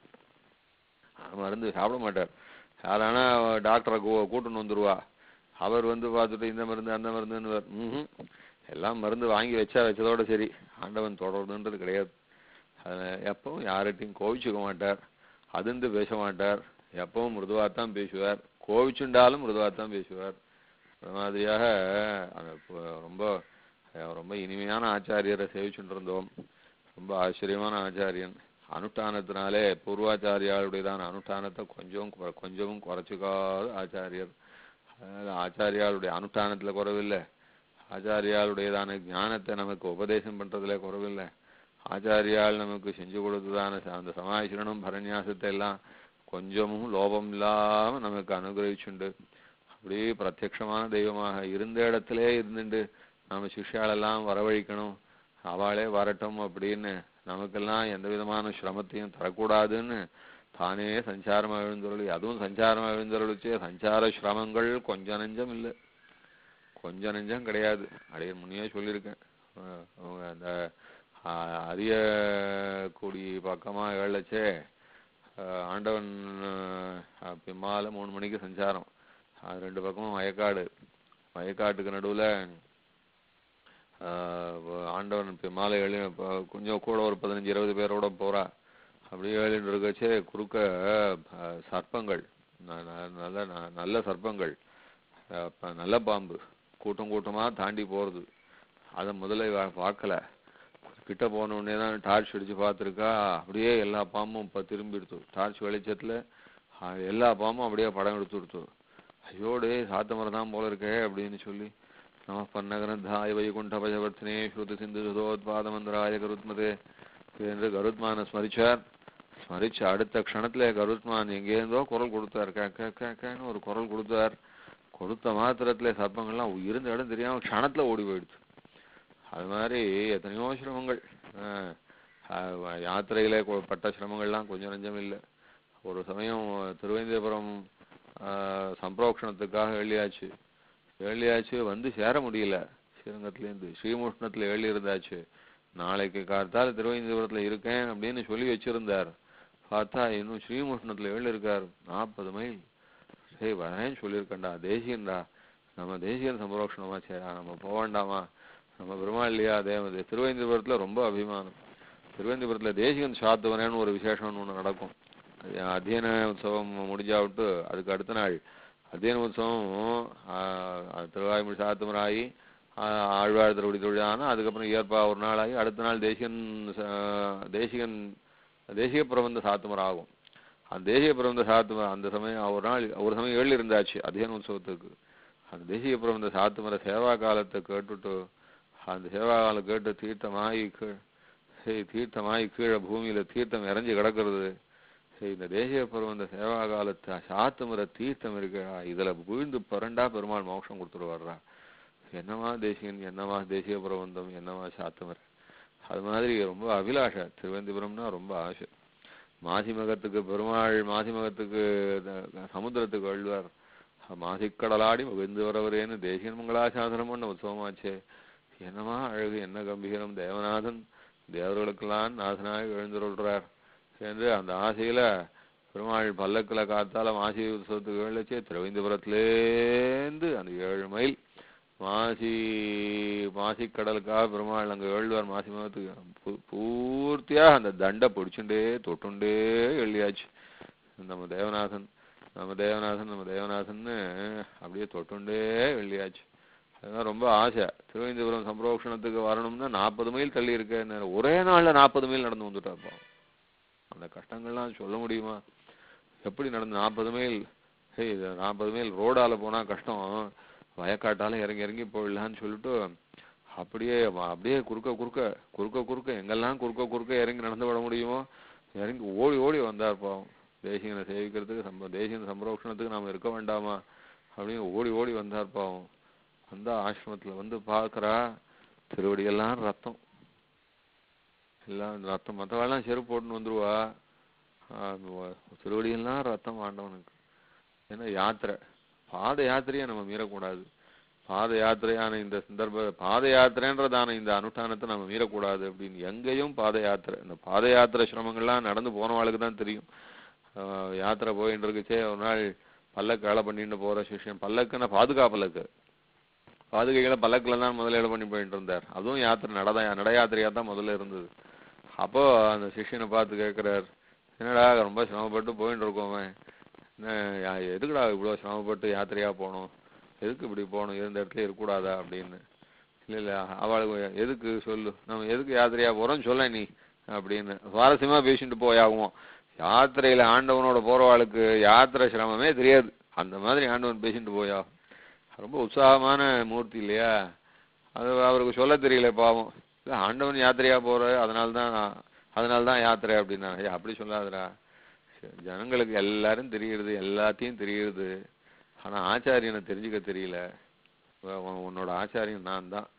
மருந்து சாப்பிட மாட்டார் யாரானா டாக்டரை கூட்டுன்னு வந்துருவா அவர் வந்து பார்த்துட்டு இந்த மருந்து அந்த மருந்துன்னு ம் எல்லாம் மருந்து வாங்கி வச்சா வச்சதோட சரி ஆண்டவன் தொடர்றதுன்றது கிடையாது அது எப்பவும் யார்கிட்டையும் கோவிச்சுக்க மாட்டார் அதிர்ந்து பேச மாட்டார் எப்பவும் மிருதுவாத்தான் பேசுவார் கோவிச்சுண்டாலும் மிருதுவாத்தான் பேசுவார் அந்த மாதிரியாக அந்த ப- ரொம்ப அஹ் ரொம்ப இனிமையான ஆச்சாரியரை சேவிச்சுட்டு இருந்தோம் ரொம்ப ஆச்சரியமான ஆச்சாரியன் அனுஷ்டானத்தினாலே பூர்வாச்சாரியாளுடையதான அனுஷ்டானத்தை கொஞ்சம் கொ- கொஞ்சமும் குறைச்சிக்காத ஆச்சாரியர் அதனால ஆச்சாரியாளுடைய அனுஷ்டானத்துல குறைவில்லை ஆச்சாரியாளுடையதான ஞானத்தை நமக்கு உபதேசம் பண்றதுல குறைவில்லை ஆச்சாரியால் நமக்கு செஞ்சு கொடுத்ததான ச- அந்த சமாச்சரணம் பரநியாசத்தை எல்லாம் கொஞ்சமும் லோபம் இல்லாம நமக்கு அனுகிரகிச்சுண்டு அப்படியே பிரத்யக்ஷமான தெய்வமாக இருந்த இடத்திலே இருந்துட்டு நாம சிஷ்யாலெல்லாம் வரவழைக்கணும் அவளே வரட்டும் அப்படின்னு நமக்கெல்லாம் எந்த விதமான சிரமத்தையும் தரக்கூடாதுன்னு தானே சஞ்சாரம் எழுந்தருளி அதுவும் சஞ்சாரம் எழுந்தருளிச்சே சஞ்சார சிரமங்கள் கொஞ்சம் நெஞ்சம் இல்லை கொஞ்சம் நெஞ்சம் கிடையாது அடைய முன்னே சொல்லியிருக்கேன் அஹ் அவங்க அந்த அஹ், அரிய கூடி பக்கமா ஏழச்சே அஹ், ஆண்டவன் அஹ், பிம்மால மூணு மணிக்கு சஞ்சாரம் அது ரெண்டு பக்கமும் வயக்காடு வயக்காட்டுக்கு நடுவுல ஆஹ் வ- ஆண்டவன் இப்ப மாலை எழு ப- கொஞ்சம் கூட ஒரு பதினஞ்சு இருபது பேரோட போறா அப்படியே எழுந்து இருக்கச்சே குறுக்க ஆஹ், சர்ப்பங்கள் ந- ந- நல்ல ந- நல்ல சர்ப்பங்கள் ஆஹ் ப- நல்ல பாம்பு கூட்டம் கூட்டமா தாண்டி போறது அதை முதல்ல இவ பார்க்கல கிட்ட போன உடனே தான் டார்ச் அடிச்சு பார்த்துருக்கா அப்படியே எல்லா பாம்பும் இப்போ திரும்பி எடுத்து டார்ச் வெளிச்சத்துல ஆஹ், எல்லா பாம்பும் அப்படியே படம் எடுத்து கொடுத்து ஐயோடே சாத்த மரம் தான் போல இருக்கே அப்படின்னு சொல்லி நம பன்னகரந்தாய வைகுண்டபஜவர்த்தனே ஸ்ருதி சிந்து சுதோத்பாதமந்திராய கருத்மதே என்று கருத்மான ஸ்மரிச்சார் ஸ்மரிச்ச அடுத்த க்ஷணத்துல கருத்மான் எங்கேருந்தோ குரல் கொடுத்தார் கே கே கே கேன்னு ஒரு குரல் கொடுத்தார் கொடுத்த மாத்திரத்துல சர்ப்பங்கள்லாம் இருந்த இடம் தெரியாம க்ஷணத்துல ஓடி போயிடுச்சு அது மாதிரி எத்தனையோ சிரமங்கள் ஆஹ் ஆஹ் யாத்திரையில கொ- பட்ட சிரமங்கள்லாம் கொஞ்சம் நஞ்சம் இல்லை ஒரு சமயம் திருவேந்திரபுரம் ஆஹ் சம்பிரோக்ஷணத்துக்காக எழுதியாச்சு எழுதியாச்சு வந்து சேர முடியல ஸ்ரீரங்கத்துலேருந்து ஸ்ரீமுஷ்ணத்துல எழுதி இருந்தாச்சு நாளைக்கு காத்தால திருவேந்திரபுரத்துல இருக்கேன் அப்படின்னு சொல்லி வச்சிருந்தார் பார்த்தா இன்னும் ஸ்ரீமுஷ்ணத்துல எழுதி இருக்கார் நாற்பது மைல் சரி வரேன்னு சொல்லியிருக்கேன்டா தேசியன்டா நம்ம தேசியன் சம்பரோஷணமா சரி நம்ம போக வேண்டாமா நம்ம பெருமாள் இல்லையா அதே மாதிரி திருவேந்திரபுரத்துல ரொம்ப அபிமானம் திருவேந்திரபுரத்துல தேசிகன் சாத்துவனேன்னு ஒரு விசேஷம்னு ஒண்ணு நடக்கும் அது அத்தியன உற்சவம் முடிஞ்சா விட்டு அதுக்கு அடுத்த நாள் அத்தியன உற்சவம் ஆஹ், திருவாய்மொழி சாத்துமராகி ஆஹ், ஆழ்வார் திருவடி தொழிலான அதுக்கப்புறம் இயற்பா ஒரு நாள் ஆகி அடுத்த நாள் தேசிகன் ச- தேசிகன் தேசிய பிரபந்த சாத்துமர் ஆகும் அந்த தேசிய பிரபந்த சாத்துமர் அந்த சமயம் ஒரு நாள் ஒரு சமயம் ஏழு இருந்தாச்சு அத்தியன உற்சவத்துக்கு அந்த தேசிய பிரபந்த சாத்துமர சேவா காலத்தை கேட்டுட்டு அந்த சேவா காலம் கேட்டு தீர்த்தமாகி கீழ் சரி தீர்த்தமாகி கீழே பூமியில தீர்த்தம் இறஞ்சி கிடக்கிறது சரி இந்த தேசிய பிரபந்த சேவா காலத்து சாத்துமர தீர்த்தம் இருக்கா இதுல விழுந்து புரண்டா பெருமாள் மோட்சம் கொடுத்துருவாரா என்னவா தேசியன் என்னவா தேசிய பிரபந்தம் என்னவா சாத்துமர் அது மாதிரி ரொம்ப அபிலாஷை திருவனந்தபுரம்னா ரொம்ப ஆசை மாசிமகத்துக்கு பெருமாள் மாசிமகத்துக்கு த- சமுத்திரத்துக்கு அழுவார் மாசிக்கடலாடி மகிழ்ந்து வரவரேன்னு தேசியன் மங்களாசாசனம் பண்ண உற்சவமாச்சே என்னமா அழகு என்ன கம்பீரம் தேவநாதன் தேவர்களுக்கெல்லாம் நாசனாக எழுந்துருள்றார் என்று அந்த ஆசையில பெருமாள் பல்லக்குல காத்தால மாசி உற்சவத்துக்கு எழுச்சே திருவேந்திபுரத்திலேந்து அந்த ஏழு மைல் மாசி மாசி கடலுக்காக பெருமாள் அங்க எழுவார் மாசி மகத்துக்கு பூ- பூர்த்தியா அந்த தண்டை பிடிச்சுண்டே தொட்டுண்டே எழுதியாச்சு நம்ம தேவநாதன் நம்ம தேவநாதன் நம்ம தேவநாதன்னு அப்படியே தொட்டுண்டே எழுதியாச்சு அதுதான் ரொம்ப ஆசை திருவேந்திபுரம் சம்பரோஷணத்துக்கு வரணும்னா நாற்பது மைல் தள்ளி இருக்க ஒரே நாள்ல நாற்பது மைல் நடந்து வந்துட்டாப்பா அந்த கஷ்டங்கள்லாம் சொல்ல முடியுமா எப்படி நடந்து நாற்பது மைல் ஹேய் இது நாற்பது மைல் ரோடால போனா கஷ்டம் வயக்காட்டால இறங்கி இறங்கி போயிடலான்னு சொல்லிட்டு அப்படியே வ- அப்படியே குறுக்க குறுக்க குறுக்க குறுக்க எங்கெல்லாம் குறுக்க குறுக்க இறங்கி நடந்து விட முடியுமோ இறங்கி ஓடி ஓடி வந்தார் பாவம் தேசியனை சேவிக்கிறதுக்கு சம்ப தேசியன் சம்பரோஷணத்துக்கு நாம இருக்க வேண்டாமா அப்படின்னு ஓடி ஓடி வந்தார் பாவம் வந்தா ஆசிரமத்துல வந்து பார்க்கறா திருவடியெல்லாம் ரத்தம் எல்லாம் ரத்தம் மற்றவெல்லாம் செருப்பு போட்டுன்னு வந்துருவா ஆஹ் வ- திருவடியெல்லாம் ரத்தம் ஆண்டவனுக்கு ஏன்னா யாத்திரை பாத யாத்திரையை நம்ம மீறக்கூடாது பாத யாத்திரையான இந்த சந்தர்ப்ப பாத யாத்திரைன்றதான இந்த அனுஷ்டானத்தை நம்ம மீறக்கூடாது அப்படின்னு எங்கேயும் பாத யாத்திரை இந்த பாத யாத்திரை சிரமங்கள்லாம் நடந்து போனவாளுக்கு தான் தெரியும் ஆஹ் யாத்திரை போயின்னு இருக்குச்சே ஒரு நாள் பல்லக்கு வேலை பண்ணிட்டு போற சிஷ்யன் பல்லக்குன்னா பாதுகா பல்லக்கு பாதுகைகளை பல்லக்குல தான் முதல்ல வேலை பண்ணி போயிட்டு இருந்தார் அதுவும் யாத்திரை நடதா நட யாத்திரையா தான் முதல்ல இருந்தது அப்போ அந்த சிஷ்யனை பார்த்து கேட்கிறார் என்னடா ரொம்ப சிரமப்பட்டு போயிட்டு இருக்கோம் அவன். என்ன யா- எதுக்குடா இவ்வளோ சிரமப்பட்டு யாத்திரையா போகணும் எதுக்கு இப்படி போகணும் இருந்த இடத்துல இருக்கக்கூடாதா அப்படின்னு இல்ல இல்ல அவளுக்கு எதுக்கு சொல்லு நம்ம எதுக்கு யாத்திரையா போறோம் சொல்ல நீ அப்படின்னு சுவாரஸ்யமா பேசிட்டு போயாகும் யாத்திரையில ஆண்டவனோட போறவாளுக்கு யாத்திரை சிரமமே தெரியாது அந்த மாதிரி ஆண்டவன் பேசிட்டு போயா ரொம்ப உற்சாகமான மூர்த்தி இல்லையா அது அவருக்கு சொல்ல தெரியல பாவம் இல்ல, ஆண்டவன் யாத்திரையா போற அதனால தான் அதனால தான் யாத்திரை அப்படின்னா ஏய் அப்படி சொல்லாதடா சரி, ஜனங்களுக்கு எல்லாரும் தெரியுது எல்லாத்தையும் தெரியுது ஆனா ஆச்சாரியனை தெரிஞ்சுக்க தெரியல உ- உன்- உன்னோட ஆச்சாரியன் நான் தான்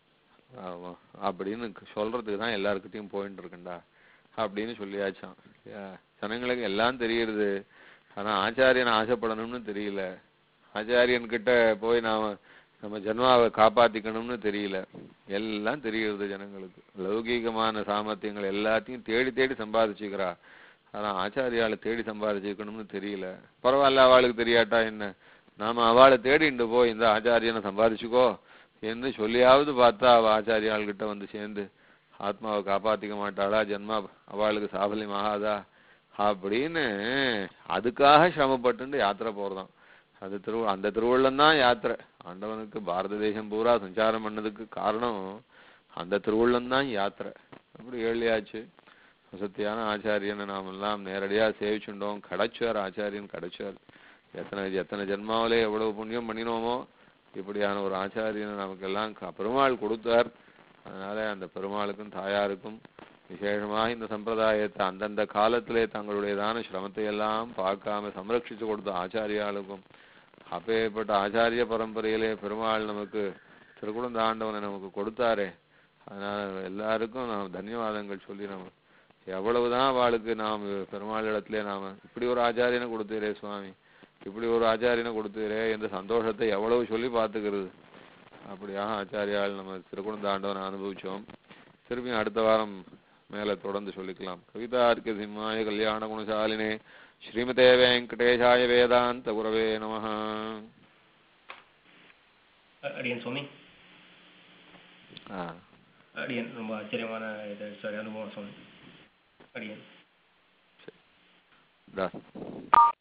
ஆமா. அப்படின்னு சொல்றதுக்கு தான் எல்லாருக்கிட்டையும் போயிட்டு இருக்கேன்டா அப்படின்னு சொல்லியாச்சான் இல்லையா? ஜனங்களுக்கு எல்லாம் தெரியுது ஆனா ஆச்சாரியன் ஆசைப்படணும்னு தெரியல ஆச்சாரியன் கிட்ட போய் நாம நம்ம ஜென்மாவை காப்பாத்திக்கணும்னு தெரியல எல்லாம் தெரியுது ஜனங்களுக்கு லௌகீகமான சாமர்த்தியங்கள் எல்லாத்தையும் தேடி தேடி சம்பாதிச்சுக்கிறா ஆனா ஆச்சாரியால தேடி சம்பாதிச்சுக்கணும்னு தெரியல பரவாயில்ல அவளுக்கு தெரியாட்டா என்ன நாம அவளை தேடிண்டு போய் இந்த ஆச்சாரியனை சம்பாதிச்சுக்கோ என்று சொல்லியாவது பார்த்தா அவ ஆச்சாரியாள் கிட்ட வந்து சேர்ந்து ஆத்மாவை காப்பாத்திக்க மாட்டாளா ஜென்மா அவளுக்கு சாபல்யம் ஆகாதா அப்படின்னு அதுக்காக சிரமப்பட்டு யாத்திரை போறதாம் அது திரு அந்த திருவள்ளம் தான் யாத்திரை ஆண்டவனுக்கு பாரத தேசம் பூரா சஞ்சாரம் பண்ணதுக்கு காரணம் அந்த திருவள்ளம் தான் யாத்திரை அப்படி ஏழியாச்சு வசத்தியான ஆச்சாரியனை நாம் எல்லாம் நேரடியா சேவிச்சுட்டோம் கிடைச்சார் ஆச்சாரியன் கிடைச்சார் எத்தனை எத்தனை ஜென்மாவிலே எவ்வளவு புண்ணியம் பண்ணினோமோ இப்படியான ஒரு ஆச்சாரியனை நமக்கெல்லாம் க- பெருமாள் கொடுத்தார் அதனால அந்த பெருமாளுக்கும் தாயாருக்கும் விசேஷமாக இந்த சம்பிரதாயத்தை அந்தந்த காலத்திலே தங்களுடையதான சிரமத்தை எல்லாம் பார்க்காம சம்ரட்சித்து கொடுத்த ஆச்சாரியாளுக்கும் அப்பேற்பட்ட ஆச்சாரிய பரம்பரையிலே பெருமாள் நமக்கு திருக்குழந்தாண்டவனை நமக்கு கொடுத்தாரே அதனால எல்லாருக்கும் நாம் தன்யவாதங்கள் சொல்லி நம்ம எவ்வளவுதான் அவளுக்கு நாம் பெருமாளிடத்திலே நாம இப்படி ஒரு ஆச்சாரியனை கொடுத்தீரே சுவாமி இப்படி ஒரு ஆச்சாரியனை கொடுத்தீரே என்ற சந்தோஷத்தை எவ்வளவு சொல்லி பார்த்துக்கிறது அப்படியாக ஆச்சாரியால் நம்ம திருக்குழந்தாண்டவனை அனுபவிச்சோம் திருப்பி அடுத்த வாரம் மேல தொடர்ந்து சொல்லிக்கலாம் கவிதார்க்க சிம்மாய கல்யாண குணசாலினே ஸ்ரீமதே வெங்கடேஷாய வேதாந்த குரவே நமஹ அ- அடியன் சுவாமி ஆ அடியன் ரொம்ப ஆச்சரியமான இது சாரி அனுபவம் சுவாமி அடியன் தா